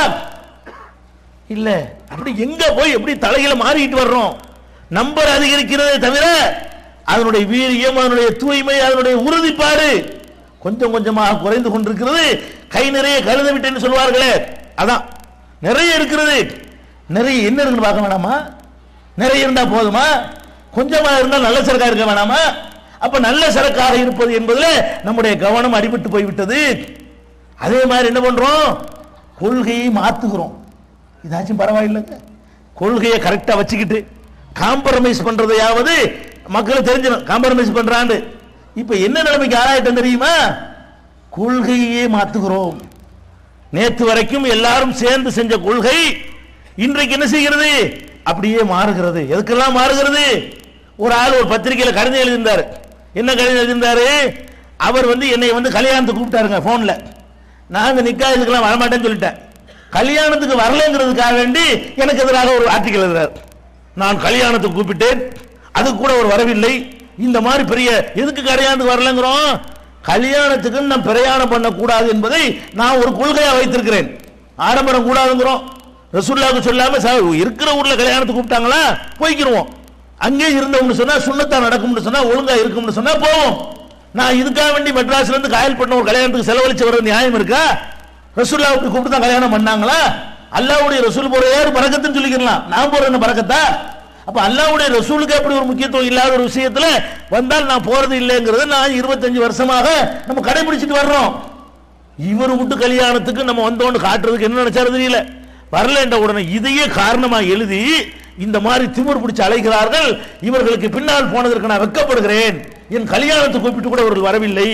இல்ல அப்படி எங்க போய் எப்படி தலையில மாறிட்டு வர்றோம் நம்பர் அதிகரிக்கிறதே தவிர அதனுடைய வீரியம் அதனுடைய தூய்மை அதனுடைய உறுதிப்பாடு கொஞ்சம் கொஞ்சமாக குறைந்து கொண்டிருக்கிறது கை நிறைய கழுத விட்டேன்னு சொல்வார்களே அதான் நிறைய இருக்கிறது நிறைய என்ன இருக்குன்னு பார்க்க வேணாமா நிறைய இருந்தா போதுமா கொஞ்சமா இருந்தால் நல்ல சரக்கா இருக்க வேணாமா அப்ப நல்ல சரக்காக இருப்பது என்பதுல நம்முடைய கவனம் அடிபட்டு போய்விட்டது அதே மாதிரி என்ன பண்றோம் கொள்கையை மாத்துகிறோம் இதாச்சும் பரவாயில்லைங்க கொள்கையை கரெக்டா வச்சுக்கிட்டு காம்ப்ரமைஸ் பண்றதையாவது மக்களுக்கு தெரிஞ்சிடும் காம்ப்ரமைஸ் பண்றான்னு இப்ப என்ன நிலைமைக்கு ஆளாயிட்டம் தெரியுமா கொள்கையே மாத்துகிறோம் நேத்து வரைக்கும் எல்லாரும் சேர்ந்து செஞ்ச கொள்கை இன்றைக்கு என்ன செய்கிறது அப்படியே மாறுகிறது எதுக்கெல்லாம் மாறுகிறது ஒரு ஆள் ஒரு பத்திரிகையில கடிதம் எழுதியிருந்தார் என்ன கடிதம் எழுதியிருந்தாரு அவர் வந்து என்னை வந்து கல்யாணத்துக்கு கூப்பிட்டாருங்க போன்ல நாங்க நிக்கா இதுக்கெல்லாம் வரமாட்டேன்னு சொல்லிட்டேன் கல்யாணத்துக்கு வரலங்கிறதுக்காக வேண்டி எனக்கு எதிராக ஒரு ஆர்டிக்கல் எழுதுறார் நான் கல்யாணத்துக்கு கூப்பிட்டேன் அது கூட ஒரு வரவில்லை இந்த மாதிரி பெரிய எதுக்கு கல்யாணத்துக்கு வரலங்கிறோம் கல்யாணத்துக்கு நான் பிரயாணம் பண்ணக்கூடாது என்பதை நான் ஒரு கொள்கையா வைத்திருக்கிறேன் ஆடம்பரம் கூடாதுங்கிறோம் ரசூல்லாவுக்கு சொல்லாம சார் இருக்கிற ஊர்ல கல்யாணத்துக்கு கூப்பிட்டாங்களா போய்க்கிருவோம் அங்கே இருந்தோம்னு சொன்னா சுண்ணத்தா நடக்கும்னு சொன்னா ஒழுங்கா இருக்கும்னு சொன்னா போவோம் நான் இதுக்காக வேண்டி மெட்ராஸ்ல இருந்து காயல்பட்டினம் ஒரு கல்யாணத்துக்கு செலவழிச்சு வர்றது நியாயம் இருக்கா ரசூல்லாவுக்கு கூப்பிட்டு தான் கல்யாணம் பண்ணாங்களா அல்லாவுடைய ரசூல் போற யாரு பறக்கத்துன்னு சொல்லிக்கலாம் நான் போற என்ன பறக்கத்தா அப்ப அல்லாவுடைய ரசூலுக்கு அப்படி ஒரு முக்கியத்துவம் இல்லாத ஒரு விஷயத்துல வந்தால் நான் போறது இல்லைங்கிறத நான் இருபத்தஞ்சு வருஷமாக நம்ம கடைபிடிச்சிட்டு வர்றோம் இவர் விட்டு கல்யாணத்துக்கு நம்ம வந்தோன்னு காட்டுறதுக்கு என்ன நினைச்சாரு தெரியல வரலன்ற உடனே இதையே காரணமா எழுதி இந்த மாதிரி திமிர் பிடிச்சு அழைக்கிறார்கள் இவர்களுக்கு பின்னால் போனதற்கு நான் வெட்கப்படுகிறேன் என் கல்யாணத்தை கூப்பிட்டு கூட அவர்கள் வரவில்லை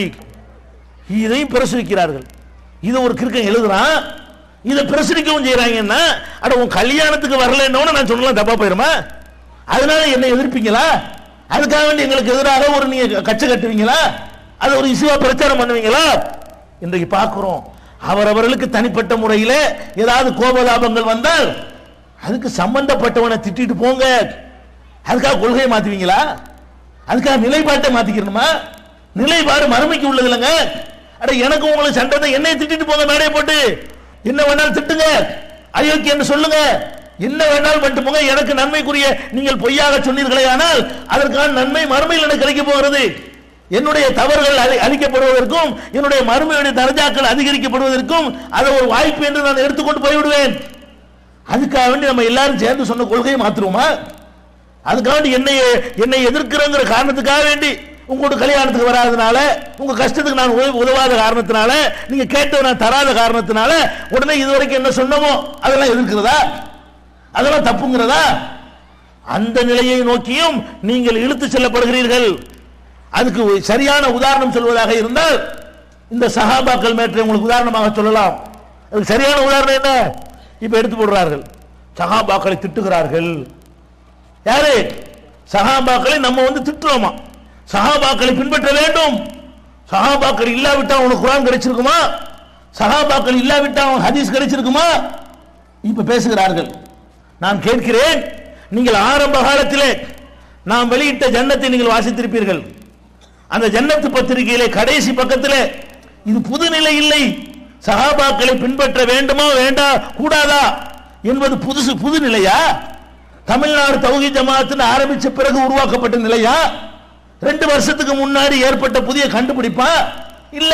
இதையும் பிரசுரிக்கிறார்கள் இது ஒரு கிறுக்கன் எழுதுறான் இதை பிரசுரிக்கவும் செய்யறாங்கன்னா அட உன் கல்யாணத்துக்கு வரலன்னு நான் சொல்லலாம் தப்பா போயிருமா அதனால என்ன எதிர்ப்பீங்களா அதுக்காக வேண்டி எங்களுக்கு எதிராக ஒரு நீங்க கட்சி கட்டுவீங்களா அது ஒரு இசுவா பிரச்சாரம் பண்ணுவீங்களா இன்றைக்கு பார்க்கிறோம் அவரவர்களுக்கு தனிப்பட்ட முறையில் ஏதாவது கோபலாபங்கள் வந்தால் அதுக்கு சம்பந்தப்பட்டவனை திட்டிட்டு போங்க அதுக்காக கொள்கையை மாத்துவீங்களா அதுக்காக நிலைப்பாட்டை மாத்திக்கணுமா நிலைப்பாடு மறுமைக்கு உள்ளது இல்லைங்க அட எனக்கு உங்களுக்கு சண்டை தான் என்னை திட்டிட்டு போங்க மேடையை போட்டு என்ன வேணாலும் திட்டுங்க அயோக்கியம் சொல்லுங்க என்ன வேணாலும் பண்ணிட்டு போங்க எனக்கு நன்மைக்குரிய நீங்கள் பொய்யாக சொன்னீர்களே ஆனால் அதற்கான நன்மை மறுமையில் எனக்கு கிடைக்க போகிறது என்னுடைய தவறுகள் அழி- அழிக்கப்படுவதற்கும் என்னுடைய மறுமையுடைய தரஜாக்கள் அதிகரிக்கப்படுவதற்கும் அதை ஒரு வாய்ப்பு என்று நான் எடுத்துக்கொண்டு போய்விடுவேன் அதுக்காக வேண்டி நம்ம எல்லாரும் சேர்ந்து சொன்ன கொள்கையை மாத்துருவோமா அதுக்காக வேண்டி என்னை என்னை எதிர்க்கிறங்கிற காரணத்துக்காக வேண்டி உங்களோட கல்யாணத்துக்கு வராதனால உங்க கஷ்டத்துக்கு நான் உதவி- உதவாத காரணத்தினால நீங்க கேட்டதை நான் தராத காரணத்தினால உடனே இதுவரைக்கும் என்ன சொன்னமோ அதெல்லாம் எதிர்க்கிறதா அதெல்லாம் தப்புங்கிறதா அந்த நிலையை நோக்கியும் நீங்கள் இழுத்து செல்லப்படுகிறீர்கள் அதுக்கு ஒரு சரியான உதாரணம் சொல்வதாக இருந்தால் இந்த சஹாபாக்கள் மேற்றை உங்களுக்கு உதாரணமாக சொல்லலாம் அதுக்கு சரியான உதாரணம் என்ன இப்ப எடுத்து போடுறார்கள் சஹாபாக்களை திட்டுகிறார்கள் யாரு சஹாபாக்களை நம்ம வந்து திட்டுறோமா சஹாபாக்களை பின்பற்ற வேண்டும் சஹாபாக்கள் இல்லாவிட்டா உனக்கு குரான் கிடைச்சிருக்குமா சஹாபாக்கள் இல்லாவிட்டா உனக்கு ஹதீஸ் கிடைச்சிருக்குமா இப்ப பேசுகிறார்கள் நான் கேட்கிறேன் நீங்கள் ஆரம்ப காலத்திலே நாம் வெளியிட்ட ஜன்னத்தை நீங்கள் வாசித்திருப்பீர்கள் அந்த ஜன்னத்து பத்திரிகையிலே கடைசி பக்கத்திலே இது புது நிலை இல்லை சஹாபாக்களை பின்பற்ற வேண்டுமா வேண்டா கூடாதா என்பது புதுசு புது நிலையா தமிழ்நாடு தௌஹி ஜமாத்துன்னு ஆரம்பிச்ச பிறகு உருவாக்கப்பட்ட நிலையா ரெண்டு வருஷத்துக்கு முன்னாடி ஏற்பட்ட புதிய கண்டுபிடிப்பா இல்ல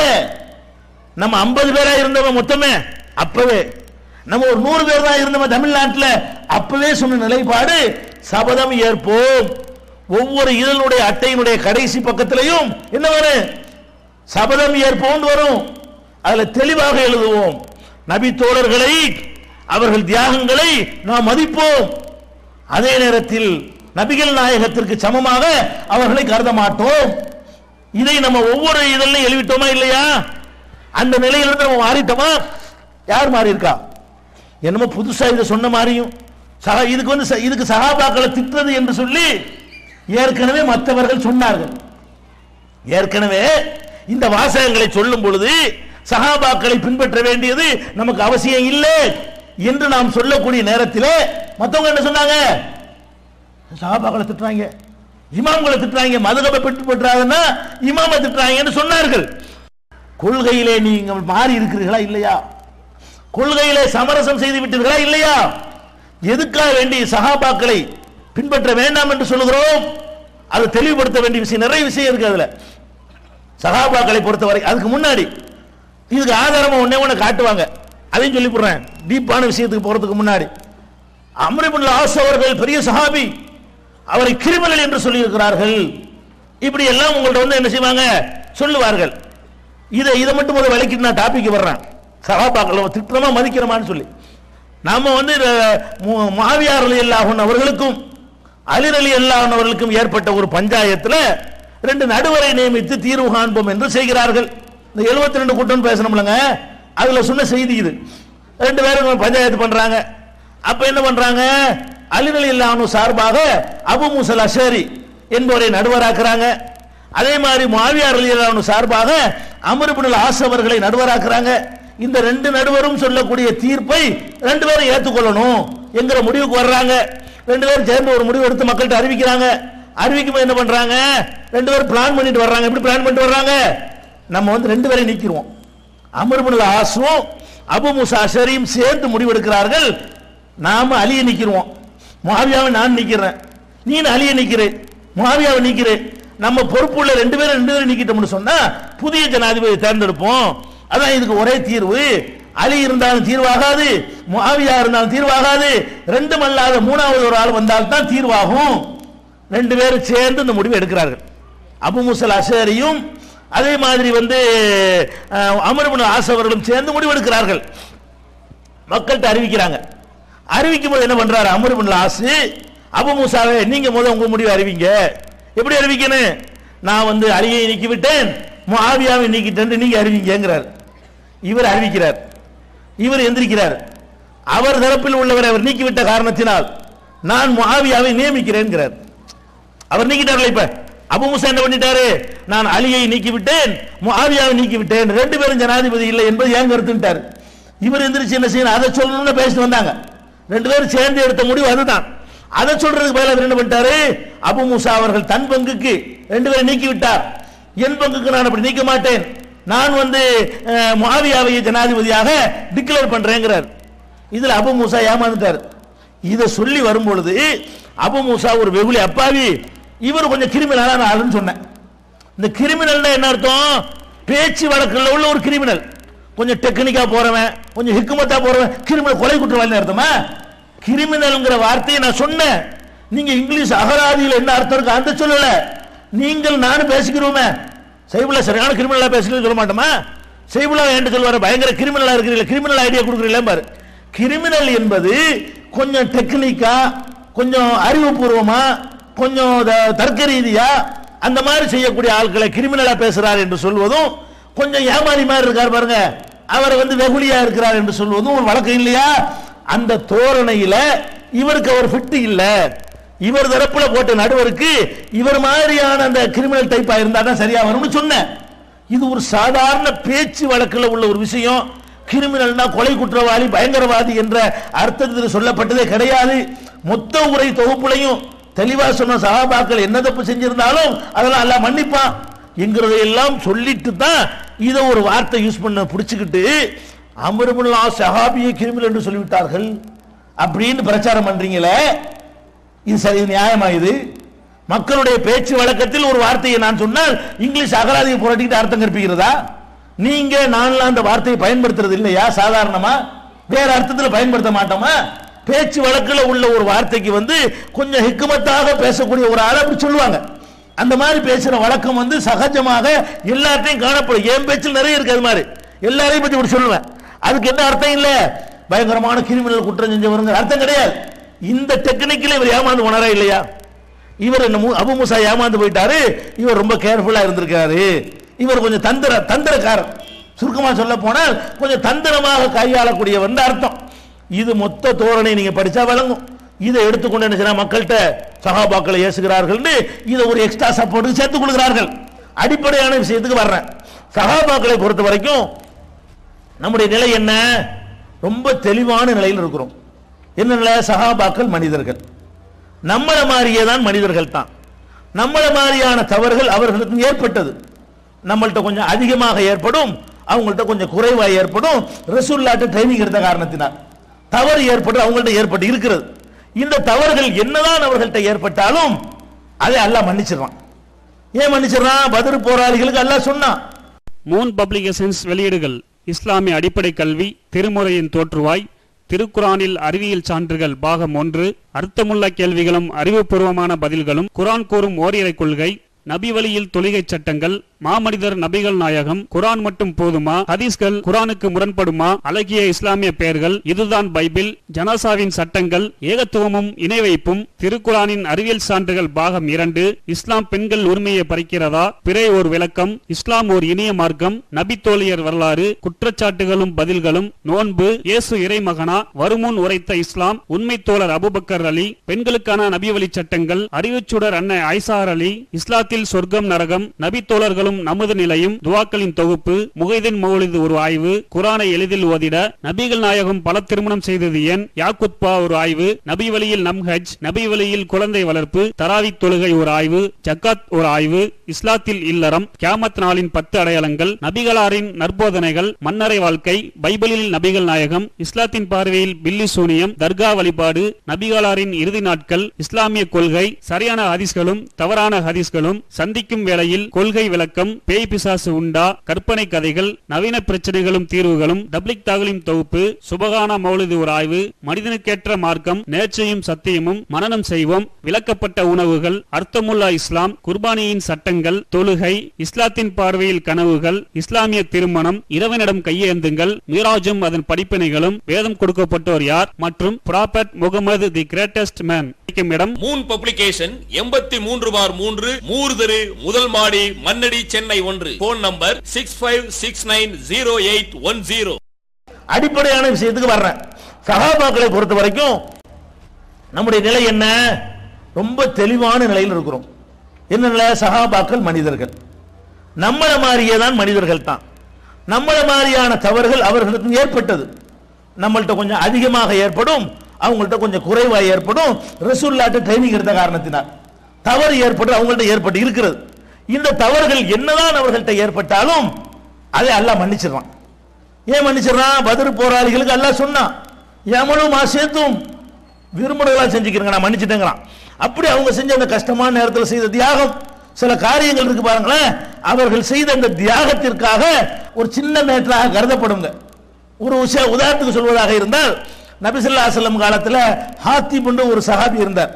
நம்ம 50 பேரா இருந்தவன் மொத்தமே அப்பவே நம்ம ஒரு நூறு பேர் தான் இருந்தவன் தமிழ்நாட்டில் அப்பவே சொன்ன நிலைப்பாடு சபதம் ஏற்போம் ஒவ்வொரு இதழுடைய அட்டையினுடைய கடைசி பக்கத்திலையும் என்ன வரும் சபதம் ஏற்போம் வரும் அதுல தெளிவாக எழுதுவோம் நபி தோழர்களை அவர்கள் தியாகங்களை நாம் மதிப்போம் அதே நேரத்தில் நபிகள் நாயகத்திற்கு சமமாக அவர்களை கருத மாட்டோம் இதை நம்ம ஒவ்வொரு இதழிலும் எழுதிட்டோமா இல்லையா அந்த நிலையிலிருந்து நம்ம மாறிட்டோமா யார் மாறி இருக்கா என்னமோ புதுசா இதை சொன்ன மாதிரியும் சகா இதுக்கு வந்து ச- இதுக்கு சகாபாக்களை திட்டுறது என்று சொல்லி ஏற்கனவே மற்றவர்கள் சொன்னார்கள் ஏற்கனவே இந்த வாசகங்களை சொல்லும் பொழுது சஹாபாக்களை பின்பற்ற வேண்டியது நமக்கு அவசியம் இல்லை என்று நாம் சொல்லக்கூடிய நேரத்திலே மத்தவங்க என்ன சொன்னாங்க சஹாபாக்களை திட்டுறாங்க இமாம்களை திட்டுறாங்க மதுகபை பின்பற்றாதுன்னா இமாமை திட்டுறாங்கன்னு சொன்னார்கள் கொள்கையிலே நீங்கள் மாறி இருக்கிறீர்களா இல்லையா கொள்கையிலே சமரசம் செய்து விட்டீர்களா இல்லையா எதுக்காக வேண்டி சஹாபாக்களை பின்பற்ற வேண்டாம் என்று சொல்லுகிறோம் அதை தெளிவுபடுத்த வேண்டிய விஷயம் நிறைய விஷயம் இருக்கு அதுல சஹாபாக்களை பொறுத்தவரை அதுக்கு முன்னாடி இதுக்கு ஆதாரமா ஒண்ணே ஒண்ணு காட்டுவாங்க அதையும் சொல்லி போடுறேன் டீப்பான விஷயத்துக்கு போறதுக்கு முன்னாடி அம்ரிபுல் ஆஸ் அவர்கள் பெரிய சஹாபி அவரை கிரிமினல் என்று சொல்லியிருக்கிறார்கள் இப்படி எல்லாம் உங்கள்ட்ட வந்து என்ன செய்வாங்க சொல்லுவார்கள் இதை இதை மட்டும் முதல்ல விளக்கிட்டு நான் டாபிக் வர்றேன் சகாபாக்கள் திட்டமா மதிக்கிறோமான்னு சொல்லி நாம வந்து இந்த மு- மாவியார் அலி அல்லாஹன் அவர்களுக்கும் அலிர் அலி அல்லாஹன் அவர்களுக்கும் ஏற்பட்ட ஒரு பஞ்சாயத்துல ரெண்டு நடுவரை நியமித்து தீர்வு காண்போம் என்று செய்கிறார்கள் இந்த 72 ரெண்டு கூட்டம் பேசணும்லங்க அதுல சொன்ன செய்தி இது ரெண்டு பேரும் பஞ்சாயத்து பண்றாங்க அப்ப என்ன பண்றாங்க அலிர் அலி அல்லாஹனு சார்பாக அபு முசல் அஷரி என்பவரை நடுவராக்குறாங்க அதே மாதிரி மாவியார் அலி அல்லாஹ்வு சார்பாக அமருபுல் ஆஸ் அவர்களை நடுவராக்குறாங்க இந்த ரெண்டு நடுவரும் சொல்லக்கூடிய தீர்ப்பை ரெண்டு பேரும் ஏற்றுக்கொள்ளணும் என்கிற முடிவுக்கு வர்றாங்க ரெண்டு பேரும் சேர்ந்து ஒரு முடிவு எடுத்து மக்கள்கிட்ட அறிவிக்கிறாங்க அறிவிக்கும் போது என்ன பண்றாங்க ரெண்டு பேரும் பிளான் பண்ணிட்டு வர்றாங்க எப்படி பிளான் பண்ணிட்டு வர்றாங்க நம்ம வந்து ரெண்டு பேரையும் நீக்கிடுவோம் அமர்புல் ஆசும் அபு முசா அஷரியும் சேர்ந்து முடிவெடுக்கிறார்கள் நாம அலியை நிக்கிறோம் முஹாவியாவை நான் நிக்கிறேன் நீ அலியை நிக்கிறேன் முஹாவியாவை நிக்கிறேன் நம்ம பொறுப்புள்ள ரெண்டு பேரும் ரெண்டு பேரும் நிக்கிட்டோம்னு சொன்னா புதிய ஜனாதிபதி தேர்ந்தெடுப்போம் அதான் இதுக்கு ஒரே தீர்வு அலி இருந்தாலும் தீர்வாகாது முஹாவியா இருந்தாலும் தீர்வாகாது ரெண்டும் அல்லாத மூணாவது ஒரு ஆள் வந்தால் தான் தீர்வாகும் ரெண்டு பேரும் சேர்ந்து இந்த முடிவை எடுக்கிறார்கள் அபு முசல் அஷரியும் அதே மாதிரி வந்து அமர்புன் ஆசவர்களும் சேர்ந்து முடிவெடுக்கிறார்கள் மக்கள்கிட்ட அறிவிக்கிறாங்க அறிவிக்கும் போது என்ன பண்றாரு அமர்புன் ஆசு அபு மூசாவே நீங்க முதல் உங்க முடிவை அறிவிங்க எப்படி அறிவிக்கணும் நான் வந்து அலியை நீக்கி விட்டேன் முஆவியாவை நீக்கிட்டேன் நீங்க அறிவிங்கிறார் இவர் அறிவிக்கிறார் இவர் எந்திரிக்கிறார் அவர் தரப்பில் உள்ளவரை அவர் நீக்கிவிட்ட காரணத்தினால் நான் முஆவியாவை நியமிக்கிறேன்கிறார் அவர் நீக்கிட்டார்ல இப்ப அபு முசா என்ன பண்ணிட்டாரு நான் அலியை நீக்கி விட்டேன் முஆவியாவை நீக்கி விட்டேன் ரெண்டு பேரும் ஜனாதிபதி இல்லை என்பது ஏன் கருத்துட்டார் இவர் எந்திரிச்சு என்ன செய்யணும் அதை சொல்லணும்னு பேசிட்டு வந்தாங்க ரெண்டு பேரும் சேர்ந்து எடுத்த முடிவு அதுதான் அதை சொல்றதுக்கு பதிலா இவர் என்ன பண்ணிட்டாரு அபு மூசா அவர்கள் தன் பங்குக்கு ரெண்டு பேரும் நீக்கி விட்டார் என் பங்குக்கு நான் அப்படி நீக்க மாட்டேன் நான் வந்து அஹ், முஆவியாவை ஜனாதிபதியாக டிக்ளேர் பண்றேங்கிறார் இதுல அபு மூசா ஏமாந்துட்டார் இதை சொல்லி வரும்பொழுது அபு மூசா ஒரு வெகுளி அப்பாவி இவர் கொஞ்சம் கிரிமினலான ஆளுன்னு சொன்னேன் இந்த கிரிமினல்னா என்ன அர்த்தம் பேச்சு வழக்குல உள்ள ஒரு கிரிமினல் கொஞ்சம் டெக்னிக்கா போறவன் கொஞ்சம் ஹிக்குமத்தா போறவன் கிரிமினல் கொலை குற்றவாளி அர்த்தமா கிரிமினல்ங்கிற வார்த்தையை நான் சொன்னேன் நீங்க இங்கிலீஷ் அகராதியில் என்ன அர்த்தம் இருக்கு அந்த சொல்லல நீங்கள் நானும் பேசிக்கிறோமே செய்புல சரியான கிரிமினலா பேசுறீங்க சொல்ல மாட்டோமா செய்புலா என்று சொல்லுவாரு பயங்கர கிரிமினலா இருக்கிறீங்க கிரிமினல் ஐடியா கொடுக்குறீங்களா பாரு கிரிமினல் என்பது கொஞ்சம் டெக்னிக்கா கொஞ்சம் அறிவுபூர்வமா கொஞ்சம் த- தர்க்க ரீதியா அந்த மாதிரி செய்யக்கூடிய ஆட்களை கிரிமினலா பேசுறார் என்று சொல்வதும் கொஞ்சம் ஏமாறி மாதிரி இருக்கார் பாருங்க அவரை வந்து வெகுளியா இருக்கிறார் என்று சொல்வதும் ஒரு வழக்கம் இல்லையா அந்த தோரணையில இவருக்கு அவர் ஃபிட் இல்ல இவர் தரப்புல போட்ட நடுவருக்கு இவர் மாதிரியான அந்த கிரிமினல் டைப்பா இருந்தா தான் சரியா வரும்னு சொன்னேன் இது ஒரு சாதாரண பேச்சு வழக்கில் உள்ள ஒரு விஷயம் கிரிமினல்னா கொலை குற்றவாளி பயங்கரவாதி என்ற அர்த்தத்தில் சொல்லப்பட்டதே கிடையாது மொத்த உரை தொகுப்புலையும் தெளிவா சொன்ன சகாபாக்கள் என்ன தப்பு செஞ்சிருந்தாலும் அதெல்லாம் எல்லாம் மன்னிப்பான் என்கிறதை எல்லாம் சொல்லிட்டு தான் இதை ஒரு வார்த்தை யூஸ் பண்ண பிடிச்சுக்கிட்டு அமருமுல்லா சஹாபியை கிரிமினல் என்று சொல்லிவிட்டார்கள் அப்படின்னு பிரச்சாரம் பண்றீங்களே இது சரி இது நியாயமா இது மக்களுடைய பேச்சு வழக்கத்தில் ஒரு வார்த்தையை நான் சொன்னால் இங்கிலீஷ் அகராதியை புரட்டிக்கிட்டு அர்த்தம் கற்பிக்கிறதா நீங்க நான்லாம் அந்த வார்த்தையை பயன்படுத்துறது இல்லையா சாதாரணமா வேற அர்த்தத்தில் பயன்படுத்த மாட்டோமா பேச்சு வழக்கில் உள்ள ஒரு வார்த்தைக்கு வந்து கொஞ்சம் ஹிக்குமத்தாக பேசக்கூடிய ஒரு ஆளை அப்படி சொல்லுவாங்க அந்த மாதிரி பேசுற வழக்கம் வந்து சகஜமாக எல்லாத்தையும் காணப்படும் என் பேச்சில் நிறைய இருக்கு அது மாதிரி எல்லாரையும் பத்தி இப்படி சொல்லுவேன் அதுக்கு என்ன அர்த்தம் இல்ல பயங்கரமான கிரிமினல் குற்றம் செஞ்சவருங்க அர்த்தம் கிடையாது இந்த டெக்னிக்கில் இவர் ஏமாந்து உணரா இல்லையா இவர் என்ன மு- அபு முசா ஏமாந்து போயிட்டாரு இவர் ரொம்ப கேர்ஃபுல்லா இருந்திருக்காரு இவர் கொஞ்சம் தந்திர தந்திரக்காரர் சுருக்கமா சொல்ல போனால் கொஞ்சம் தந்திரமாக கையாளக்கூடியவர் அர்த்தம் இது மொத்த தோரணை நீங்க படிச்சா விளங்கும் இதை எடுத்துக்கொண்டு என்ன செய்யலாம் மக்கள்கிட்ட சகாபாக்களை ஏசுகிறார்கள் இதை ஒரு எக்ஸ்ட்ரா சப்போர்ட்டுக்கு சேர்த்துக் கொள்கிறார்கள் அடிப்படையான விஷயத்துக்கு வர்றேன் சகாபாக்களை பொறுத்த வரைக்கும் நம்முடைய நிலை என்ன ரொம்ப தெளிவான நிலையில் இருக்கிறோம் என்ன நிலை சகாபாக்கள் மனிதர்கள் நம்மள மாதிரியே தான் மனிதர்கள் தான் நம்மள மாதிரியான தவறுகள் அவர்களுக்கு ஏற்பட்டது நம்மள்ட்ட கொஞ்சம் அதிகமாக ஏற்படும் அவங்கள்ட்ட கொஞ்சம் குறைவா ஏற்படும் ரசூல்லாட்ட ட்ரைனிங் எடுத்த காரணத்தினால் தவறு ஏற்பட்டு அவங்கள்ட்ட ஏற்பட்டு இருக்கிறது இந்த தவறுகள் என்னதான் அவர்கள்ட்ட ஏற்பட்டாலும் அதை அல்லாஹ் மன்னிச்சிடறான் ஏன் மன்னிச்சிடறான் பதில் போராளிகளுக்கு அல்லாஹ் சொன்னான் மூன் பப்ளிகேஷன்ஸ் வெளியீடுகள் இஸ்லாமிய அடிப்படை கல்வி திருமுறையின் தோற்றுவாய் திருக்குரானில் அறிவியல் சான்றுகள் பாகம் ஒன்று அர்த்தமுள்ள கேள்விகளும் அறிவுபூர்வமான பதில்களும் குரான் கூறும் ஓரிரை கொள்கை நபி வழியில் தொழுகை சட்டங்கள் மாமனிதர் நபிகள் நாயகம் குரான் மட்டும் போதுமா ஹதீஸ்கள் குரானுக்கு முரண்படுமா அழகிய இஸ்லாமிய பெயர்கள் இதுதான் பைபிள் ஜனாசாவின் சட்டங்கள் ஏகத்துவமும் இணை வைப்பும் திருக்குரானின் அறிவியல் சான்றுகள் பாகம் இரண்டு இஸ்லாம் பெண்கள் உரிமையை பறிக்கிறதா பிறை ஓர் விளக்கம் இஸ்லாம் ஓர் இனிய மார்க்கம் நபி தோழியர் வரலாறு குற்றச்சாட்டுகளும் பதில்களும் நோன்பு இயேசு இறைமகனா வருமுன் உரைத்த இஸ்லாம் உண்மை தோழர் அபுபக்கர் அலி பெண்களுக்கான நபி வழி சட்டங்கள் அறிவுச்சுடர் அன்னை ஐசார் அலி இஸ்லாத்தில் சொர்க்கம் நரகம் நபி தோழர்களும் நாளும் நமது நிலையும் துவாக்களின் தொகுப்பு முகைதின் மௌலிது ஒரு ஆய்வு குரானை எளிதில் ஓதிட நபிகள் நாயகம் பல திருமணம் செய்தது ஏன் யாக்குத்பா ஒரு ஆய்வு நபி வழியில் நம் ஹஜ் நபி வழியில் குழந்தை வளர்ப்பு தராவி தொழுகை ஒரு ஆய்வு ஜக்காத் ஒரு ஆய்வு இஸ்லாத்தில் இல்லறம் கியாமத் நாளின் பத்து அடையாளங்கள் நபிகளாரின் நற்போதனைகள் மன்னரை வாழ்க்கை பைபிளில் நபிகள் நாயகம் இஸ்லாத்தின் பார்வையில் பில்லி சூனியம் தர்கா வழிபாடு நபிகளாரின் இறுதி நாட்கள் இஸ்லாமிய கொள்கை சரியான ஹதீஸ்களும் தவறான ஹதீஸ்களும் சந்திக்கும் வேளையில் கொள்கை விளக்கம் பேய் பிசாசு உண்டா கற்பனை கதைகள் நவீன பிரச்சனைகளும் தீர்வுகளும் டப்ளிக் தாகலின் தொகுப்பு சுபகான மௌலிது ஒரு ஆய்வு மனிதனுக்கேற்ற மார்க்கம் நேர்ச்சையும் சத்தியமும் மனனம் செய்வோம் விளக்கப்பட்ட உணவுகள் அர்த்தமுல்லா இஸ்லாம் குர்பானியின் சட்டங்கள் தொழுகை இஸ்லாத்தின் பார்வையில் கனவுகள் இஸ்லாமிய திருமணம் இறைவனிடம் கையேந்துங்கள் மீராஜும் அதன் படிப்பினைகளும் வேதம் கொடுக்கப்பட்டோர் யார் மற்றும் prophet Muhammad the greatest man இடம் மூன் பப்ளிகேஷன் எண்பத்தி மூன்று பார் மூன்று மூர்தரு முதல் மாடி மன்னடி சென்னை ஒன்று phone number six five six nine zero eight one zero அடிப்படையான விஷயத்துக்கு வர்றேன் சகாபாக்களை பொறுத்த வரைக்கும் நம்முடைய நிலை என்ன ரொம்ப தெளிவான நிலையில் இருக்கிறோம் என்ன நிலை சகாபாக்கள் மனிதர்கள் நம்மள மாதிரியே தான் மனிதர்கள் தான் நம்மள மாதிரியான தவறுகள் அவர்களுக்கு ஏற்பட்டது நம்மள்ட்ட கொஞ்சம் அதிகமாக ஏற்படும் அவங்கள்ட்ட கொஞ்சம் குறைவாக ஏற்படும் ரசூல்லாட்ட ட்ரைனிங் எடுத்த காரணத்தினால் தவறு ஏற்பட்டு அவங்கள்ட்ட ஏற்பட்டு இருக்கிறது இந்த தவறுகள் என்னதான் அவர்கள்ட்ட ஏற்பட்டாலும் அதை அல்லாஹ் மன்னிச்சிடுறான் ஏன் மன்னிச்சிடறான் பதில் போராளிகளுக்கு அல்லாஹ் சொன்னான் எமனும் சேர்த்தும் விரும்புறதெல்லாம் செஞ்சுக்கிறேங்க நான் மன்னிச்சிட்டேங்கிறான் அப்படி அவங்க செஞ்ச அந்த கஷ்டமான நேரத்தில் செய்த தியாகம் சில காரியங்கள் இருக்கு பாருங்களேன் அவர்கள் செய்த அந்த தியாகத்திற்காக ஒரு சின்ன மேட்டராக கருதப்படுங்க ஒரு விஷயம் உதாரணத்துக்கு சொல்வதாக இருந்தால் நபிசல்லா செல்லம் காலத்தில் ஹாத்திப் என்று ஒரு சஹாபி இருந்தார்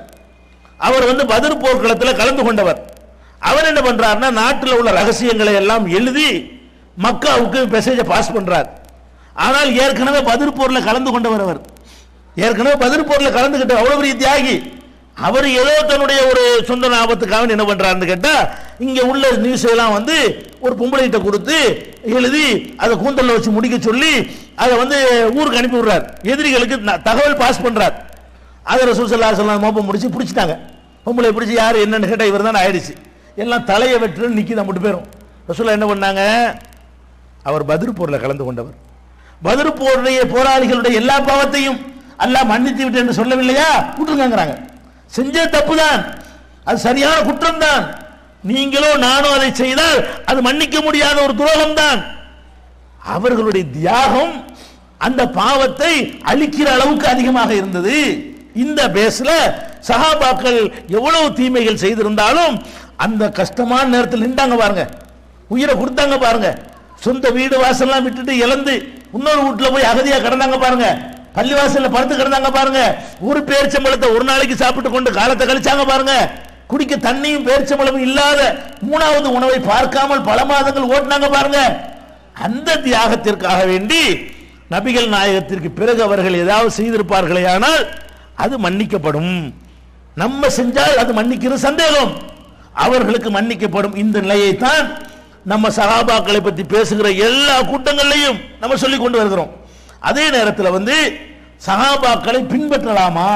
அவர் வந்து பதிர் போர்க்களத்தில் கலந்து கொண்டவர் அவர் என்ன பண்றாருன்னா நாட்டில் உள்ள ரகசியங்களை எல்லாம் எழுதி மக்காவுக்கு மெசேஜை பாஸ் பண்றார் ஆனால் ஏற்கனவே பதிர் போர்ல கலந்து கொண்டவர் அவர் ஏற்கனவே பதிர் போர்ல கலந்துகிட்ட அவ்வளவு பெரிய தியாகி அவர் ஏதோ தன்னுடைய ஒரு சொந்த லாபத்துக்காக என்ன பண்றாருன்னு கேட்டா இங்க உள்ள நியூஸ் எல்லாம் வந்து ஒரு பொம்பளைகிட்ட கொடுத்து எழுதி அதை கூந்தல்ல வச்சு முடிக்க சொல்லி அதை வந்து ஊருக்கு அனுப்பி விடுறார் எதிரிகளுக்கு ந- தகவல் பாஸ் பண்றார் அதை ரசூல் சல்லா சொல்லலாம் மோப்பம் முடிச்சு பிடிச்சிட்டாங்க பொம்பளை பிடிச்சி யார் என்னன்னு கேட்டால் இவர் தான் ஆயிடுச்சு எல்லாம் தலையை வெட்டுன்னு நிக்கி மட்டும் பேரும் ரசூலா என்ன பண்ணாங்க அவர் பதிர் போர்ல கலந்து கொண்டவர் பதிர் போருடைய போராளிகளுடைய எல்லா பாவத்தையும் அல்லாஹ் மன்னித்து விட்டு என்று சொல்லவில்லையா விட்டுருங்கிறாங்க செஞ்ச தப்பு தான் அது சரியான குற்றம் தான் நீங்களோ நானோ அதை செய்தால் அது மன்னிக்க முடியாத ஒரு துரோகம் தான் அவர்களுடைய தியாகம் அந்த பாவத்தை அழிக்கிற அளவுக்கு அதிகமாக இருந்தது இந்த பேஸ்ல சஹாபாக்கள் எவ்வளவு தீமைகள் செய்திருந்தாலும் அந்த கஷ்டமான நேரத்தில் நின்றாங்க பாருங்க உயிரை கொடுத்தாங்க பாருங்க சொந்த வீடு வாசல்லாம் விட்டுட்டு இழந்து இன்னொரு வீட்டுல போய் அகதியா கிடந்தாங்க பாருங்க பள்ளிவாசல்ல படுத்து கிடந்தாங்க பாருங்க ஒரு பேரிச்சம்பழத்தை ஒரு நாளைக்கு சாப்பிட்டு கொண்டு காலத்தை கழிச்சாங்க பாருங்க குடிக்க தண்ணியும் பேரிச்சம்பழமும் இல்லாத மூணாவது உணவை பார்க்காமல் பல மாதங்கள் ஓட்டினாங்க பாருங்க அந்த தியாகத்திற்காக வேண்டி நபிகள் நாயகத்திற்கு பிறகு அவர்கள் ஏதாவது செய்திருப்பார்களே ஆனால் அது மன்னிக்கப்படும் நம்ம செஞ்சால் அது மன்னிக்கிறது சந்தேகம் அவர்களுக்கு மன்னிக்கப்படும் இந்த நிலையைத்தான் நம்ம சகாபாக்களை பற்றி பேசுகிற எல்லா கூட்டங்கள்லையும் நம்ம சொல்லி கொண்டு வருகிறோம் அதே நேரத்தில் வந்து சகாபாக்களை பின்பற்றலாமா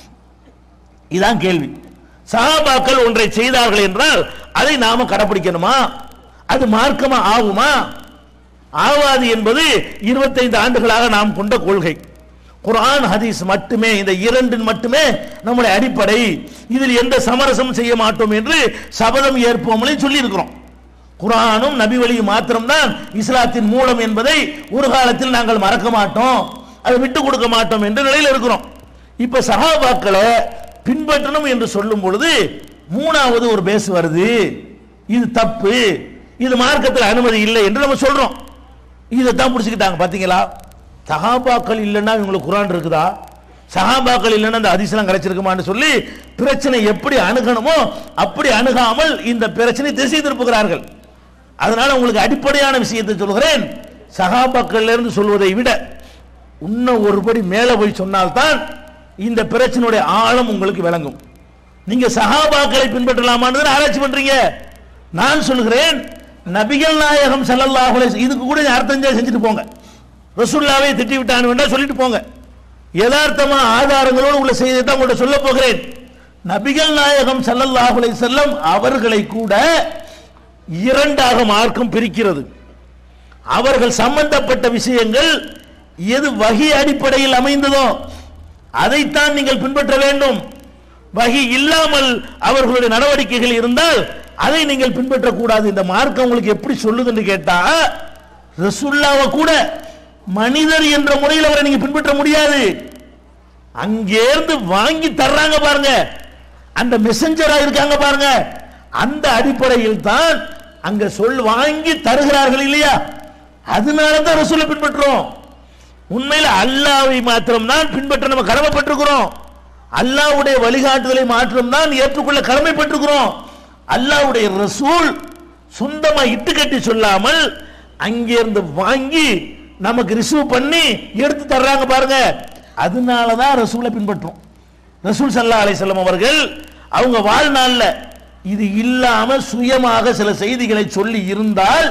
இதான் கேள்வி சஹாபாக்கள் ஒன்றை செய்தார்கள் என்றால் அதை நாம கடைபிடிக்கணுமா அது மார்க்கமா ஆகுமா ஆவாது என்பது 25 ஆண்டுகளாக நாம் கொண்ட கொள்கை குர்ஆன் ஹதீஸ் மட்டுமே இந்த இரண்டின் மட்டுமே நம்முடைய அடிப்படை இதில் எந்த சமரசம் செய்ய மாட்டோம் என்று சபதம் ஏற்போம்னு சொல்லி இருக்கிறோம் குர்ஆனும் நபி வழியும் மாத்திரம்தான் இஸ்லாத்தின் மூலம் என்பதை ஒரு காலத்தில் நாங்கள் மறக்க மாட்டோம் அதை விட்டு கொடுக்க மாட்டோம் என்ற நிலையில் இருக்கிறோம் இப்ப சஹாபாக்களை பின்பற்றணும் என்று சொல்லும் பொழுது மூணாவது ஒரு பேஸ் வருது இது தப்பு இது மார்க்கத்தில் அனுமதி இல்லை என்று நம்ம சொல்றோம் இதை தான் பிடிச்சிக்கிட்டாங்க பாத்தீங்களா சஹாபாக்கள் இல்லைன்னா இவங்களுக்கு குரான் இருக்குதா சஹாபாக்கள் இல்லைன்னா அந்த அதிசலம் கிடைச்சிருக்குமான்னு சொல்லி பிரச்சனை எப்படி அணுகணுமோ அப்படி அணுகாமல் இந்த பிரச்சனை திசை திருப்புகிறார்கள் அதனால உங்களுக்கு அடிப்படையான விஷயத்தை சொல்கிறேன் சஹாபாக்கள்ல இருந்து சொல்வதை விட இன்னும் ஒருபடி மேலே போய் சொன்னால்தான் இந்த பிரச்சனையுடைய ஆழம் உங்களுக்கு விளங்கும் நீங்க சஹாபாக்களை பின்பற்றலாமான்னு ஆராய்ச்சி பண்றீங்க நான் சொல்கிறேன் நபிகள் நாயகம் ஸல்லல்லாஹு அலைஹி வஸல்லம் இதுக்கு கூட நீ அர்த்தம் செய்ய செஞ்சுட்டு போங்க ரசூல்லாவே திட்டி விட்டான் வேண்டாம் சொல்லிட்டு போங்க யதார்த்தமா ஆதாரங்களோடு உள்ள செய்தியை தான் உங்கள்ட்ட சொல்ல போகிறேன் நபிகள் நாயகம் ஸல்லல்லாஹு அலைஹி வஸல்லம் அவர்களை கூட இரண்டாக மார்க்கம் பிரிக்கிறது அவர்கள் சம்பந்தப்பட்ட விஷயங்கள் எது வகி அடிப்படையில் அமைந்ததோ அதைத்தான் நீங்கள் பின்பற்ற வேண்டும் வகி இல்லாமல் அவர்களுடைய நடவடிக்கைகள் இருந்தால் அதை நீங்கள் பின்பற்றக்கூடாது இந்த மார்க்கம் உங்களுக்கு எப்படி சொல்லுதுன்னு கேட்டா ரசுல்லாவை கூட மனிதர் என்ற முறையில் அவரை நீங்க பின்பற்ற முடியாது அங்கேருந்து வாங்கி தர்றாங்க பாருங்க அந்த மெசஞ்சரா இருக்காங்க பாருங்க அந்த அடிப்படையில் தான் அங்க சொல் வாங்கி தருகிறார்கள் இல்லையா அதனால தான் ரசூலை பின்பற்றுறோம் உண்மையில அல்லாவை மாத்திரம் தான் பின்பற்ற நம்ம கடமைப்பட்டிருக்கிறோம் அல்லாவுடைய வழிகாட்டுதலை மாற்றம் தான் ஏற்றுக்கொள்ள கடமைப்பட்டிருக்கிறோம் அல்லாவுடைய ரசூல் சொந்தமா இட்டு கட்டி சொல்லாமல் அங்கிருந்து வாங்கி நமக்கு ரிசீவ் பண்ணி எடுத்து தர்றாங்க பாருங்க அதனால தான் ரசூலை பின்பற்றுறோம் ரசூல் சல்லா அலிசல்லம் அவர்கள் அவங்க வாழ்நாள்ல இது இல்லாம சுயமாக சில செய்திகளை சொல்லி இருந்தால்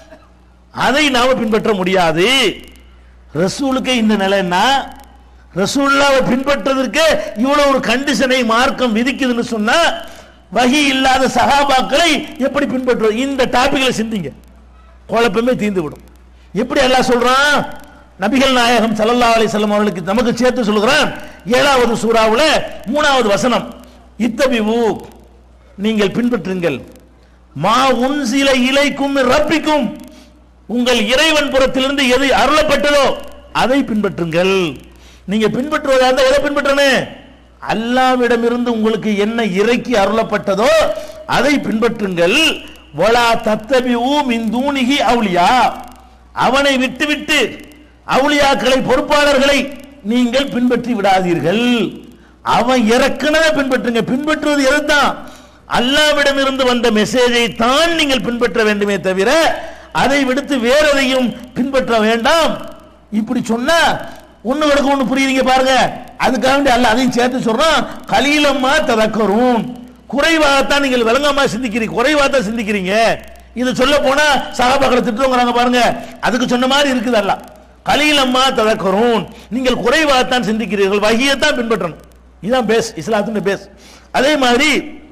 அதை நாம பின்பற்ற முடியாது ரசூலுக்கு இந்த நிலைன்னா ரசூல்லாவை பின்பற்றதற்கு இவ்வளவு ஒரு கண்டிஷனை மார்க்கம் விதிக்குதுன்னு சொன்னா வகி இல்லாத சகாபாக்களை எப்படி பின்பற்றுவது இந்த டாபிக்ல சிந்திங்க குழப்பமே தீர்ந்து விடும் எப்படி அல்லாஹ் சொல்றான் நபிகள் நாயகம் ஸல்லல்லாஹு அலைஹி வஸல்லம் அவர்களுக்கு நமக்கு சேர்த்து சொல்கிறான் ஏழாவது சூறாவுல மூணாவது வசனம் இத்தபிவு நீங்கள் பின்பற்றுங்கள் மா உன்சில இலைக்கும் ரப்பிக்கும் உங்கள் இறைவன் புறத்திலிருந்து எது அருளப்பட்டதோ அதை பின்பற்றுங்கள் நீங்க பின்பற்றுவதா இருந்தா எதை பின்பற்றணும் அல்லாவிடமிருந்து உங்களுக்கு என்ன இறைக்கு அருளப்பட்டதோ அதை பின்பற்றுங்கள் வலா தத்தபிவு மின் தூணிகி அவுலியா அவனை விட்டுவிட்டு அவுலியாக்களை பொறுப்பாளர்களை நீங்கள் பின்பற்றி விடாதீர்கள் அவன் இறக்குனதை பின்பற்றுங்க பின்பற்றுவது எதுதான் அல்லாவிடம் இருந்து வந்த மெசேஜை தான் நீங்கள் பின்பற்ற வேண்டுமே தவிர அதை விடுத்து வேற எதையும் பின்பற்ற வேண்டாம் இப்படி சொன்னா ஒண்ணு கிடக்கு ஒண்ணு புரியுறீங்க பாருங்க அதுக்காக வேண்டி அல்ல அதையும் சேர்த்து சொல்றான் கலீலம்மா ததக்கரும் குறைவாகத்தான் நீங்கள் விளங்காம சிந்திக்கிறீங்க குறைவா தான் சிந்திக்கிறீங்க இது சொல்ல போனா சகாபாக்களை திட்டுவாங்க பாருங்க அதுக்கு சொன்ன மாதிரி இருக்குது அல்ல கலீலம்மா ததக்கரும் நீங்கள் குறைவாகத்தான் சிந்திக்கிறீர்கள் வகியத்தான் பின்பற்றணும் இதுதான் பேஸ் இஸ்லாத்தின் பேஸ் அதே மாதிரி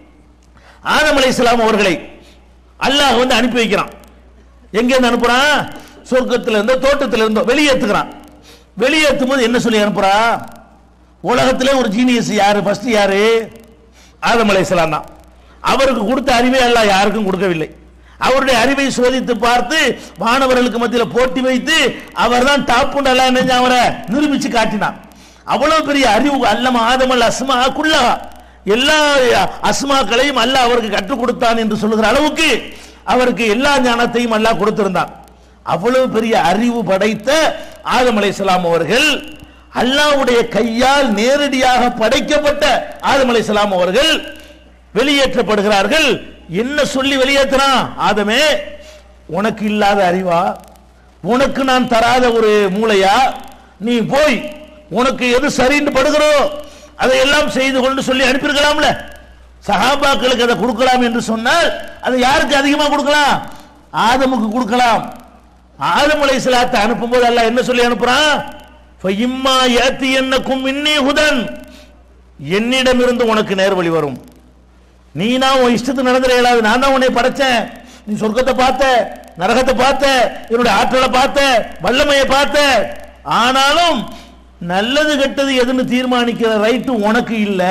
ஆதம் அலை இஸ்லாம் அவர்களை அல்லாஹ் வந்து அனுப்பி வைக்கிறான் எங்க இருந்து அனுப்புறான் சொர்க்கத்துல இருந்தோ தோட்டத்துல இருந்தோ வெளியேற்றுகிறான் வெளியேற்றும் போது என்ன சொல்லி அனுப்புறா உலகத்திலே ஒரு ஜீனியஸ் யாரு ஃபர்ஸ்ட் யாரு ஆதம் அலை இஸ்லாம் தான் அவருக்கு கொடுத்த அறிவை அல்லாஹ் யாருக்கும் கொடுக்கவில்லை அவருடைய அறிவை சோதித்து பார்த்து மாணவர்களுக்கு மத்தியில் போட்டி வைத்து அவர் தான் டாப் எல்லாம் நினைஞ்சு அவரை நிரூபிச்சு காட்டினான் அவ்வளவு பெரிய அறிவு அல்லம ஆதமல் அஸ்மா குல்லஹா எல்லா அஸ்மாக்களையும் அல்லாஹ் அவருக்கு கற்றுக் கொடுத்தான் என்று சொல்லுகிற அளவுக்கு அவருக்கு எல்லா ஞானத்தையும் அல்லாஹ் கொடுத்திருந்தான் அவ்வளவு பெரிய அறிவு படைத்த ஆதம் அலைஹிஸ்ஸலாம் அவர்கள் அல்லாஹ்வுடைய கையால் நேரடியாக படைக்கப்பட்ட ஆதம் அலைஹிஸ்ஸலாம் அவர்கள் வெளியேற்றப்படுகிறார்கள் என்ன சொல்லி வெளியேற்றுறான் ஆதமே உனக்கு இல்லாத அறிவா உனக்கு நான் தராத ஒரு மூளையா நீ போய் உனக்கு எது சரின்னு படுகிறோ அதையெல்லாம் செய்து கொண்டு சொல்லி அனுப்பியிருக்கலாம்ல சஹாபாக்களுக்கு அதை கொடுக்கலாம் என்று சொன்னால் அதை யாருக்கு அதிகமா கொடுக்கலாம் ஆதமுக்கு கொடுக்கலாம் ஆதம் அலைஹிஸ்ஸலாத்தை அனுப்பும்போது அல்லாஹ் என்ன சொல்லி அனுப்புறான் ஃபைம்மா யாத்தி என்னக்கும் இன்னி ஹுதன் என்னிடமிருந்து உனக்கு நேர்வழி வரும் நீ நான் உன் இஷ்டத்துக்கு நடந்துட இயலாது நான் தான் உன்னை படைச்சேன் நீ சொர்க்கத்தை பார்த்த நரகத்தை பார்த்த என்னுடைய ஆற்றலை பார்த்த வல்லமையை பார்த்த ஆனாலும் நல்லது கெட்டது எதுன்னு தீர்மானிக்கிற ரைட்டு உனக்கு இல்ல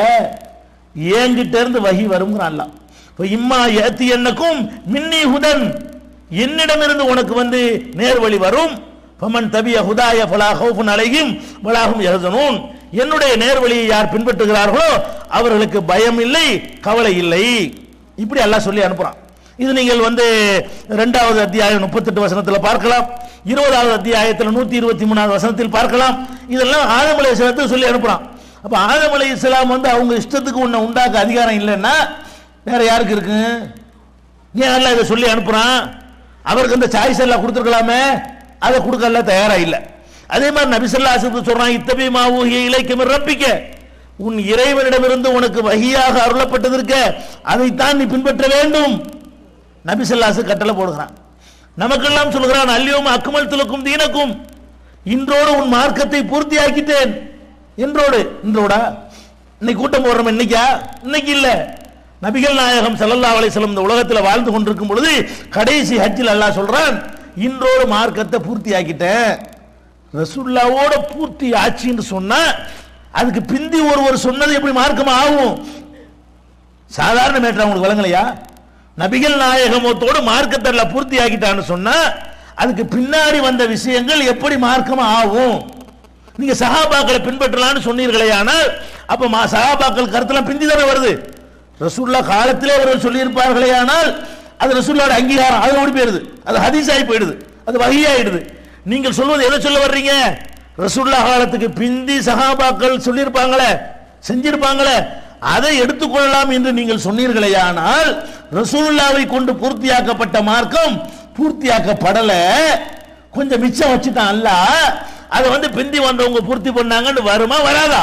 என்கிட்ட இருந்து வகி வருங்கிறான் இப்ப இம்மா ஏத்தி என்னக்கும் மின்னி ஹுதன் என்னிடமிருந்து உனக்கு வந்து நேர்வழி வரும் பமன் தபிய ஹுதாய ஃபலா ஹவுஃபுன் அலைஹிம் வலாஹும் யஹ்சனூன் என்னுடைய நேர்வழியை யார் பின்பற்றுகிறார்களோ அவர்களுக்கு பயம் இல்லை கவலை இல்லை இப்படி அல்லாஹ் சொல்லி அனுப்புறான் இது நீங்கள் வந்து இரண்டாவது அத்தியாயம் முப்பத்தெட்டு வசனத்தில் பார்க்கலாம் இருபதாவது அத்தியாயத்தில் நூத்தி இருபத்தி மூணாவது வசனத்தில் பார்க்கலாம் இதெல்லாம் ஆதம் அலை சொல்லி அனுப்புறான் அப்ப ஆதம் அலை இஸ்லாம் வந்து அவங்க இஷ்டத்துக்கு உன்னை உண்டாக்க அதிகாரம் இல்லைன்னா வேற யாருக்கு இருக்கு ஏன் அல்லாஹ் இதை சொல்லி அனுப்புறான் அவருக்கு அந்த சாய்ஸ் எல்லாம் கொடுத்துருக்கலாமே அதை கொடுக்கல தயாரா இல்லை அதே மாதிரி நபிசல்லா சொல்றான் இத்தபி மாவூகிய இலைக்கம் ரப்பிக்க உன் இறைவனிடமிருந்து உனக்கு வகியாக அருளப்பட்டதற்க அதைத்தான் நீ பின்பற்ற வேண்டும் நபிசல்லாசு கட்டளை போடுகிறான் நமக்கெல்லாம் சொல்கிறான் அல்லியோம் அக்குமல் துலக்கும் தீனக்கும் இன்றோடு உன் மார்க்கத்தை பூர்த்தியாக்கிட்டேன் என்றோடு இன்றோடா இன்னைக்கு கூட்டம் போடுறோம் இன்னைக்கா இன்னைக்கு இல்ல நபிகள் நாயகம் ஸல்லல்லாஹு அலைஹி வஸல்லம் இந்த உலகத்தில் வாழ்ந்து கொண்டிருக்கும் பொழுது கடைசி ஹஜ்ஜில் அல்லாஹ் சொல்றான் இன்றோடு மார்க்கத்தை பூர்த்தி ஆக்கிட்டேன் ரசூல்லாவோட பூர்த்தி ஆச்சுன்னு சொன்னா அதுக்கு பிந்தி ஒருவர் சொன்னது எப்படி மார்க்கம் ஆகும் சாதாரண மேட்டர் உங்களுக்கு விளங்கலையா நபிகள் நாயகமத்தோடு மார்க்கத்தை பூர்த்தி ஆக்கிட்டான்னு சொன்னா அதுக்கு பின்னாடி வந்த விஷயங்கள் எப்படி மார்க்கம் ஆகும் நீங்க சஹாபாக்களை பின்பற்றலாம்னு சொன்னீர்களே ஆனால் அப்ப மா சஹாபாக்கள் கருத்துலாம் பிந்தி தானே வருது ரசூல்லா காலத்திலே அவர்கள் சொல்லியிருப்பார்களே ஆனால் அது ரசூல்லாவோட அங்கீகாரம் அது ஓடி போயிடுது அது ஹதீஸ் ஆகி போயிடுது அது வகையாயிடுது நீங்கள் சொல்வது எதை சொல்ல வர்றீங்க ரசூல்லா காலத்துக்கு பிந்தி சஹாபாக்கள் சொல்லியிருப்பாங்களே செஞ்சிருப்பாங்களே அதை எடுத்துக்கொள்ளலாம் என்று நீங்கள் சொன்னீர்களே ஆனால் ரசூலுல்லாவை கொண்டு பூர்த்தியாக்கப்பட்ட மார்க்கம் பூர்த்தியாக்கப்படல கொஞ்சம் மிச்சம் வச்சுட்டான் அல்ல அதை வந்து பிந்தி வந்தவங்க பூர்த்தி பண்ணாங்கன்னு வருமா வராதா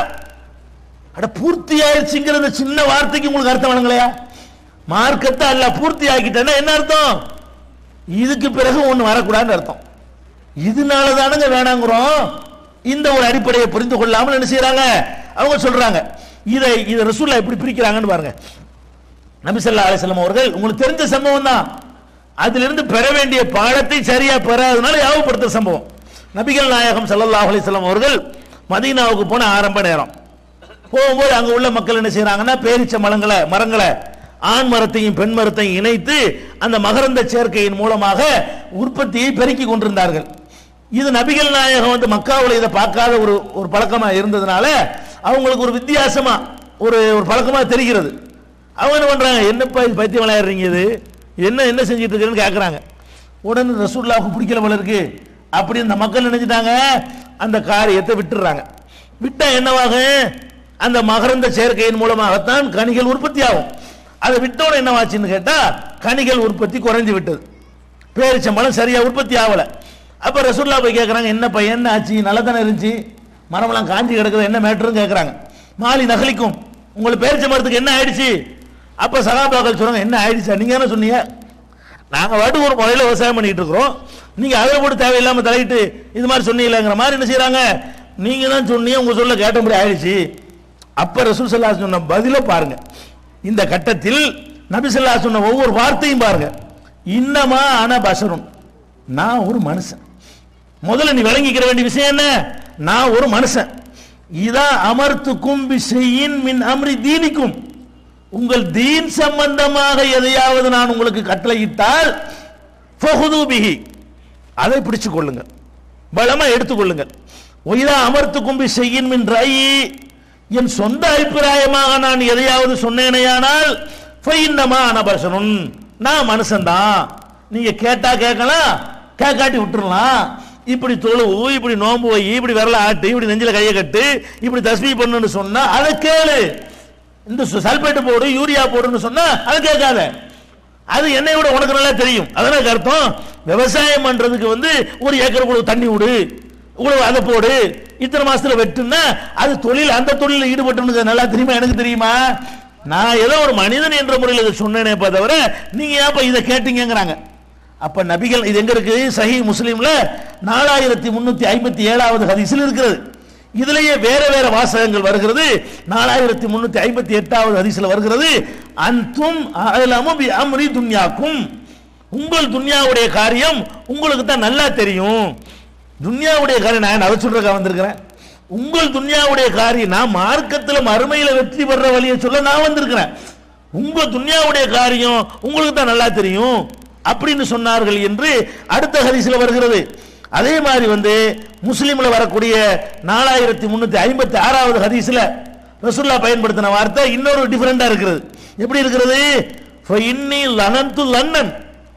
அட பூர்த்தி ஆயிடுச்சுங்கிற இந்த சின்ன வார்த்தைக்கு உங்களுக்கு அர்த்தம் வழங்கலையா மார்க்கத்தை அல்ல பூர்த்தி ஆக்கிட்டேன்னா என்ன அர்த்தம் இதுக்கு பிறகு ஒண்ணு வரக்கூடாதுன்னு அர்த்தம் இதனால தானுங்க வேணாங்கிறோம் இந்த ஒரு அடிப்படையை புரிந்து கொள்ளாமல் என்ன செய்யறாங்க அவங்க சொல்றாங்க இதை இதை ரசூல்லா எப்படி பிரிக்கிறாங்கன்னு பாருங்க நபி ஸல்லல்லாஹு அலைஹி வஸல்லம் அவர்கள் உங்களுக்கு தெரிஞ்ச சம்பவம் தான் அதிலிருந்து பெற வேண்டிய பாடத்தை சரியா பெறாதனால யாவப்படுத்த சம்பவம் நபிகள் நாயகம் ஸல்லல்லாஹு அலைஹி வஸல்லம் அவர்கள் மதீனாவுக்கு போன ஆரம்ப நேரம் போகும்போது அங்க உள்ள மக்கள் என்ன செய்றாங்கன்னா பேரிச்ச மரங்களை மரங்களை ஆண் மரத்தையும் பெண் மரத்தையும் இணைத்து அந்த மகரந்த சேர்க்கையின் மூலமாக உற்பத்தியை பெருக்கி கொண்டிருந்தார்கள் இது நபிகள் நாயகம் வந்து மக்காவில் இதை பார்க்காத ஒரு ஒரு பழக்கமா இருந்ததுனால அவங்களுக்கு ஒரு வித்தியாசமா ஒரு ஒரு பழக்கமா தெரிகிறது அவங்க என்ன பண்றாங்க என்னப்பா இது பைத்தியம் விளையாடுறீங்க இது என்ன என்ன செஞ்சுட்டு இருக்கிறேன்னு கேட்கறாங்க உடனே ரசூல்லாவுக்கு பிடிக்கல போல இருக்கு அப்படி இந்த மக்கள் நினைச்சிட்டாங்க அந்த காரியத்தை விட்டுறாங்க விட்டா என்னவாகும் அந்த மகரந்த சேர்க்கையின் மூலமாகத்தான் கனிகள் உற்பத்தி ஆகும் அதை விட்டோட என்னவாச்சுன்னு கேட்டா கனிகள் உற்பத்தி குறைஞ்சு விட்டது பேரிச்சம்பழம் சரியா உற்பத்தி ஆகல அப்ப ரசூல்லா போய் கேட்கறாங்க என்னப்பா என்ன ஆச்சு நல்லா தானே இருந்துச்சு மரமெல்லாம் காஞ்சி கிடக்குது என்ன மேட்டர்னு கேட்கறாங்க மாலி நகலிக்கும் உங்களுக்கு பேரிச்ச மரத்துக்கு என்ன ஆயிடுச்சு அப்ப சகாபாக்கள் சொல்றாங்க என்ன ஆயிடுச்சா நீங்க என்ன சொன்னீங்க நாங்க வாட்டு ஒரு முறையில் விவசாயம் பண்ணிட்டு இருக்கிறோம் நீங்க அதில் போட்டு தேவையில்லாம தலையிட்டு இது மாதிரி சொன்னீங்களேங்கிற மாதிரி என்ன செய்றாங்க நீங்க தான் சொன்னீங்க உங்க சொல்ல கேட்டபடி ஆயிடுச்சு அப்ப ரசூல் சல்லா சொன்ன பதில பாருங்க இந்த கட்டத்தில் நபி ஸல்லல்லாஹு அலைஹி சொன்ன ஒவ்வொரு வார்த்தையும் பாருங்க இன்னமா அன பஷரும் நான் ஒரு மனுஷன் முதல்ல நீ விளங்கிக்கிற வேண்டிய விஷயம் என்ன நான் ஒரு மனுஷன் இதா அமர்த்து கும்பி செய்யின் மின் அம்ரி தீனிக்கும் உங்கள் தீன் சம்பந்தமாக எதையாவது நான் உங்களுக்கு கட்டளையிட்டால் ஃபஹுது பிஹி அதை பிடிச்சு கொள்ளுங்கள் பலமா எடுத்துக்கொள்ளுங்கள் ஒய்தா அமர்த்து கும்பி செய்யின் மின் ரயி என் சொந்த அபிப்பிராயமாக நான் எதையாவது சொன்னேனேயானால் ஃபைன்னமா அனபசனுன் நான் மனுஷன்தான் நீங்க கேட்டா கேட்கலாம் கேட்காட்டி விட்டுறலாம் இப்படி தொழுவு இப்படி நோம்பு வை இப்படி விரல ஆட்டு இப்படி நெஞ்சில கையை கட்டு இப்படி தஸ்மி பண்ணுன்னு சொன்னா அதை கேளு இந்த சு- சல்பேட்டு போடு யூரியா போடுன்னு சொன்னா அதை கேட்காத அது என்னை விட உனக்கு நல்லா தெரியும் அதனால அர்த்தம் விவசாயம் பண்றதுக்கு வந்து ஒரு ஏக்கர் இவ்வளவு தண்ணி விடு இவ்வளவு அதை போடு இத்தனை மாசத்துல வெட்டுன்னா அது தொழில் அந்த தொழில ஈடுபட்டு நல்லா தெரியுமா எனக்கு தெரியுமா நான் ஏதோ ஒரு மனிதன் என்ற முறையில் இதை சொன்னேனே தவிர நீங்க ஏப்ப இதை கேட்டீங்கங்கிறாங்க அப்ப நபிகள் இது எங்க இருக்கு சஹி முஸ்லீம்ல நாலாயிரத்தி முன்னூத்தி ஐம்பத்தி ஏழாவது ஹதீஸில் இருக்கிறது இதுலயே வேற வேற வாசகங்கள் வருகிறது நாலாயிரத்தி முன்னூத்தி ஐம்பத்தி எட்டாவது ஹதீஸ்ல வருகிறது அன்தும் அலமு பி அம்ரி துன்யாக்கும் உங்கள் துன்யாவுடைய காரியம் உங்களுக்கு தான் நல்லா தெரியும் துன்யாவுடைய காரியம் நான் அதை சொல்றதுக்காக வந்திருக்கிறேன் உங்கள் துன்யாவுடைய காரியம் நான் மார்க்கத்தில் மறுமையில வெற்றி பெற வழியை சொல்ல நான் வந்திருக்கிறேன் உங்க துன்யாவுடைய காரியம் உங்களுக்கு தான் நல்லா தெரியும் அப்படின்னு சொன்னார்கள் என்று அடுத்த ஹதீஸ்ல வருகிறது அதே மாதிரி வந்து முஸ்லீம்ல வரக்கூடிய நாலாயிரத்தி முன்னூத்தி ஐம்பத்தி ஆறாவது ஹதீஸ்ல ரசூல்லா பயன்படுத்தின வார்த்தை இன்னொரு டிஃபரெண்டா இருக்கிறது எப்படி இருக்கிறது இன்னி லனந்து லன்னன்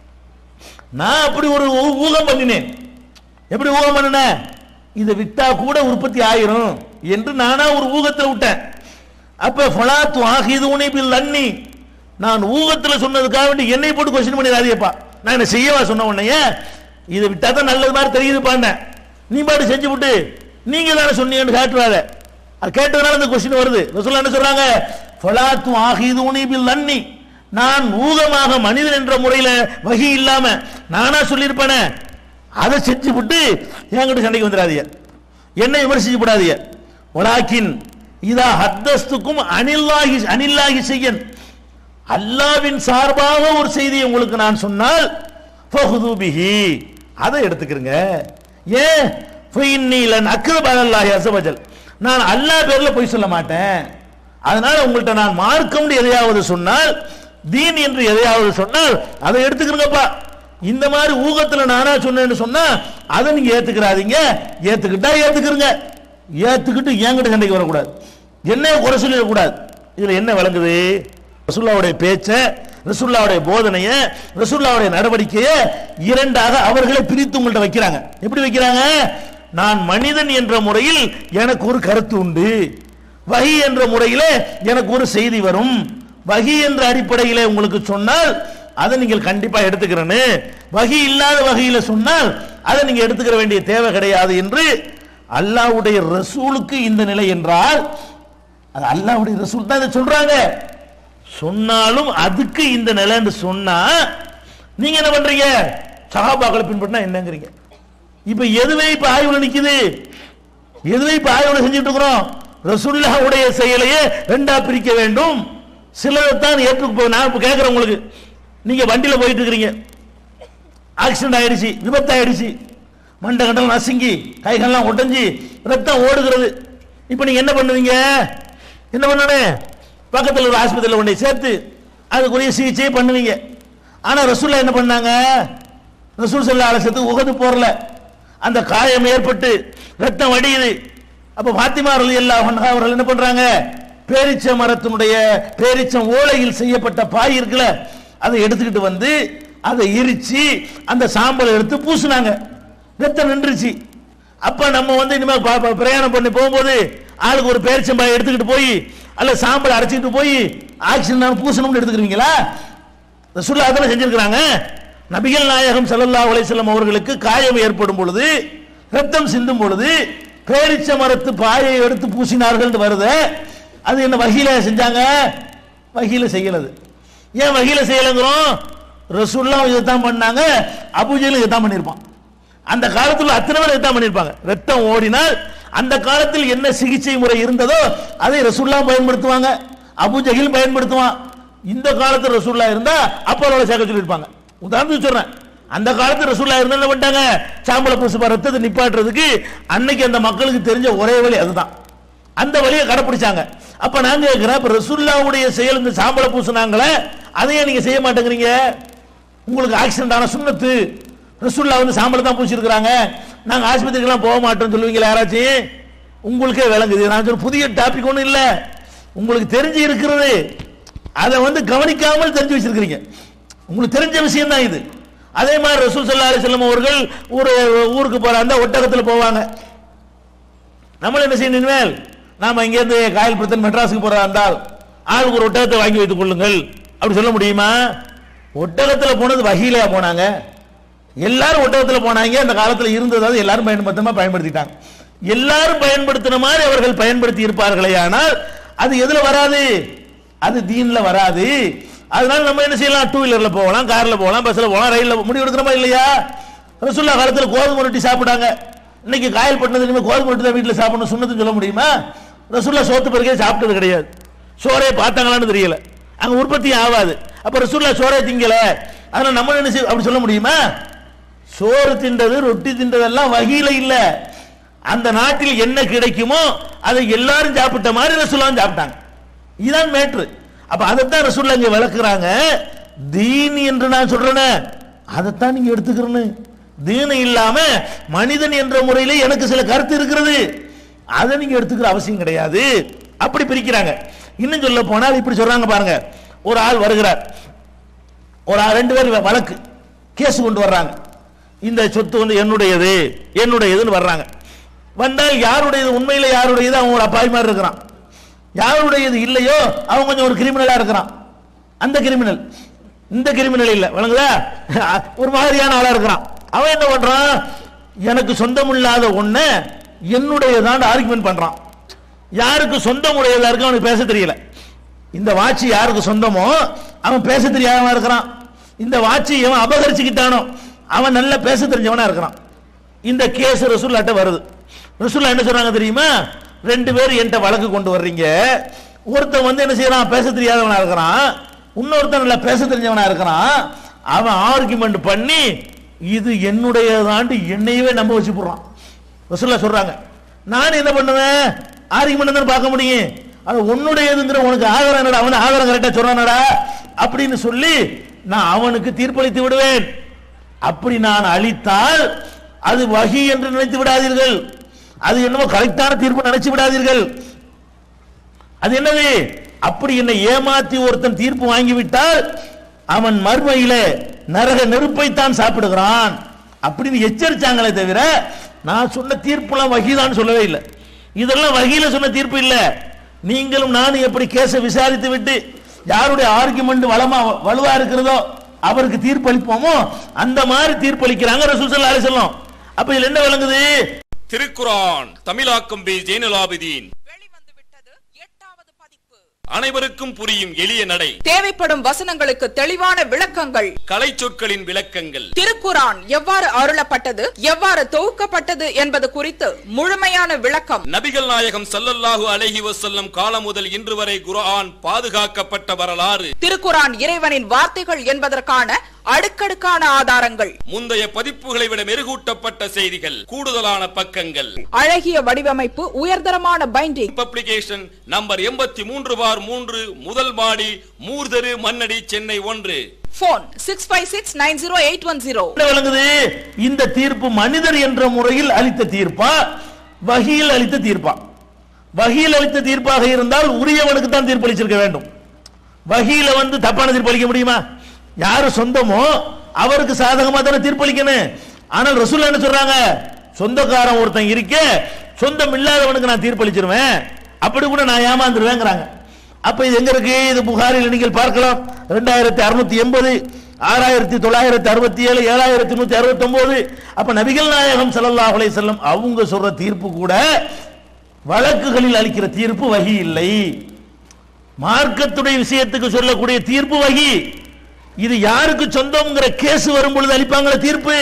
நான் அப்படி ஒரு ஊ- ஊகம் பண்ணினேன் எப்படி ஊகம் பண்ணினேன் இதை விட்டா கூட உற்பத்தி ஆயிரும் என்று நானா ஒரு ஊகத்தில் விட்டேன் அப்ப ஃபலாத்து ஆகிதுனி பில் அன்னி நான் ஊகத்துல சொன்னதுக்காக வேண்டி என்னை போட்டு கொஸ்டின் பண்ணிடாதீப்பா நான் என்ன செய்யவா சொன்ன உடனே இதை விட்டா தான் நல்லது மாதிரி தெரியுதுப்பாண்ண நீ பாட்டு செஞ்சு விட்டு நீங்க தானே சொன்னீங்கன்னு காட்டுறாத அது கேட்டதுனால இந்த கொஸ்டின் வருது ரசூல்லா என்ன சொல்றாங்க ஃபலாத்து ஆகிதுனி பில் அன்னி நான் ஊகமாக மனிதன் என்ற முறையில வகி இல்லாம நானா சொல்லியிருப்பேனே அதை செஞ்சு விட்டு என்கிட்ட சண்டைக்கு வந்துடாதீங்க என்னை விமர்சிச்சு விடாதீங்க ஒலாக்கின் இதா ஹத்தஸ்துக்கும் அனில்லாகி அனில்லாகி செய்யன் அல்லாவின் சார்பாக ஒரு செய்தியை உங்களுக்கு நான் சொன்னால் ஃபஹுது பிஹி அதை எடுத்துக்கிறங்க ஏன் ஃபைன்னீலன் அக்ரபல்லாஹி அஸவஜல் நான் அல்லாஹ் பேர்ல போய் சொல்ல மாட்டேன் அதனால உங்கள்ட்ட நான் மார்க்கம் எதையாவது சொன்னால் தீன் என்று எதையாவது சொன்னால் அதை எடுத்துக்கிறங்கப்பா இந்த மாதிரி ஊகத்துல நானா சொன்னேன்னு சொன்னா அதை நீங்க ஏத்துக்கிறாதீங்க ஏத்துக்கிட்டா ஏத்துக்கிறங்க ஏத்துக்கிட்டு என்கிட்ட சண்டைக்கு வரக்கூடாது என்ன குறை சொல்லிடக்கூடாது இதுல என்ன விளங்குது ரசூல்லாவுடைய பேச்ச ரசூல்லாவுடைய போதனைய ரசூல்லாவுடைய நடவடிக்கையை இரண்டாக அவர்களை பிரித்து உங்கள்ட்ட வைக்கிறாங்க எப்படி வைக்கிறாங்க நான் மனிதன் என்ற முறையில் எனக்கு ஒரு கருத்து உண்டு வகி என்ற முறையில எனக்கு ஒரு செய்தி வரும் வகி என்ற அடிப்படையில உங்களுக்கு சொன்னால் அதை நீங்கள் கண்டிப்பா எடுத்துக்கிறேன்னு வகி இல்லாத வகையில சொன்னால் அதை நீங்க எடுத்துக்கிற வேண்டிய தேவை கிடையாது என்று அல்லாஹ்வுடைய ரசூலுக்கு இந்த நிலை என்றால் அது அல்லாஹ்வுடைய ரசூல் தான் இதை சொல்றாங்க சொன்னாலும் அதுக்கு இந்த நிலைன்னு சொன்னா நீங்க என்ன பண்றீங்க சஹாபாக்களை பின்பற்றினா என்னங்கிறீங்க இப்ப எதுவே இப்ப ஆய்வுல நிக்குது எதுவே இப்ப ஆய்வுல செஞ்சுட்டு இருக்கிறோம் ரசூல்லாவுடைய செயலையே ரெண்டா பிரிக்க வேண்டும் சிலதைத்தான் ஏற்றுக்கு போ நான் இப்ப கேட்கிறேன் உங்களுக்கு நீங்க வண்டியில போயிட்டு இருக்கிறீங்க ஆக்சிடென்ட் ஆயிடுச்சு விபத்து ஆயிடுச்சு மண்டை கண்டல் நசுங்கி கைகள்லாம் உடைஞ்சு ரத்தம் ஓடுகிறது இப்போ நீங்க என்ன பண்ணுவீங்க என்ன பண்ணணும் பக்கத்தில் ஒரு ஆஸ்பத்திரியில் கொண்டு போய் சேர்த்து அதுக்குரிய சிகிச்சையை பண்ணுவீங்க ஆனா ரசூல்லா என்ன பண்ணாங்க ரசூல் சல்லா அலசத்துக்கு உகது போறல அந்த காயம் ஏற்பட்டு ரத்தம் வடியுது அப்ப பாத்திமா ரலி அவர்கள் என்ன பண்றாங்க பேரிச்ச மரத்தினுடைய பேரிச்சம் ஓலையில் செய்யப்பட்ட பாய் இருக்குல்ல அதை எடுத்துக்கிட்டு வந்து அதை எரிச்சு அந்த சாம்பலை எடுத்து பூசுனாங்க ரத்தம் நின்றுச்சு அப்ப நம்ம வந்து இனிமே ப- ப- பிரயாணம் பண்ணி போகும்போது ஆளுக்கு ஒரு பேரிச்சம்பாய் எடுத்துக்கிட்டு போய் அல்ல சாம்பலை அரைச்சிட்டு போய் ஆக்சிஜன் நான் பூசணும்னு எடுத்துக்கிறீங்களா ரசூல்லா அதெல்லாம் செஞ்சிருக்கிறாங்க நபிகள் நாயகம் ஸல்லல்லாஹு அலைஹி வஸல்லம் அவர்களுக்கு காயம் ஏற்படும் பொழுது ரத்தம் சிந்தும் பொழுது பேரிச்ச மரத்து பாயை எடுத்து பூசினார்கள் வருது அது என்ன வகையில செஞ்சாங்க வகையில செய்யலது ஏன் வகையில செய்யலங்கிறோம் ரசூல்லா இதைத்தான் பண்ணாங்க அபூஜையிலும் இதைத்தான் பண்ணியிருப்பான் அந்த காலத்துல அத்தனை பேர் இதைத்தான் பண்ணியிருப்பாங்க ரத்தம் ஓடினால் அந்த காலத்தில் என்ன சிகிச்சை முறை இருந்ததோ அதை ரசூல்லா பயன்படுத்துவாங்க அபூஜகில் பயன்படுத்துவான் இந்த காலத்து ரசூல்லா இருந்தா அப்போலோட சேர்க்க சொல்லியிருப்பாங்க உதாரணத்துக்கு சொல்றேன் அந்த காலத்து ரசூல்லா இருந்தா என்ன பண்ணிட்டாங்க சாம்பல பூசுப்பா ரத்தத்தை நிப்பாட்டுறதுக்கு அன்னைக்கு அந்த மக்களுக்கு தெரிஞ்ச ஒரே வழி அதுதான் அந்த வழியை கடைப்பிடிச்சாங்க அப்ப நாங்க கேட்கிறோம் இப்ப ரசூல்லாவுடைய செயல் இந்த சாம்பல பூசுனாங்களே அதையே நீங்க செய்ய மாட்டேங்கிறீங்க உங்களுக்கு ஆக்சிடென்ட் ஆன சுண்ணத்து ரசூல்லா வந்து சாம்பல தான் பூசிருக்கிறாங்க நாங்க ஆஸ்பத்திரிக்கெல்லாம் போக மாட்டோம்னு சொல்லுவீங்களா யாராச்சும் உங்களுக்கே விளங்குது நான் சொல்ற புதிய டாபிக் ஒன்றும் இல்லை உங்களுக்கு தெரிஞ்சு இருக்கிறது அதை வந்து கவனிக்காமல் தெரிஞ்சு வச்சிருக்கிறீங்க உங்களுக்கு தெரிஞ்ச விஷயம் தான் இது அதே மாதிரி ரசூல் சல்லா அலிஸ்லாம் அவர்கள் ஒரு ஊருக்கு போற அந்த ஒட்டகத்தில் போவாங்க நம்மள என்ன செய்யணும் இனிமேல் நாம இங்கேருந்து காயல்புரத்தன் மெட்ராஸுக்கு போறதா இருந்தால் ஆளுக்கு ஒரு ஒட்டகத்தை வாங்கி வைத்துக் கொள்ளுங்கள் அப்படி சொல்ல முடியுமா ஒட்டகத்தில் போனது வகையிலையா போனாங்க எல்லாரும் ஒட்டகத்தில் போனாங்க அந்த காலத்தில் இருந்ததாவது எல்லாரும் பயன்படுத்தமா பயன்படுத்திட்டாங்க எல்லாரும் பயன்படுத்தின மாதிரி அவர்கள் பயன்படுத்தி இருப்பார்களே ஆனால் அது எதுல வராது அது தீன்ல வராது அதனால நம்ம என்ன செய்யலாம் டூ வீலர்ல போகலாம் கார்ல போகலாம் பஸ்ல போகலாம் ரயில்ல முடிவு எடுக்கிறோமா இல்லையா ரசூல்லா காலத்தில் கோதுமை ரொட்டி சாப்பிட்டாங்க இன்னைக்கு காயல் பட்டினது இனிமே கோதுமை ரொட்டி தான் வீட்டில் சாப்பிடணும் சுண்ணத்துன்னு சொல்ல முடியுமா ரசூல்லா சோத்து பிறகே சாப்பிட்டது கிடையாது சோறே பார்த்தாங்களான்னு தெரியல அங்க உற்பத்தி ஆகாது அப்ப ரசூல்லா சோறே திங்கல அதனால நம்ம என்ன செய்ய அப்படி சொல்ல முடியுமா சோறு தின்றது ரொட்டி தின்றதெல்லாம் வகையில இல்ல அந்த நாட்டில் என்ன கிடைக்குமோ அதை எல்லாரும் சாப்பிட்ட மாதிரி ரசூல்லாம் சாப்பிட்டாங்க இதுதான் மேட்ரு அப்ப அதைத்தான் ரசூல்லா இங்க விளக்குறாங்க தீன் என்று நான் சொல்றேனே அதைத்தான் நீங்க எடுத்துக்கிறேன்னு தீனு இல்லாம மனிதன் என்ற முறையில எனக்கு சில கருத்து இருக்கிறது அதை நீங்க எடுத்துக்கிற அவசியம் கிடையாது அப்படி பிரிக்கிறாங்க இன்னும் சொல்ல போனால் இப்படி சொல்றாங்க பாருங்க ஒரு ஆள் வருகிறார் ஒரு ஆள் ரெண்டு பேர் வழக்கு கேஸ் கொண்டு வர்றாங்க இந்த சொத்து வந்து என்னுடையது என்னுடையதுன்னு வர்றாங்க வந்தால் யாருடையது உண்மையில யாருடையது அவன் ஒரு அப்பாவி மாதிரி இருக்கிறான் யாருடையது இல்லையோ அவன் கொஞ்சம் ஒரு கிரிமினலா இருக்கிறான் அந்த கிரிமினல் இந்த கிரிமினல் இல்ல வழங்குதா ஒரு மாதிரியான ஆளா இருக்கிறான் அவன் என்ன பண்றான் எனக்கு சொந்தமில்லாத ஒண்ணு என்னுடையதான் ஆர்குமெண்ட் பண்றான் யாருக்கு சொந்தம் உடையதா இருக்கு அவனுக்கு பேச தெரியல இந்த வாட்சி யாருக்கு சொந்தமோ அவன் பேச தெரியாதவன் இருக்கிறான் இந்த வாட்சி அவன் அபகரிச்சுக்கிட்டானோ அவன் நல்ல பேச தெரிஞ்சவனா இருக்கிறான் இந்த கேஸ் ரசூல்லாட்ட வருது ரசூல்லா என்ன சொல்றாங்க தெரியுமா ரெண்டு பேரும் என்கிட்ட வழக்கு கொண்டு வர்றீங்க ஒருத்தன் வந்து என்ன செய்யறான் பேச தெரியாதவனா இருக்கிறான் இன்னொருத்தன் நல்லா பேச தெரிஞ்சவனா இருக்கிறான் அவன் ஆர்குமெண்ட் பண்ணி இது என்னுடையதாண்டு என்னையவே நம்ப வச்சு போடுறான் ரசூல்லா சொல்றாங்க நான் என்ன பண்ணுவேன் ஆர்குமெண்ட் தான் பார்க்க முடியும் அது உன்னுடையதுங்கிற உனக்கு ஆதாரம் என்னடா அவன் ஆதாரம் கரெக்டா சொல்றானடா அப்படின்னு சொல்லி நான் அவனுக்கு தீர்ப்பளித்து விடுவேன் அப்படி நான் அளித்தால் அது வகி என்று நினைத்து விடாதீர்கள் அது என்னமோ கரெக்டான தீர்ப்பு நினைச்சு விடாதீர்கள் அது என்னது அப்படி என்னை ஏமாத்தி ஒருத்தன் தீர்ப்பு வாங்கிவிட்டால் அவன் மர்மையில நரக நெருப்பை தான் சாப்பிடுகிறான் அப்படின்னு எச்சரிச்சாங்களே தவிர நான் சொன்ன தீர்ப்புலாம் வகிதான் சொல்லவே இல்லை இதெல்லாம் வகியில சொன்ன தீர்ப்பு இல்ல நீங்களும் நானும் எப்படி கேஸை விசாரித்து விட்டு யாருடைய ஆர்குமெண்ட் வளமா வலுவா இருக்கிறதோ அவருக்கு தீர்ப்பளிப்போமோ அந்த மாதிரி தீர்ப்பளிக்கிறாங்க ரசூல் ஸல்லல்லாஹு அலைஹி வஸல்லம் அப்ப இதுல என்ன விளங்குது திருக்குரான் தமிழாக்கம் பி ஜெயலலாபுதீன் வெளிவந்து விட்டது எட்டாவது பதிப்பு அனைவருக்கும் புரியும் எளிய நடை தேவைப்படும் வசனங்களுக்கு தெளிவான விளக்கங்கள் கலை சொற்களின் விளக்கங்கள் திருக்குரான் எவ்வாறு அருளப்பட்டது எவ்வாறு தொகுக்கப்பட்டது என்பது குறித்து முழுமையான விளக்கம் நபிகள் நாயகம் ஸல்லல்லாஹு அலைஹி வஸல்லம் காலம் முதல் இன்று வரை குர்ஆன் பாதுகாக்கப்பட்ட வரலாறு திருக்குரான் இறைவனின் வார்த்தைகள் என்பதற்கான அடுக்கடுக்கான ஆதாரங்கள் முந்தைய பதிப்புகளை விட மெருகூட்டப்பட்ட செய்திகள் கூடுதலான பக்கங்கள் அழகிய வடிவமைப்பு உயர்தரமான பைண்டிங் பப்ளிகேஷன் நம்பர் எண்பத்தி மூன்று பார் மூன்று முதல் மாடி மூர்தரு மன்னடி சென்னை ஒன்று phone six five six nine zero eight one zero என்ன விளங்குது இந்த தீர்ப்பு மனிதர் என்ற முறையில் அளித்த தீர்ப்பா வகியில் அளித்த தீர்ப்பா வகியில் அளித்த தீர்ப்பாக இருந்தால் உரியவனுக்கு தான் தீர்ப்பளிச்சிருக்க வேண்டும் வகியில வந்து தப்பான தீர்ப்பளிக்க முடியுமா யாரு சொந்தமோ அவருக்கு சாதகமா தானே தீர்ப்பளிக்கணும் ஆனால் ரசூல் என்ன சொல்றாங்க சொந்தக்காரன் ஒருத்தன் இருக்க சொந்தம் இல்லாதவனுக்கு நான் தீர்ப்பளிச்சிருவேன் அப்படி கூட நான் ஏமாந்துருவேங்கிறாங்க அப்ப இது எங்க இருக்கு இது புகாரில் நீங்கள் பார்க்கலாம் ரெண்டாயிரத்தி அறுநூத்தி எண்பது ஆறாயிரத்தி தொள்ளாயிரத்தி அறுபத்தி ஏழு ஏழாயிரத்தி நூத்தி அறுபத்தி ஒன்பது அப்ப நபிகள் நாயகம் ஸல்லல்லாஹு அலைஹி வஸல்லம் அவங்க சொல்ற தீர்ப்பு கூட வழக்குகளில் அளிக்கிற தீர்ப்பு வகி இல்லை மார்க்கத்துடைய விஷயத்துக்கு சொல்லக்கூடிய தீர்ப்பு வகி இது யாருக்கு சொந்தம்ங்கிற கேஸ் வரும் பொழுது அளிப்பாங்களே தீர்ப்பு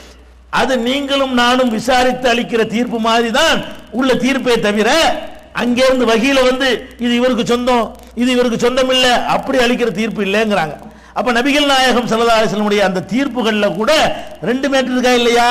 அது நீங்களும் நானும் விசாரித்து அளிக்கிற தீர்ப்பு மாதிரி தான் உள்ள தீர்ப்பே தவிர அங்கிருந்து வகியில வந்து இது இவருக்கு சொந்தம் இது இவருக்கு சொந்தம் இல்ல அப்படி அளிக்கிற தீர்ப்பு இல்லைங்கிறாங்க அப்ப நபிகள் நாயகம் ஸல்லல்லாஹு அலைஹி வஸல்லமுடைய அந்த தீர்ப்புகள்ல கூட ரெண்டு மேட்டர் இருக்கா இல்லையா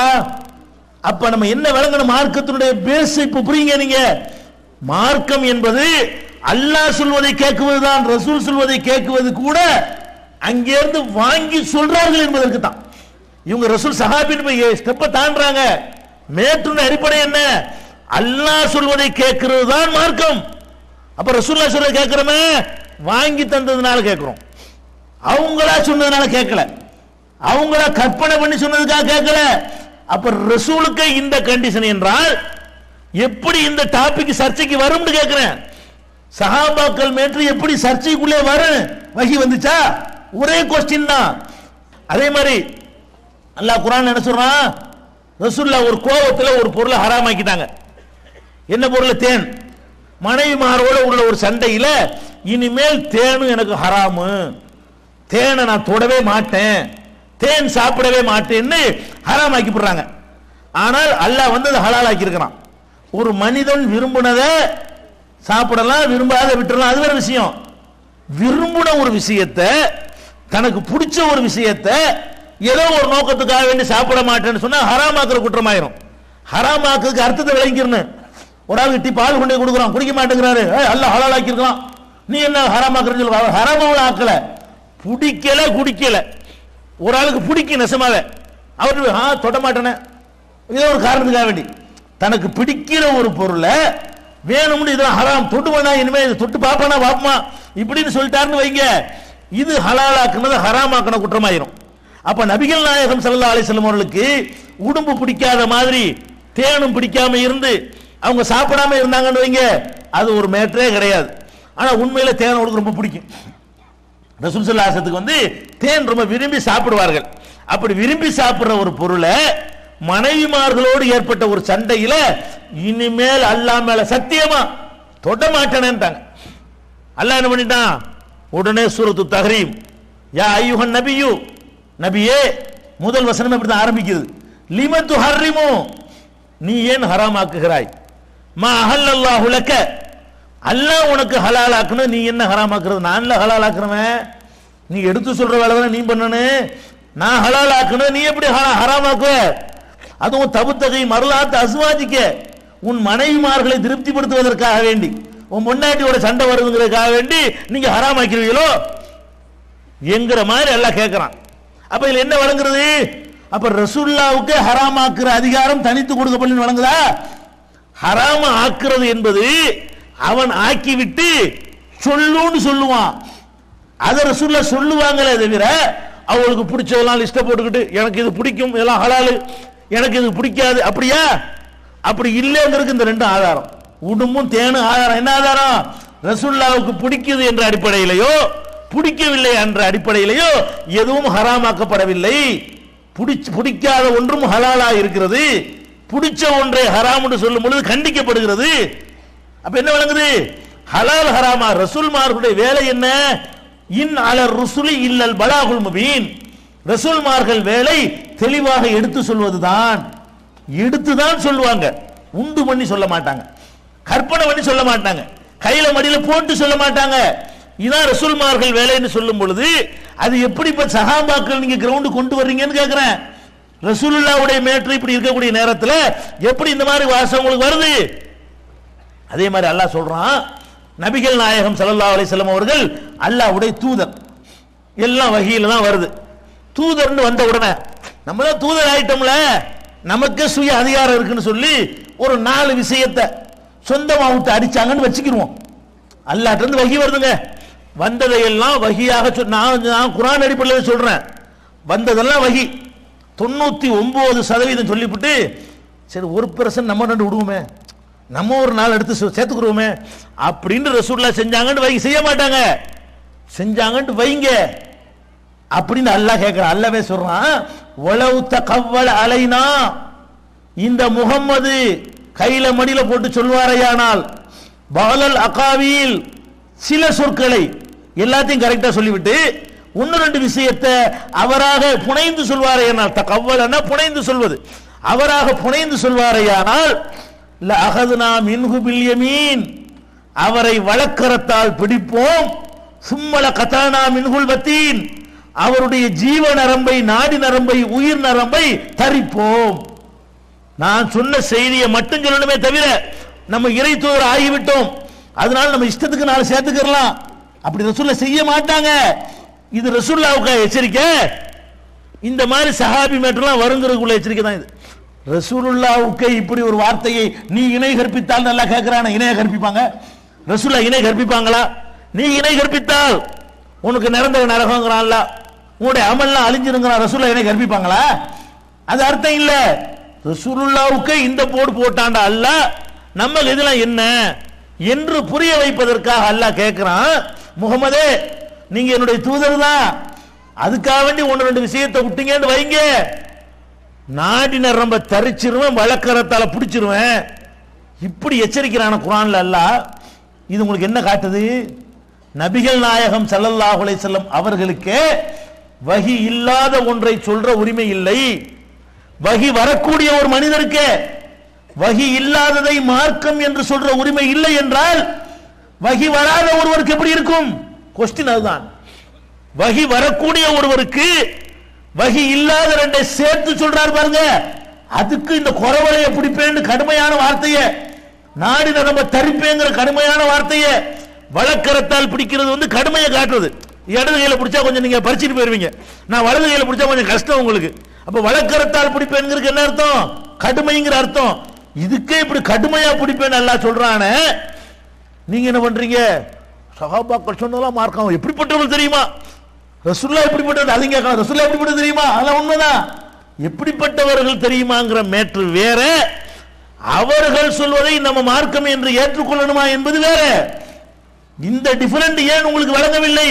அப்ப நம்ம என்ன விளங்கணும் மார்க்கத்தினுடைய பேஸ் இப்ப புரியுங்க நீங்க மார்க்கம் என்பது அல்லாஹ் சொல்வதை கேட்குவதுதான் ரசூல் சொல்வதை கேட்குவது கூட அங்கிருந்து வாங்கி சொல்றார்கள் என்பதற்கு தான் இவங்க ரசூல் சஹாபின் ஸ்டெப்பை தாண்டுறாங்க மேற்றுன அடிப்படை என்ன அல்லாஹ் சொல்வதை கேட்கிறது தான் மார்க்கம் அப்ப ரசூல்லா சொல்றதை கேட்கிறோமே வாங்கி தந்ததுனால கேட்கிறோம் அவங்களா சொன்னதுனால கேட்கல அவங்களா கற்பனை பண்ணி சொன்னதுக்காக கேட்கல அப்ப ரசூலுக்கு இந்த கண்டிஷன் என்றால் எப்படி இந்த டாபிக் சர்ச்சைக்கு வரும்னு கேட்கிறேன் சஹாபாக்கள் மேற்று எப்படி சர்ச்சைக்குள்ளே வரும் வகி வந்துச்சா ஒரே கொஸ்டின் தான் அதே மாதிரி அல்லாஹ் குரான் என்ன சொல்றான் ரசூல்லா ஒரு கோபத்துல ஒரு பொருளை ஹராமாக்கிட்டாங்க என்ன பொருள் தேன் மனைவிமாரோட உள்ள ஒரு சண்டையில இனிமேல் தேனும் எனக்கு ஹராமு தேனை நான் தொடவே மாட்டேன் தேன் சாப்பிடவே மாட்டேன்னு ஹராமாக்கி போடுறாங்க ஆனால் அல்லாஹ் வந்து அதை ஹலாலாக்கி இருக்கிறான் ஒரு மனிதன் விரும்பினதை சாப்பிடலாம் விரும்பாத விட்டுறலாம் அது வேற விஷயம் விரும்பின ஒரு விஷயத்தை தனக்கு பிடிச்ச ஒரு விஷயத்தை ஏதோ ஒரு நோக்கத்துக்காக வேண்டி சாப்பிட மாட்டேன்னு சொன்னா ஹராமாக்குற குற்றமாயிரும் ஹராமாக்குறதுக்கு அர்த்தத்தை விளங்கிடணும் ஒரு ஆள் டீ பால் கொண்டு போய் கொடுக்குறான் குடிக்க மாட்டேங்கிறாரு ஏய், அல்லாஹ் ஹலாலாக்கி இருக்கலாம் நீ என்ன ஹராமாக்குறன்னு சொல்லுவா ஹராமாவில் ஆக்கல பிடிக்கல குடிக்கல ஒரு ஆளுக்கு பிடிக்கும் நெசமாவே அவர் ஆ தொட மாட்டேனே ஏதோ ஒரு காரணத்துக்காக வேண்டி தனக்கு பிடிக்கிற ஒரு பொருளை வேணும்னு இதெல்லாம் ஹராம் தொட்டு வேணா இனிமே இதை தொட்டு பாப்பானா பாப்பமா இப்படின்னு சொல்லிட்டாருன்னு வைங்க இது ஹலாலாக்குனது ஹராமாக்குன குற்றமாயிரும் அப்ப நபிகள் நாயகம் ஸல்லல்லாஹு அலைஹி வஸல்லம் அவர்களுக்கு உடம்பு பிடிக்காத மாதிரி தேனும் பிடிக்காம இருந்து அவங்க சாப்பிடாம இருந்தாங்கன்னு வைங்க அது ஒரு மேட்டரே கிடையாது ஆனா உண்மையில தேன் அவங்களுக்கு ரொம்ப பிடிக்கும் ரசூல் சல்லாசத்துக்கு வந்து தேன் ரொம்ப விரும்பி சாப்பிடுவார்கள் அப்படி விரும்பி சாப்பிடுற ஒரு பொருளை மனைவிமார்களோடு ஏற்பட்ட ஒரு சண்டையில இனிமேல் அல்லாஹ் மேல சத்தியமா தொட மாட்டேனேன்ட்டாங்க அல்லாஹ் என்ன பண்ணிட்டான் உடனே சூரத்து தஹரீம் யா ஐயுஹன் நபியு நபியே முதல் வசனம் இப்படி தான் ஆரம்பிக்குது லிமத்து ஹர்ரிமு நீ ஏன் ஹராமாக்குகிறாய் மா அஹல்லல்லாஹு லக்க அல்லாஹ் உனக்கு ஹலாலாக்குன்னு நீ என்ன ஹராமாக்குறது நான் ஹலாலாக்குறவன் நீ எடுத்து சொல்ற வேலை தானே நீ பண்ணனு நான் ஹலால் ஆக்கணும் நீ எப்படி ஹரா- ஹராமாக்குவ அதுவும் தபுத்தகை மரலாத்து அசுவாதிக்க உன் மனைவிமார்களை திருப்திப்படுத்துவதற்காக வேண்டி உன் பொண்டாட்டியோட சண்டை வருதுங்கிறதுக்காக வேண்டி நீங்க ஹராமாக்கிறீங்களோ என்கிற மாதிரி எல்லாம் கேட்கிறான் அப்ப இதுல என்ன வழங்குறது அப்ப ரசூல்லாவுக்கு ஹராமாக்குற அதிகாரம் தனித்து கொடுக்கப்பட்டு வழங்குதா ஹராம ஆக்குறது என்பது அவன் ஆக்கிவிட்டு சொல்லுன்னு சொல்லுவான் அதை ரசூல்லா சொல்லுவாங்களே தவிர அவங்களுக்கு பிடிச்சதெல்லாம் லிஸ்ட்டை போட்டுக்கிட்டு எனக்கு இது பிடிக்கும் இதெல்லாம் ஹலாலு எனக்கு இது பிடிக்காது அப்படியா அப்படி இல்லைங்கிறதுக்கு இந்த ரெண்டும் ஆதாரம் உடும்பும் தேனும் ஆதாரம் என்ன ஆதாரம் ரசூல்லாவுக்கு பிடிக்குது என்ற அடிப்படையிலையோ பிடிக்கவில்லை என்ற அடிப்படையிலையோ எதுவும் ஹராமாக்கப்படவில்லை பிடிச்சு பிடிக்காத ஒன்றும் ஹலாலா இருக்கிறது பிடிச்ச ஒன்றை ஹராம் என்று சொல்லும் பொழுது கண்டிக்கப்படுகிறது அப்ப என்ன வழங்குது ஹலால் ஹராமா ரசூல்மார்களுடைய வேலை என்ன இன் அலர் ருசுலி இல்லல் பலாகுல் முபீன் ரசூல்மார்கள் வேலை தெளிவாக எடுத்து சொல்வதுதான் எடுத்து தான் சொல்லுவாங்க உண்டு பண்ணி சொல்ல மாட்டாங்க கற்பனை பண்ணி சொல்ல மாட்டாங்க கையில மடியில போட்டு சொல்ல மாட்டாங்க இதான் ரசூல்மார்கள் வேலைன்னு சொல்லும் பொழுது அது எப்படி இப்ப சஹாபாக்கள் நீங்க கிரவுண்டு கொண்டு வர்றீங்கன்னு கேக்குறேன் ரசூலுல்லாவுடைய மேட்ரு இப்படி இருக்கக்கூடிய நேரத்துல எப்படி இந்த மாதிரி வாசம் உங்களுக்கு வருது அதே மாதிரி அல்லாஹ் சொல்றான் நபிகள் நாயகம் ஸல்லல்லாஹு அலைஹி வஸல்லம் அவர்கள் அல்லாஹ்வுடைய தூதர் எல்லாம் வகையில தான் வருது தூதர்னு வந்த உடனே நம்ம தான் தூதர் ஆயிட்டோம்ல நமக்கு சுய அதிகாரம் இருக்குன்னு சொல்லி ஒரு நாலு விஷயத்தை சொந்தமா விட்டு அடிச்சாங்கன்னு வச்சுக்கிருவோம் அல்லாட்ட இருந்து வகி வருதுங்க வந்ததையெல்லாம் வகியாக சொல் நான் நான் குரான் அடிப்படையில் சொல்றேன் வந்ததெல்லாம் வகி தொண்ணூத்தி ஒன்பது சதவீதம் சொல்லிவிட்டு சரி ஒரு பெர்சன்ட் நம்ம ரெண்டு விடுவோமே நம்ம ஒரு நாள் எடுத்து சே- சேர்த்துக்குருவோமே அப்படின்னு ரசூல்லா செஞ்சாங்கன்னு வை செய்ய மாட்டாங்க செஞ்சாங்கன்னு வைங்க அப்படின்னு அல்லாஹ் கேட்கிறான் அல்லாவே சொல்றான் உளவு தகவல் அலைனா இந்த முகம்மது கையில மடியில போட்டு சொல்வாரையானால் பாலல் அகாவில் சில சொற்களை எல்லாத்தையும் கரெக்டா சொல்லிவிட்டு ஒன்னு ரெண்டு விஷயத்தை அவராக புனைந்து சொல்வாரையானால் தகவல்னா புனைந்து சொல்வது அவராக புனைந்து சொல்வாரையானால் ல அகதுனா மின்ஹு பில் யமீன் அவரை வழக்கரத்தால் பிடிப்போம் சும்மல கதானா மின்குல் பத்தீன் அவருடைய ஜீவ நரம்பை நாடி நரம்பை உயிர் நரம்பை தரிப்போம் நான் சொன்ன செய்தியை மட்டும் சொல்லணுமே தவிர நம்ம இறை தூதர் ஆகிவிட்டோம் அதனால நம்ம இஷ்டத்துக்கு நாலு சேர்த்துக்கலாம் அப்படி ரசூல்லா செய்ய மாட்டாங்க இது ரசூல்லாவுக்கு எச்சரிக்கை இந்த மாதிரி சஹாபி மேட்டர்லாம் வருங்கிறதுக்குள்ள எச்சரிக்கை தான் இது ரசூலுல்லாவுக்கு இப்படி ஒரு வார்த்தையை நீ இணை கற்பித்தால் நல்லா கேட்கிறான இணைய கற்பிப்பாங்க ரசூல்லா இணை கற்பிப்பாங்களா நீ இணை கற்பித்தால் உனக்கு நிரந்தர நரகங்கிறான்ல உன்னுடைய அமல்லாம் அழிஞ்சிருங்கிறான் ரசூல்லா இணை கற்பிப்பாங்களா அது அர்த்தம் இல்ல ரசூலுல்லாவுக்கு இந்த போடு போட்டாண்டா அல்ல நம்ம இதெல்லாம் என்ன என்று புரிய வைப்பதற்காக அல்லாஹ் கேட்கிறான் முகமதே நீங்க என்னுடைய தூதர் தான் அதுக்காக வேண்டி ஒன்று ரெண்டு விஷயத்தை விட்டீங்கன்னு வைங்க நாடி நரம்ப தரிச்சிருவேன் வழக்கரத்தால பிடிச்சிருவேன் இப்படி எச்சரிக்கிறான குரான்ல அல்லாஹ் இது உங்களுக்கு என்ன காட்டுது நபிகள் நாயகம் ஸல்லல்லாஹு அலைஹி வஸல்லம் அவர்களுக்கு வகி இல்லாத ஒன்றை சொல்ற உரிமை இல்லை வகி வரக்கூடிய ஒரு மனிதருக்கு வகி இல்லாததை மார்க்கம் என்று சொல்ற உரிமை இல்லை என்றால் வகி வராத ஒருவருக்கு எப்படி இருக்கும் கொஸ்டின் அதுதான் வகி வரக்கூடிய ஒருவருக்கு வகி இல்லாத ரெண்டை சேர்த்து சொல்றாரு பாருங்க அதுக்கு இந்த குறவலையை பிடிப்பேன்னு கடுமையான வார்த்தையை நாடி நம்ம தரிப்பேங்கிற கடுமையான வார்த்தையை வழக்கரத்தால் பிடிக்கிறது வந்து கடுமையை காட்டுறது இடது கையில பிடிச்சா கொஞ்சம் நீங்க பறிச்சுட்டு போயிருவீங்க நான் வலது கையில பிடிச்சா கொஞ்சம் கஷ்டம் உங்களுக்கு அப்ப வழக்கரத்தால் பிடிப்பேங்கிறதுக்கு என்ன அர்த்தம் கடுமைங்கிற அர்த்தம் இதுக்கே இப்படி கடுமையா பிடிப்பேன்னு எல்லாம் சொல்றானே நீங்க என்ன பண்றீங்க சகாபாக்கள் சொன்னதெல்லாம் மார்க்கம் எப்படிப்பட்டவர்கள் தெரியுமா ரசுல்லா எப்படிப்பட்டது அது கேட்கலாம் ரசுல்லா எப்படிப்பட்டது தெரியுமா அதெல்லாம் உண்மைதான் எப்படிப்பட்டவர்கள் தெரியுமாங்கிற மேற்று வேற அவர்கள் சொல்வதை நம்ம மார்க்கம் என்று ஏற்றுக்கொள்ளணுமா என்பது வேற இந்த டிஃபரண்ட் ஏன் உங்களுக்கு வழங்கவில்லை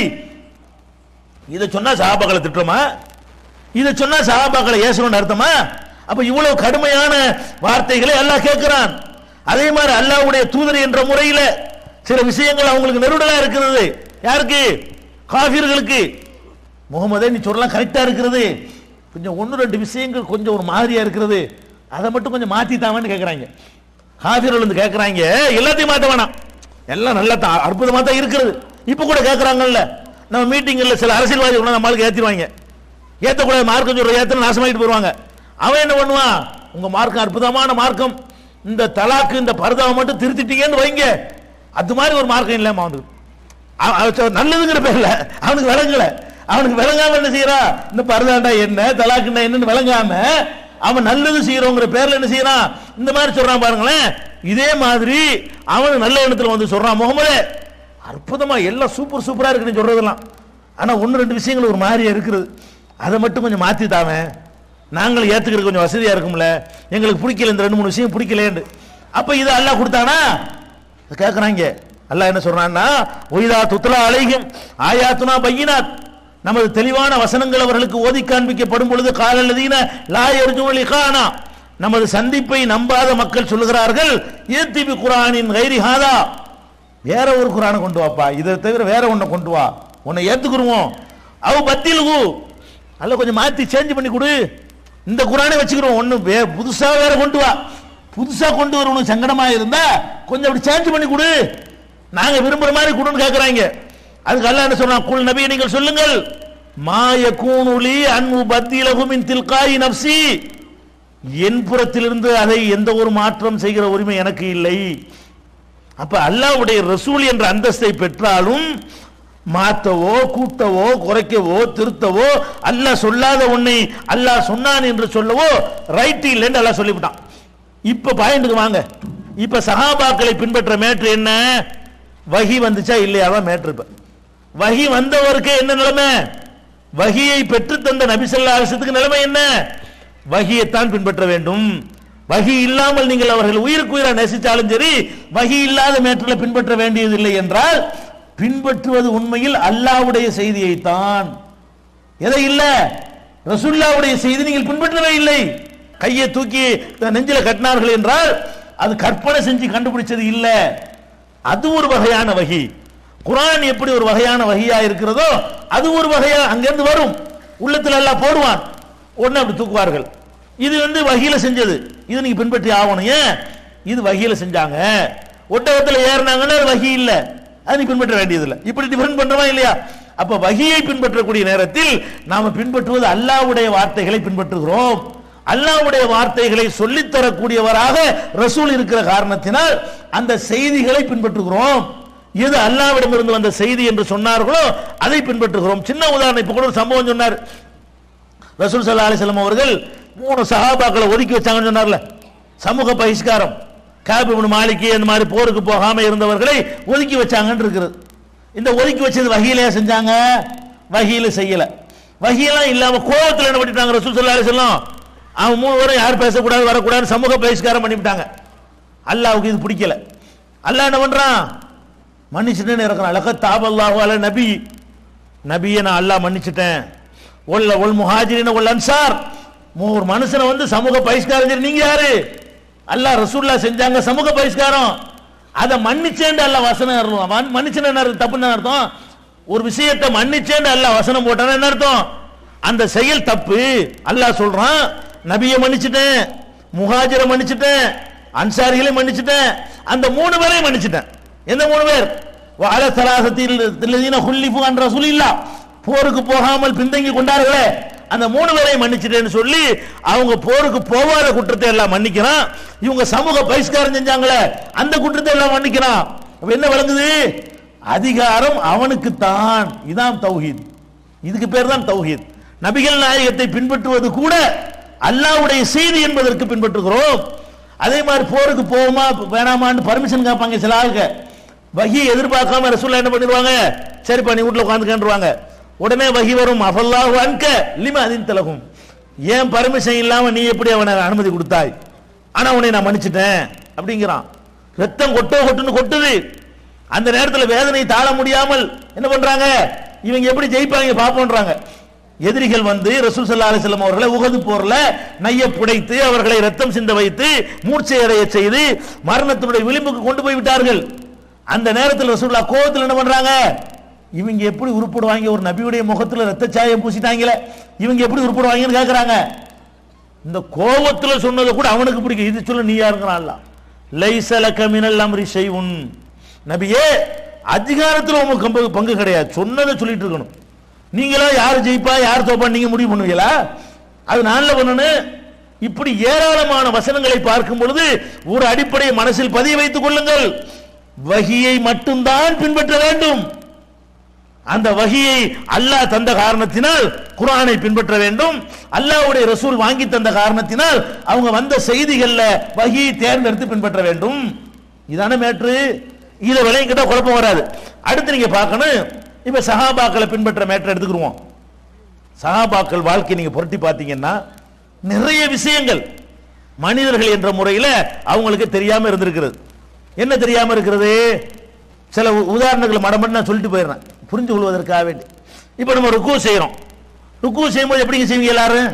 இதை சொன்னா சஹாபாக்களை திட்டுறோமா இதை சொன்னா சஹாபாக்களை ஏசணும்னு அர்த்தமா அப்ப இவ்வளவு கடுமையான வார்த்தைகளை அல்லாஹ் கேட்கிறான் அதே மாதிரி அல்லாஹ்வுடைய தூதர் என்ற முறையில சில விஷயங்கள் அவங்களுக்கு நெருடலா இருக்கிறது யாருக்கு காஃபிர்களுக்கு முகமதே நீ சொல்லலாம் கரெக்டா இருக்கிறது கொஞ்சம் ஒன்று ரெண்டு விஷயங்கள் கொஞ்சம் ஒரு மாதிரியா இருக்கிறது அதை மட்டும் கொஞ்சம் மாத்தித்தாமன்னு கேட்குறாங்க காஃபிர்கள் வந்து கேட்குறாங்க எல்லாத்தையும் மாற்ற வேணாம் எல்லாம் நல்லா தான் அற்புதமா தான் இருக்கிறது இப்போ கூட கேட்குறாங்கல்ல நம்ம மீட்டிங்கில் சில அரசியல்வாதி கொண்டு நம்மளுக்கு ஏற்றிடுவாங்க ஏற்றக்கூடாது மார்க்கம் சொல்ற ஏற்ற நாசமாயிட்டு போயிருவாங்க அவன் என்ன பண்ணுவான் உங்க மார்க்கம் அற்புதமான மார்க்கம் இந்த தலாக்கு இந்த பரதாவை மட்டும் திருத்திட்டீங்கன்னு வைங்க அது மாதிரி ஒரு மார்க்கம் இல்லாம வந்து நல்லதுங்கிற பேர்ல அவனுக்கு விளங்கல அவனுக்கு விளங்காம என்ன செய்யறான் இந்த பரதாண்டா என்ன தலாக்குண்டா என்னன்னு விளங்காம அவன் நல்லது செய்யறோங்கிற பேர்ல என்ன செய்யறான் இந்த மாதிரி சொல்றான் பாருங்களேன் இதே மாதிரி அவன் நல்ல எண்ணத்துல வந்து சொல்றான் முகமது அற்புதமா எல்லாம் சூப்பர் சூப்பரா இருக்குன்னு சொல்றதெல்லாம் ஆனா ஒன்னு ரெண்டு விஷயங்கள் ஒரு மாதிரியா இருக்கிறது அதை மட்டும் கொஞ்சம் மாத்தி தாவேன் நாங்களும் ஏத்துக்கிறது கொஞ்சம் வசதியா இருக்கும்ல எங்களுக்கு பிடிக்கல இந்த ரெண்டு மூணு விஷயம் பிடிக்கலேன்னு அப்ப இது அல்லாஹ் கொடுத்தானா கேட்கறாங்க அல்லாஹ் என்ன சொல்றான்னா ஒய்தா துத்லா அலைகும் ஆயாத்துனா பையினாத் நமது தெளிவான வசனங்கள் அவர்களுக்கு ஓதி காண்பிக்கப்படும் பொழுது காலல்லதீன லா யர்ஜுன லிகானா நமது சந்திப்பை நம்பாத மக்கள் சொல்லுகிறார்கள் ஏத்திபி குரானின் கைரி ஹாதா வேற ஒரு குரானை கொண்டு வாப்பா இதை தவிர வேற ஒன்றை கொண்டு வா உன்னை ஏத்துக்குருவோம் அவ பத்திலுகு அல்ல கொஞ்சம் மாத்தி சேஞ்ச் பண்ணி கொடு இந்த குரானை வச்சுக்கிறோம் ஒண்ணு வே புதுசா வேற கொண்டு வா புதுசா கொண்டு வரணும் சங்கடமா இருந்தா கொஞ்சம் அப்படி சேஞ்ச் பண்ணி கொடு நாங்க விரும்புற மாதிரி கொடுன்னு கேக்குறாங்க அதுக்கு அல்லாஹ் என்ன சொல்றான் குல் நபி நீங்கள் சொல்லுங்கள் மாய கூணுலி அன்பு பத்திலகுமின் தில்காய் நப்சி என் புறத்திலிருந்து அதை எந்த ஒரு மாற்றம் செய்கிற உரிமை எனக்கு இல்லை அப்ப அல்லாஹ்வுடைய ரசூல் என்ற அந்தஸ்தை பெற்றாலும் மாத்தவோ கூட்டவோ குறைக்கவோ திருத்தவோ அல்லாஹ் சொல்லாத ஒன்னை அல்லாஹ் சொன்னான் என்று சொல்லவோ ரைட் இல்லைன்னு அல்லாஹ் சொல்லிவிட்டான் இப்ப பாயிண்ட்டுக்கு வாங்க இப்ப சஹாபாக்களை பின்பற்ற மேட்ரு என்ன வகி வந்துச்சா இல்லையா தான் மேட்ரு இப்ப வகி வந்தவருக்கு என்ன நிலைமை வகியை பெற்று தந்த நபிசல்லா அரசத்துக்கு நிலைமை என்ன வகியைத்தான் பின்பற்ற வேண்டும் வகி இல்லாமல் நீங்கள் அவர்கள் உயிருக்கு உயிரா நேசித்தாலும் சரி வகி இல்லாத மேற்றில் பின்பற்ற வேண்டியதில்லை என்றால் பின்பற்றுவது உண்மையில் அல்லாஹ்வுடைய செய்தியைத்தான் எதை இல்ல ரசூல்லாவுடைய செய்தி நீங்கள் பின்பற்றவே இல்லை கையை தூக்கி நெஞ்சில கட்டினார்கள் என்றால் அது கற்பனை செஞ்சு கண்டுபிடிச்சது இல்ல அது ஒரு வகையான வகி குரான் எப்படி ஒரு வகையான வகையா இருக்கிறதோ அது ஒரு வகையா அங்கிருந்து வரும் உள்ளத்துல எல்லாம் போடுவான் உடனே அப்படி தூக்குவார்கள் இது வந்து வகையில செஞ்சது இது நீங்க பின்பற்றி ஆகணும் ஏன் இது வகையில செஞ்சாங்க ஒட்டகத்துல ஏறினாங்கன்னா அது வகி இல்ல அது நீ பின்பற்ற வேண்டியதில்லை இப்படி டிஃபரெண்ட் பண்றோமா இல்லையா அப்ப வகியை பின்பற்றக்கூடிய நேரத்தில் நாம பின்பற்றுவது அல்லாஹ்வுடைய வார்த்தைகளை பின்பற்றுகிறோம் அல்லாஹ்வுடைய வார்த்தைகளை சொல்லித் தரக்கூடியவராக ரசூல் இருக்கிற காரணத்தினால் அந்த செய்திகளை பின்பற்றுகிறோம் எது அல்லாவிடமிருந்து வந்த செய்தி என்று சொன்னார்களோ அதை பின்பற்றுகிறோம் சின்ன உதாரணம் இப்ப கூட ஒரு சம்பவம் சொன்னார் ரசூல் சல்லா அலிஸ்லாம் அவர்கள் மூணு சஹாபாக்களை ஒதுக்கி வச்சாங்கன்னு சொன்னார்ல சமூக பகிஷ்காரம் காபி இப்னு மாலிகி அந்த மாதிரி போருக்கு போகாம இருந்தவர்களை ஒதுக்கி வச்சாங்கன்னு இருக்கிறது இந்த ஒதுக்கி வச்சது வகையிலே செஞ்சாங்க வகையில செய்யல வகையெல்லாம் இல்லாம கோபத்தில் என்ன பண்ணிட்டாங்க ரசூல் சல்லா அலிஸ்லாம் அவன் மூணு பேரும் யார் பேசக்கூடாது வரக்கூடாது சமூக பகிஷ்காரம் பண்ணிவிட்டாங்க அல்லாவுக்கு இது பிடிக்கல அல்லாஹ் என்ன பண்றான் மன்னிச்சுட்டேன்னு இருக்கிறான் அழக தாபல்லாஹு அல நபி நபியை நான் அல்லாஹ் மன்னிச்சிட்டேன் ஒல்ல ஒல் முஹாஜிரின ஒல் அன்சார் ஒரு மனுஷனை வந்து சமூக பகிஷ்காரம் செஞ்சு நீங்க யாரு அல்லாஹ் ரசூல்லா செஞ்சாங்க சமூக பகிஷ்காரம் அதை மன்னிச்சேன்னு அல்லாஹ் வசனம் அருளுவான். மன்- மன்னிச்சேன்னு என்ன அர்த்தம்? தப்புன்னு என்ன அர்த்தம் ஒரு விஷயத்தை மன்னிச்சேன்னு அல்லாஹ் வசனம் போட்டானா என்ன அர்த்தம் அந்த செயல் தப்பு அல்லாஹ் சொல்றான் நபியை மன்னிச்சிட்டேன் முஹாஜிரை மன்னிச்சிட்டேன் அன்சாரிகளை மன்னிச்சிட்டேன் அந்த மூணு பேரையும் மன்னிச்சிட்டேன் எந்த மூணு பேர் வாழ சலாசத்தில் தில்லதீன ஹுல்லிஃபு அன் ரசூலில்லா போருக்கு போகாமல் பின்தங்கி கொண்டார்களே அந்த மூணு பேரையும் மன்னிச்சிட்டேன்னு சொல்லி அவங்க போருக்கு போகாத குற்றத்தை எல்லாம் மன்னிக்கிறான் இவங்க சமூக பகிஷ்காரம் செஞ்சாங்களே அந்த குற்றத்தை எல்லாம் மன்னிக்கிறான் அப்ப என்ன விளங்குது அதிகாரம் அவனுக்கு தான் இதான் தௌஹீத் இதுக்கு பேர் தான் தௌஹீத் நபிகள் நாயகத்தை பின்பற்றுவது கூட அல்லாஹ்வுடைய செய்தி என்பதற்கு பின்பற்றுகிறோம் அதே மாதிரி போருக்கு போவோமா வேணாமான்னு பர்மிஷன் கேட்பாங்க சில ஆளுங்க வகி எதிர்பார்க்காம ரசூல்லா என்ன பண்ணிடுவாங்க சரிப்பா நீ வீட்டுல உட்காந்துக்கன்றுவாங்க உடனே வகி வரும் அஃபல்லாஹு அன்க லிம அதின் தலகும் ஏன் பர்மிஷன் இல்லாம நீ எப்படி அவனை அனுமதி கொடுத்தாய் ஆனா உன்னை நான் மன்னிச்சிட்டேன் அப்படிங்கிறான் ரத்தம் கொட்டோ கொட்டுன்னு கொட்டுது அந்த நேரத்தில் வேதனை தாழ முடியாமல் என்ன பண்றாங்க இவங்க எப்படி ஜெயிப்பாங்க பாப்போன்றாங்க எதிரிகள் வந்து ரசூல் ஸல்லல்லாஹு அலைஹி வஸல்லம் அவர்களை உகது போர்ல நைய புடைத்து அவர்களை ரத்தம் சிந்த வைத்து மூர்ச்சை அடைய செய்து மரணத்தினுடைய விளிம்புக்கு கொண்டு போய் விட்டார்கள் அந்த நேரத்தில் ரசூல்லா கோவத்தில் என்ன பண்றாங்க இவங்க எப்படி உருப்படுவாங்க ஒரு நபியுடைய முகத்துல ரத்த சாயம் பூசிட்டாங்களே இவங்க எப்படி உருப்படுவாங்கன்னு கேக்குறாங்க இந்த கோபத்துல சொன்னதை கூட அவனுக்கு பிடிக்கும் இது சொல்ல நீ யாருங்கிறான்ல லைசல கமினல் அம்ரி செய்வுன் நபியே அதிகாரத்தில் உங்களுக்கு பங்கு பங்கு கிடையாது சொன்னதை சொல்லிட்டு இருக்கணும் நீங்களா யார் ஜெயிப்பா யார் தோப்பா நீங்க முடிவு பண்ணுவீங்களா அது நான்ல பண்ணணும் இப்படி ஏராளமான வசனங்களை பார்க்கும் பொழுது ஒரு அடிப்படையை மனசில் பதிய வைத்துக் கொள்ளுங்கள் வகியை மட்டும்தான் பின்பற்ற வேண்டும் அந்த வகியை அல்லாஹ் தந்த காரணத்தினால் குர்ஆனை பின்பற்ற வேண்டும் அல்லாஹ்வுடைய ரசூல் வாங்கி தந்த காரணத்தினால் அவங்க வந்த செய்திகள்ல வகியை தேர்ந்தெடுத்து பின்பற்ற வேண்டும் இதான மேட்ரு இதை விளையிக்கிட்ட குழப்பம் வராது அடுத்து நீங்க பார்க்கணும் இப்ப சஹாபாக்களை பின்பற்ற மேட்ரு எடுத்துக்கிருவோம் சஹாபாக்கள் வாழ்க்கை நீங்க புரட்டி பார்த்தீங்கன்னா நிறைய விஷயங்கள் மனிதர்கள் என்ற முறையில் அவங்களுக்கு தெரியாம இருந்திருக்கிறது என்ன தெரியாம இருக்கிறது சில உ- உதாரணங்கள் மடமட்டு நான் சொல்லிட்டு போயிடுறேன் புரிஞ்சு கொள்வதற்காக வேண்டி இப்போ நம்ம ருக்கு செய்கிறோம் ருக்கு செய்யும்போது எப்படிங்க செய்வீங்க எல்லாரும்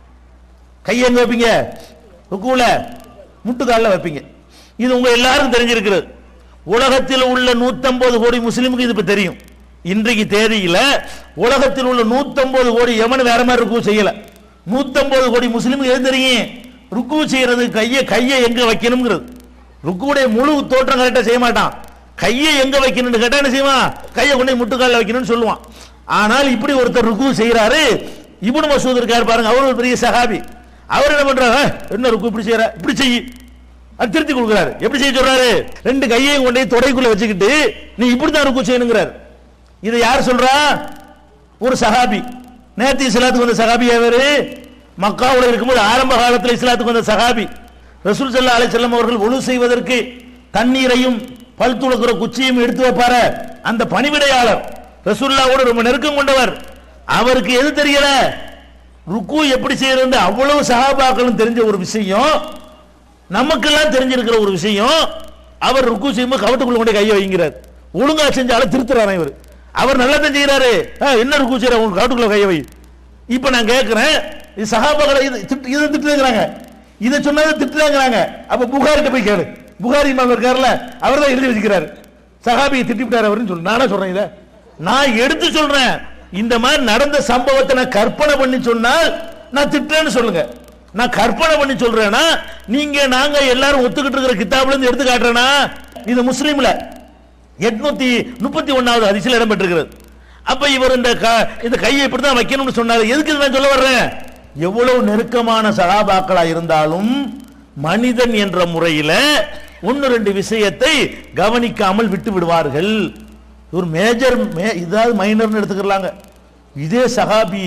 கையை எங்க வைப்பீங்க ருக்குல முட்டுக்காலில் வைப்பீங்க இது உங்க எல்லாரும் தெரிஞ்சிருக்கிறது உலகத்தில் உள்ள 150 கோடி முஸ்லிமுக்கு இது இப்ப தெரியும் இன்றைக்கு தேதியில உலகத்தில் உள்ள 150 கோடி எவன் வேற மாதிரி ருக்கு செய்யல 150 கோடி முஸ்லிமுக்கு எது தெரியும் ருக்கு செய்யறது கையை கையை எங்க வைக்கணுங்கிறது ருக்குடைய முழு தோற்றம் கரெக்டா செய்ய மாட்டான் கையை எங்க வைக்கணும்னு கேட்டா என்ன செய்வான் கையை கொண்டு போய் முட்டுக்காலில் வைக்கணும்னு சொல்லுவான் ஆனால் இப்படி ஒருத்தர் ருக்கு செய்யறாரு இப்னு மசூத் இருக்காரு பாருங்க அவர் ஒரு பெரிய சஹாபி அவர் என்ன பண்றாரு "ஏய், என்ன ருக்கு இப்படி செய்யற இப்படி செய் அது திருத்தி கொடுக்குறாரு எப்படி செய்ய சொல்றாரு ரெண்டு கையையும் கொண்டு போய் தொடைக்குள்ள வச்சுக்கிட்டு நீ இப்படி தான் ருக்கு செய்யணுங்கிறாரு இதை யார் சொல்றா ஒரு சஹாபி நேத்து இஸ்லாத்துக்கு வந்த சஹாபி அவரு மக்காவுல இருக்கும்போது ஆரம்ப காலத்தில் இஸ்லாத்துக்கு வந்த சஹாபி ரசூல் ஸல்லல்லாஹு அலைஹி வஸல்லம் அவர்கள் ஒழு செய்வதற்கு தண்ணீரையும் பல் துளக்குற குச்சியும் எடுத்து வைப்பாரு அந்த பணிவிடையாளர் ரசூல்லாவோட ரொம்ப நெருக்கம் கொண்டவர் அவருக்கு எது தெரியல ருக்கு எப்படி செய்யறது அவ்வளவு சஹாபாக்களும் தெரிஞ்ச ஒரு விஷயம் நமக்கெல்லாம் தெரிஞ்சிருக்கிற ஒரு விஷயம் அவர் ருக்கு செய்யும்போது கவட்டுக்குள்ள கொண்டு கையை வைங்கிறார் ஒழுங்கா செஞ்சாலும் திருத்துறாரு இவர் அவர் நல்லா தான் செய்யறாரு "ஆ, என்ன ருக்கு செய்யற உங்க கவட்டுக்குள்ள கையை வை இப்ப நான் கேட்கிறேன் இது சஹாபாக்களை இது திட்டு- இதை திட்டுறாங்க இதை சொன்னதை திட்டுறாங்கிறாங்க அப்ப புகாரிட்ட போய் கேளு புகாரி இமாம் இருக்காருல்ல அவர் தான் எழுதி வச்சுக்கிறாரு சஹாபியை திட்டிவிட்டார் அவருன்னு சொல்லு நானே சொல்றேன் இதை நான் எடுத்து சொல்றேன் இந்த மாதிரி நடந்த சம்பவத்தை நான் கற்பனை பண்ணி சொன்னால் நான் திட்டுறேன்னு சொல்லுங்க நான் கற்பனை பண்ணி சொல்றேன்னா நீங்க நாங்க எல்லாரும் ஒத்துக்கிட்டு இருக்கிற கிதாபுல இருந்து எடுத்து காட்டுறேனா இது முஸ்லீம்ல எட்நூத்தி முப்பத்தி ஒன்னாவது அதிசயில் இடம்பெற்றிருக்கிறது அப்ப இவர் இந்த க- இந்த கையை இப்படி தான் வைக்கணும்னு சொன்னாரு எதுக்கு இது நான் சொல்ல வர்றேன் எவ்வளவு நெருக்கமான சகாபாக்களா இருந்தாலும் மனிதன் என்ற முறையில ஒன்னு ரெண்டு விஷயத்தை கவனிக்காமல் விட்டு விடுவார்கள் ஒரு மேஜர் இதாவது மைனர்னு எடுத்துக்கலாங்க இதே சஹாபி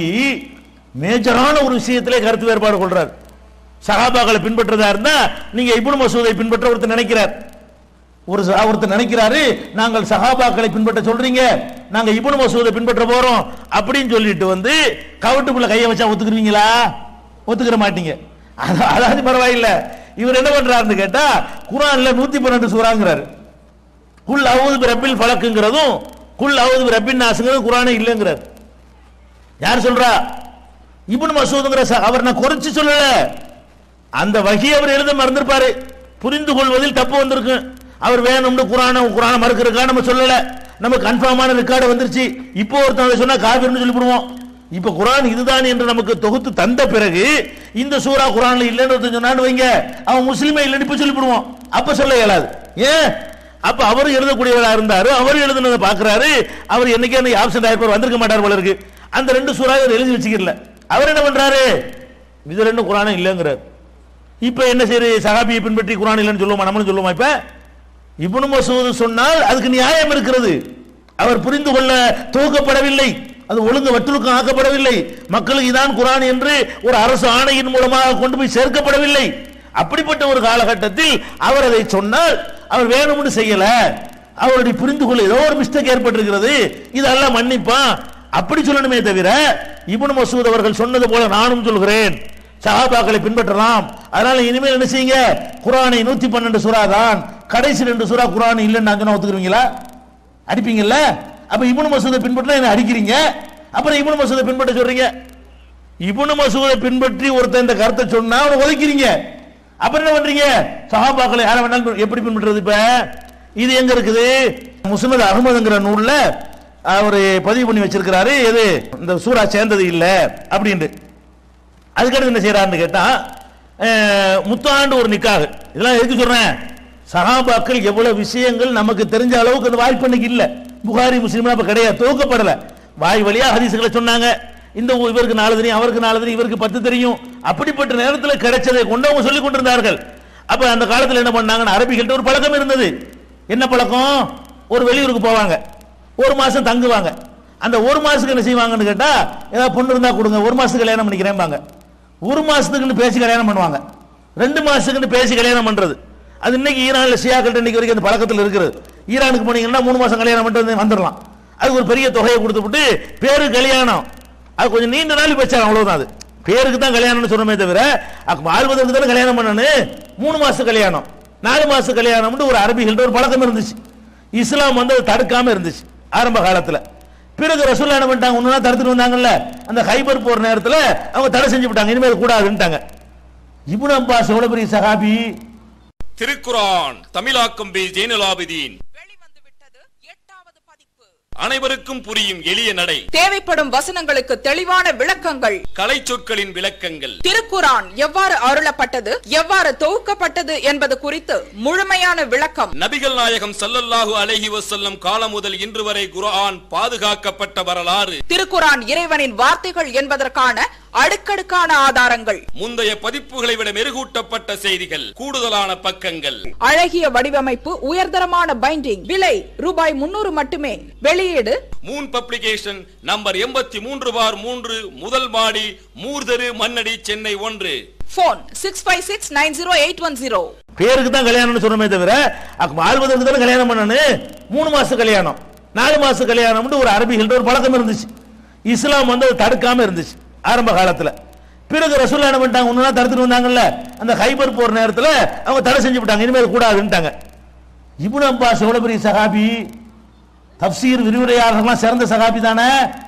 மேஜரான ஒரு விஷயத்திலே கருத்து வேறுபாடு கொள்றார் சஹாபாக்களை பின்பற்றதா இருந்தா நீங்க இப்னு மசூதை பின்பற்ற ஒருத்தர் நினைக்கிறார் ஒரு ச- ஒருத்தர் நினைக்கிறாரு நாங்கள் சஹாபாக்களை பின்பற்ற சொல்றீங்க நாங்க இப்னு மசூதை பின்பற்ற போறோம் அப்படின்னு சொல்லிட்டு வந்து கவட்டுக்குள்ள கையை வச்சா ஒத்துக்குறீங்களா ஒத்துக்கிற மாட்டீங்க அது- அதாவது பரவாயில்ல இவர் என்ன பண்றாருன்னு கேட்டா குரான்ல நூத்தி பன்னெண்டு சூறாங்கிறாரு குல் அவுது ரப்பில் பழக்குங்கிறதும் குல் அவுது ரப்பின் நாசுங்கிறதும் குரானே இல்லைங்கிறார் யார் சொல்றா இப்னு மசூதுங்கிற ச- அவர் நான் குறைச்சு சொல்லல அந்த வகி அவர் எழுத மறந்திருப்பாரு புரிந்து கொள்வதில் தப்பு வந்திருக்கு அவர் வேணும்னு குரான குரான மறுக்கிறக்கா நம்ம சொல்லல நம்ம கன்ஃபார்மான ரெக்கார்டு வந்துருச்சு இப்போ ஒருத்தன் அதை சொன்னா காபிர்னு சொல்லிவிடுவோம் இப்ப குரான் இதுதான் என்று நமக்கு தொகுத்து தந்த பிறகு இந்த சூரா குரான்ல இல்லைன்னு ஒருத்தன் சொன்னான்னு வைங்க அவன் முஸ்லீமே இல்லைன்னு இப்ப சொல்லிவிடுவோம் அப்ப சொல்ல இயலாது ஏன் அப்ப அவர் எழுதக்கூடியவரா இருந்தாரு அவர் எழுதுனதை பாக்குறாரு அவர் என்னைக்கு அன்னைக்கு ஆப்சென்ட் ஆயிருப்பார் வந்திருக்க மாட்டார் போல இருக்கு அந்த ரெண்டு சூறாவை அவர் எழுதி வச்சுக்கல அவர் என்ன பண்றாரு இது ரெண்டும் குரானும் இல்லைங்கிறார் இப்ப என்ன செய்யுது சஹாபியை பின்பற்றி குரான் இல்லைன்னு சொல்லுவோமா நம்மளும் சொல்லுவோமா இப்ப இப்னு மசூத் சொன்னால் அதுக்கு நியாயம் இருக்கிறது அவர் புரிந்து கொள்ள துவக்கப்படவில்லை அது ஒழுங்கு வட்டுலுக்கம் ஆக்கப்படவில்லை மக்களுக்கு இதான் குரான் என்று ஒரு அரசு ஆணையின் மூலமாக கொண்டு போய் சேர்க்கப்படவில்லை அப்படிப்பட்ட ஒரு காலகட்டத்தில் அவர் அதை சொன்னால் அவர் வேணும்னு செய்யல அவருடைய புரிந்து கொள்ள ஏதோ ஒரு மிஸ்டேக் ஏற்பட்டிருக்கிறது இதெல்லாம் மன்னிப்பான் அப்படி சொல்லணுமே தவிர இப்னு மசூத் அவர்கள் சொன்னது போல நானும் சொல்கிறேன் சஹாபாக்களை பின்பற்றலாம் அதனால இனிமேல் என்ன செய்யுங்க குரானை நூத்தி பன்னெண்டு சூறா தான் கடைசி ரெண்டு சூறா குரான் இல்லைன்னு நான் சொன்னா ஒத்துக்குறீங்களா அடிப்பீங்கல்ல அப்ப இப்னு மசூதை பின்பற்றினா என்ன அடிக்கிறீங்க அப்புறம் இப்னு மசூதை பின்பற்ற சொல்றீங்க இப்னு மசூதை பின்பற்றி ஒருத்தன் இந்த கருத்தை சொன்னா அவனை ஒதுக்கிறீங்க அப்புறம் என்ன பண்றீங்க சஹாபாக்களை யாரை வேணாலும் எப்படி பின்பற்றுறது இப்ப இது எங்க இருக்குது முஸ்னத் அகமதுங்கிற நூல்ல அவர் பதிவு பண்ணி வச்சிருக்கிறாரு எது இந்த சூரா சேர்ந்தது இல்ல அப்படின்ட்டு அதுக்கடுத்து என்ன செய்யறாருன்னு கேட்டா அஹ், முத்தாண்டு ஒரு நிக்காக இதெல்லாம் எதுக்கு சொல்றேன் சஹாபாக்கள் எவ்வளவு விஷயங்கள் நமக்கு தெரிஞ்ச அளவுக்கு அந்த வாய்ப்பு இன்னைக்கு இல்ல புகாரி முஸ்லீம்லாம் அப்ப கிடையாது துவக்கப்படல வாய் வழியா ஹதீஸ்களை சொன்னாங்க இந்த ஊ- இவருக்கு நாலு தெரியும் அவருக்கு நாலு தெரியும் இவருக்கு பத்து தெரியும் அப்படிப்பட்ட நேரத்தில் கிடைச்சதை கொண்டு அவங்க சொல்லிக் கொண்டிருந்தார்கள் அப்ப அந்த காலத்துல என்ன பண்ணாங்கன்னா அரபிகள்ட்ட ஒரு பழக்கம் இருந்தது என்ன பழக்கம் ஒரு வெளியூருக்கு போவாங்க ஒரு மாசம் தங்குவாங்க அந்த ஒரு மாசத்துக்கு என்ன செய்வாங்கன்னு கேட்டா ஏதாவது பொண்ணு இருந்தா கொடுங்க ஒரு மாசத்துக்கு கல்யாணம் பண்ணிக்கிறேன்பாங்க ஒரு மாசத்துக்குன்னு பேசி கல்யாணம் பண்ணுவாங்க ரெண்டு மாசத்துக்குன்னு பேசி கல்யாணம் பண்றது அது இன்னைக்கு ஈரான்ல ஷியாக்கள்ட்ட இன்னைக்கு வரைக்கும் அந்த பழக்கத்தில் இருக்கிறது ஈரானுக்கு போனீங்கன்னா மூணு மாசம் கல்யாணம் பண்ணிட்டு வந்து வந்துடலாம் அதுக்கு ஒரு பெரிய தொகையை கொடுத்துவிட்டு பேரு கல்யாணம் அது கொஞ்சம் நீண்ட நாள் வச்சாங்க அவ்வளவுதான் அது பேருக்கு தான் கல்யாணம்னு சொன்னமே தவிர அது வாழ்வதற்கு தானே கல்யாணம் பண்ணணும் மூணு மாசம் கல்யாணம் நாலு மாசம் கல்யாணம்னு ஒரு அரபிகள்ட்ட ஒரு பழக்கம் இருந்துச்சு இஸ்லாம் வந்து அது தடுக்காம இருந்துச்சு ஆரம்ப காலத்துல பிறகு ரசூல்லா என்ன பண்ணிட்டாங்க ஒண்ணுனா தடுத்துட்டு வந்தாங்கல்ல அந்த ஹைபர் போற நேரத்துல அவங்க தடை செஞ்சு விட்டாங்க இனிமேல் கூடாதுன்ட்டாங்க இப்னு அப்பாஸ் எவ்வளவு பெரிய சஹாபி திருக்குரான் தமிழாக்கம் பி ஜெயினலாபிதீன் வெளிவந்து விட்டது எட்டாவது பதிப்பு அனைவருக்கும் புரியும் எளிய நடை தேவைப்படும் வசனங்களுக்கு தெளிவான விளக்கங்கள் கலை சொற்களின் விளக்கங்கள் திருக்குரான் எவ்வாறு அருளப்பட்டது எவ்வாறு தொகுக்கப்பட்டது என்பது குறித்து முழுமையான விளக்கம் நபிகள் நாயகம் ஸல்லல்லாஹு அலைஹி வஸல்லம் காலம் முதல் இன்று வரை குர்ஆன் பாதுகாக்கப்பட்ட வரலாறு திருக்குரான் இறைவனின் வார்த்தைகள் என்பதற்கான அடுக்கடுக்கான ஆதாரங்கள் முந்தைய பதிப்புகளை விட மெருகூட்டப்பட்ட செய்திகள் கூடுதலான பக்கங்கள் அழகிய வடிவமைப்பு உயர்தரமான பைண்டிங் விலை ரூபாய் முன்னூறு மட்டுமே வெளியீடு மூன் பப்ளிகேஷன் நம்பர் எண்பத்தி மூன்று பார் மூன்று முதல் மாடி மூர்தரு மன்னடி சென்னை ஒன்று phone six five six nine zero eight one zero பேருக்கு தான் கல்யாணம்னு சொன்னமே தவிர அது வாழ்வதற்கு தானே கல்யாணம் பண்ணணும் மூணு மாசம் கல்யாணம் நாலு மாசம் கல்யாணம்னு ஒரு அரபிகள்ட்ட ஒரு பழக்கம் இருந்துச்சு இஸ்லாம் வந்து அது தடுக்காம இருந்துச்சு ஆரம்ப காலத்துல பிறகு ரசூல்லா என்ன பண்ணிட்டாங்க ஒண்ணுனா தடுத்துட்டு வந்தாங்கல்ல அந்த ஹைபர் போற நேரத்துல அவங்க தடை செஞ்சு விட்டாங்க இனிமேல் கூடாதுன்ட்டாங்க இப்னு அப்பாஸ் எவ்வளவு பெரிய சஹாபி தப்சீர் விரிவுரையாளர்கள்லாம் சிறந்த சகாபி தானே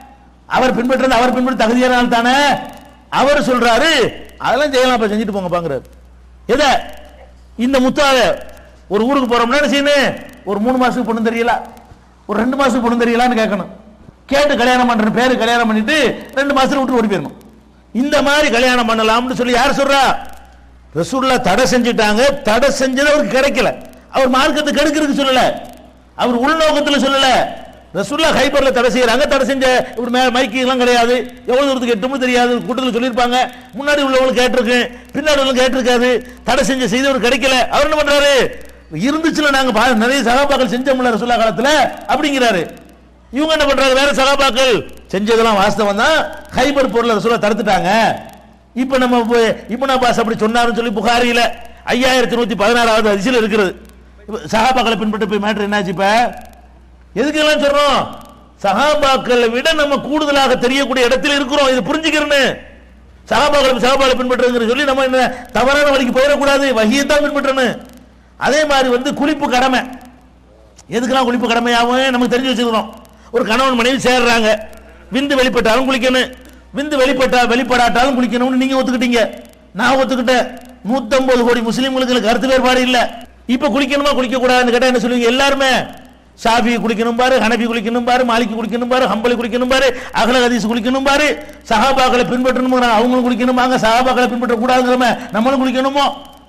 அவர் பின்பற்றது அவர் பின்பற்ற தகுதியான ஆள் தானே அவர் சொல்றாரு அதெல்லாம் செய்யலாம் அப்ப செஞ்சுட்டு போங்க பாக்குறாரு எதை இந்த முத்தாக ஒரு ஊருக்கு போறோம்னா என்ன செய்யணும் ஒரு மூணு மாசத்துக்கு பொண்ணு தெரியல ஒரு ரெண்டு மாசத்துக்கு பொண்ணு தெரியலான்னு கேட்கணும் கேட்டு கல்யாணம் பண்ற பேரு கல்யாணம் பண்ணிட்டு ரெண்டு மாசத்துல விட்டு ஓடி போயிடணும் இந்த மாதிரி கல்யாணம் பண்ணலாம்னு சொல்லி யார் சொல்றா ரசூல்லா தடை செஞ்சுட்டாங்க தடை செஞ்சது அவருக்கு கிடைக்கல அவர் மார்க்கத்தை கெடுக்கிறதுக்கு சொல்லல அவர் உள்நோக்கத்துல சொல்லல ரசூல்லா ஹைபர்ல தடை செய்யறாங்க தடை செஞ்ச ஒரு மைக்கு எல்லாம் கிடையாது எவ்வளவு தூரத்துக்கு எட்டுமோ தெரியாது கூட்டத்தில் சொல்லியிருப்பாங்க முன்னாடி உள்ளவங்களுக்கு கேட்டிருக்கு பின்னாடி உள்ளவங்க கேட்டிருக்காது தடை செஞ்ச செய்தவர் கிடைக்கல அவர் என்ன பண்றாரு இருந்துச்சுல நாங்க பா- நிறைய சகாபாக்கள் செஞ்சோம்ல ரசூல்லா காலத்துல அப்படிங்கிறாரு இவங்க என்ன பண்றாங்க வேற சகாபாக்கள் செஞ்சதெல்லாம் வாஸ்தவம் தான் ஹைபர் பொருளை ரசூலா தடுத்துட்டாங்க இப்ப நம்ம போய் இப்னு அப்பாஸ் அப்படி சொன்னாருன்னு சொல்லி புகாரியில ஐயாயிரத்தி நூத்தி பதினாறாவது அதிசயில் இருக்கிறது இப்ப சஹாபாக்களை பின்பற்ற போய் மேட்ரு என்னாச்சு இப்ப எதுக்கெல்லாம் சொல்றோம் சஹாபாக்களை விட நம்ம கூடுதலாக தெரியக்கூடிய இடத்துல இருக்கிறோம் இது புரிஞ்சுக்கிறேன்னு சஹாபாக்களை சஹாபாக்களை பின்பற்றுங்கிற சொல்லி நம்ம என்ன தவறான வழிக்கு போயிடக்கூடாது வகியை தான் பின்பற்றணும் அதே மாதிரி வந்து குளிப்பு கடமை எதுக்கெல்லாம் குளிப்பு கடமையாகும் நமக்கு தெரிஞ்சு வச்சுக்கிறோம் ஒரு கணவன் மனைவி சேர்றாங்க விந்து வெளிப்பட்டாலும் குளிக்கணும் விந்து வெளிப்பட்டா வெளிப்படாட்டாலும் குளிக்கணும்னு நீங்க ஒத்துக்கிட்டீங்க நான் ஒத்துக்கிட்டேன் 150 கோடி முஸ்லீம்களுக்கு இதுல கருத்து வேறுபாடு இல்ல இப்ப குளிக்கணுமா குளிக்க கூடாதுன்னு கேட்டா என்ன சொல்லுவீங்க எல்லாருமே ஷாஃபி குளிக்கணும் பாரு ஹனபி குளிக்கணும் பாரு மாலிகி குளிக்கணும் பாரு ஹம்பலி குளிக்கணும் பாரு அகல ஹதீஸ் குளிக்கணும் பாரு சஹாபாக்களை பின்பற்றணும் அவங்களும் குளிக்கணுமாங்க சஹாபாக்களை பின்பற்ற கூடாதுங்கிறம நம்மளும் குளிக்கணுமோ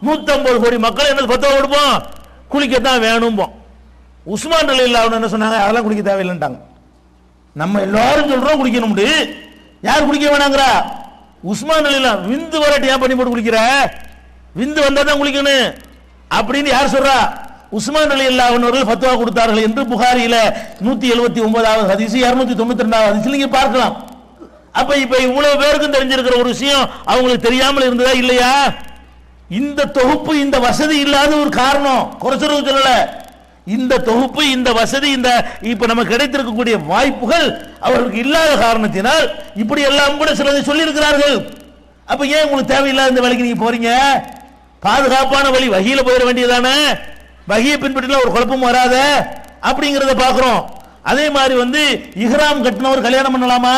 150 கோடி மக்கள் என்ன பத்தவ கொடுப்போம் குளிக்கத்தான் வேணும்போம் உஸ்மான் அலி அவங்க என்ன சொன்னாங்க அதெல்லாம் குடிக்க தேவையில்லைன்ட்டாங்க நம்ம எல்லாரும் சொல்றோம் குடிக்கணும் யார் குடிக்க வேணாங்கிறா உஸ்மான் அலிலா விந்து வரட்டு ஏன் பண்ணி போட்டு குளிக்கிற விந்து வந்தா தான் குளிக்கணும் அப்படின்னு யார் சொல்றா உஸ்மான் அலி அவர்கள் ஃபத்வா கொடுத்தார்கள் என்று புகாரியில நூத்தி எழுபத்தி ஒன்பதாவது ஹதீஸ் இருநூத்தி தொண்ணூத்தி ரெண்டாவது ஹதீஸ் நீங்க பார்க்கலாம் அப்ப இப்ப இவ்வளவு பேருக்கும் தெரிஞ்சிருக்கிற ஒரு விஷயம் அவங்களுக்கு தெரியாமல் இருந்ததா இல்லையா இந்த தொகுப்பு இந்த வசதி இல்லாத ஒரு காரணம் குறைச்சலுக்கு சொல்லல இந்த தொகுப்பு இந்த வசதி இந்த இப்ப நமக்கு கிடைத்திருக்கக்கூடிய வாய்ப்புகள் அவர்களுக்கு இல்லாத காரணத்தினால் இப்படி எல்லாம் கூட சிலதை சொல்லி இருக்கிறார்கள் அப்ப ஏன் உங்களுக்கு தேவையில்லாத இந்த வேலைக்கு நீங்க போறீங்க பாதுகாப்பான வழி வகையில போயிட வேண்டியதானே வகையை பின்பற்றினா ஒரு குழப்பம் வராத அப்படிங்கறத பாக்குறோம் அதே மாதிரி வந்து இஹ்ராம் கட்டினவர் கல்யாணம் பண்ணலாமா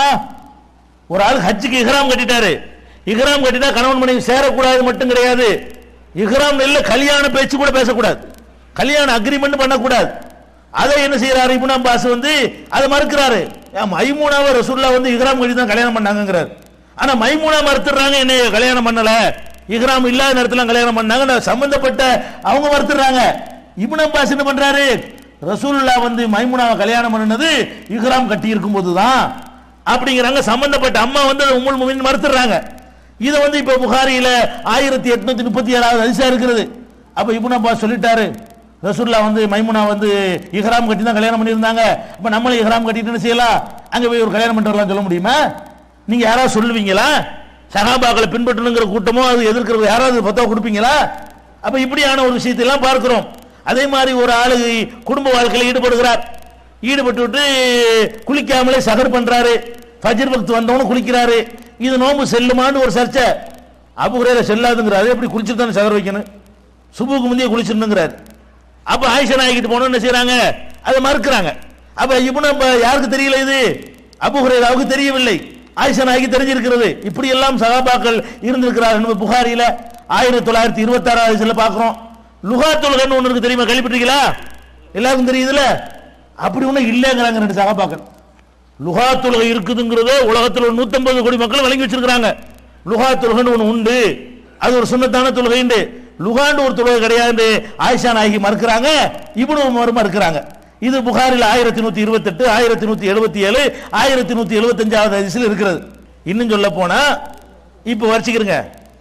ஒரு ஆள் ஹஜ்ஜுக்கு இஹ்ராம் கட்டிட்டாரு இஹ்ராம் கட்டிட்டா கணவன் மனைவி சேரக்கூடாது மட்டும் கிடையாது இஹ்ராம் இல்ல கல்யாண பேச்சு கூட பேசக்கூடாது கல்யாண அக்ரிமெண்ட் பண்ணக்கூடாது அதை என்ன செய்யறாரு இப்னு அப்பாஸ் வந்து அதை மறுக்கிறாரு ஏன் மைமூனாவை ரசூல்லா வந்து இஹ்ராம் கட்டி தான் கல்யாணம் பண்ணாங்கங்கிறாரு ஆனா மைமூனா மறுத்துறாங்க என்ன கல்யாணம் பண்ணல இஹ்ராம் இல்லாத நேரத்துல கல்யாணம் பண்ணாங்க நான் சம்பந்தப்பட்ட அவங்க மறுத்துறாங்க இப்னு அப்பாஸ் என்ன பண்றாரு ரசூலுல்லாஹ் வந்து மைமுனாவை கல்யாணம் பண்ணினது இஹ்ராம் கட்டி இருக்கும்போது தான் அப்படிங்கிறாங்க சம்பந்தப்பட்ட அம்மா வந்து அதை உம்முல் முமின் மறுத்துறாங்க இதை வந்து இப்ப புகாரியில ஆயிரத்தி எட்நூத்தி முப்பத்தி ஏழாவது அதிசா இருக்கிறது அப்ப இப்னு அப்பாஸ் சொல்லிட்டாரு ரசூல்லா வந்து மைமுனா வந்து இஹ்ராம் கட்டி தான் கல்யாணம் பண்ணியிருந்தாங்க அப்ப நம்மளும் இஹ்ராம் கட்டிட்டு என்ன செய்யலாம் அங்க போய் ஒரு கல்யாணம் பண்ணிட்டு வரலாம் சொல்ல முடியுமா நீங்க யாராவது சொல்லுவீங்களா சகாபாக்களை பின்பற்றணுங்கிற கூட்டமோ அது எதிர்க்கிறது யாராவது பத்தா கொடுப்பீங்களா அப்ப இப்படியான ஒரு விஷயத்தை எல்லாம் பார்க்கிறோம் அதே மாதிரி ஒரு ஆளு குடும்ப வாழ்க்கையில் ஈடுபடுகிறார் ஈடுபட்டு விட்டு குளிக்காமலே சகர் பண்றாரு ஃபஜ்ர் வக்த் வந்தவனும் குளிக்கிறாரு இது நோம்பு செல்லுமான்னு ஒரு சர்ச்சை அபுகுரேல செல்லாதுங்கிறாரு எப்படி குளிச்சுட்டு தானே சகர் வைக்கணும் சுபுக்கு முந்தைய குளிச்சிடணுங்கிறாரு அப்ப ஆயிஷா நாய்கிட்டு போனோம் என்ன செய்றாங்க அதை மறுக்கிறாங்க அப்ப இப்னு அப்ப யாருக்கு தெரியல இது அபு ஹுரைராவுக்கு தெரியவில்லை ஆயிஷா நாய்க்கு தெரிஞ்சிருக்கிறது இப்படி எல்லாம் சகாபாக்கள் இருந்திருக்கிறார்கள் நம்ம புகாரில ஆயிரத்தி தொள்ளாயிரத்தி இருபத்தி ஆறாவது பாக்குறோம் லுகா தொழுகைன்னு ஒண்ணு இருக்கு தெரியுமா கேள்விப்பட்டீங்களா எல்லாருக்கும் தெரியுதுல அப்படி ஒண்ணு இல்லைங்கிறாங்க ரெண்டு சகாபாக்கள் லுகா தொழுகை இருக்குதுங்கிறத உலகத்தில் ஒரு நூத்தம்பது கோடி மக்கள் வழங்கி வச்சிருக்காங்க லுகா தொழுகைன்னு ஒண்ணு உண்டு அது ஒரு சுண்ணத்தான தொழுகைண்டு லுகாண்டு ஒரு தொழுகை கிடையாது ஆயிஷா நாயகி மறுக்கிறாங்க இப்னு உமர் மறுக்கிறாங்க இது புகாரில் ஆயிரத்தி நூத்தி இருபத்தெட்டு ஆயிரத்தி நூத்தி எழுபத்தி ஏழு ஆயிரத்தி நூத்தி எழுபத்தஞ்சாவது அதிசயில் இருக்கிறது இன்னும் சொல்ல போனா இப்ப வச்சுக்கிறங்க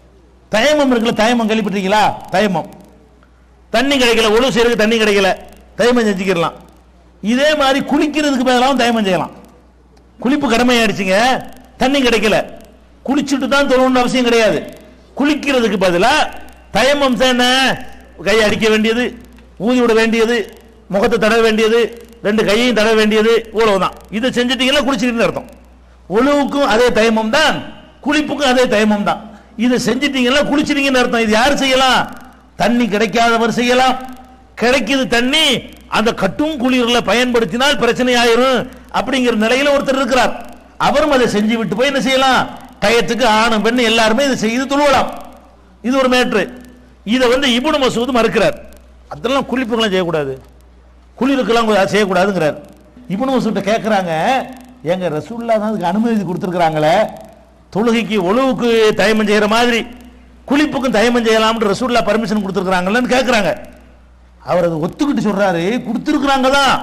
தயமம் இருக்குல்ல தயமம் கேள்விப்பட்டீங்களா தயமம் தண்ணி கிடைக்கல ஒழு செய்யறதுக்கு தண்ணி கிடைக்கல தயமம் செஞ்சுக்கிடலாம் இதே மாதிரி குளிக்கிறதுக்கு பதிலாகவும் தயமம் செய்யலாம் குளிப்பு கடமையாயிடுச்சுங்க தண்ணி கிடைக்கல குளிச்சுட்டு தான் தொழணும்னு அவசியம் கிடையாது குளிக்கிறதுக்கு பதிலா தயமம் என்ன கையை அடிக்க வேண்டியது ஊதி விட வேண்டியது முகத்தை தடவ வேண்டியது ரெண்டு கையையும் தடவ வேண்டியது இவ்வளவுதான் இதை செஞ்சுட்டீங்கன்னா குளிச்சிட்டு அர்த்தம் ஒழுவுக்கும் அதே தயமம் தான் குளிப்புக்கும் அதே தயமம் தான் இதை செஞ்சிட்டீங்கன்னா குளிச்சிட்டீங்கன்னு அர்த்தம் இது யார் செய்யலாம் தண்ணி கிடைக்காதவர் செய்யலாம் கிடைக்குது தண்ணி அந்த கட்டும் குளிர்ல பயன்படுத்தினால் பிரச்சனை ஆயிரும் அப்படிங்கிற நிலையில ஒருத்தர் இருக்கிறார் அவரும் அதை செஞ்சு விட்டு போய் என்ன செய்யலாம் டயத்துக்கு ஆணும் பெண் எல்லாருமே இதை செய்து துழுவலாம் இது ஒரு மேட்ரு இதை வந்து இப்னு மசூத் மறுக்கிறார் அதெல்லாம் குளிப்புகளாம் செய்யக்கூடாது குளிருக்கெல்லாம் கூட செய்யக்கூடாதுங்கிறார் இப்னு மசூட்ட கேட்குறாங்க எங்க ரசூல்லா தான் அதுக்கு அனுமதி கொடுத்துருக்குறாங்களே தொழுகைக்கு ஒழுவுக்கு தயமம் செய்யற மாதிரி குளிப்புக்கும் தயமம் செய்யலாம்னு ரசூல்லா பர்மிஷன் கொடுத்துருக்குறாங்கல்லன்னு கேட்குறாங்க அவர் அதை ஒத்துக்கிட்டு சொல்றாரு கொடுத்துருக்குறாங்க தான்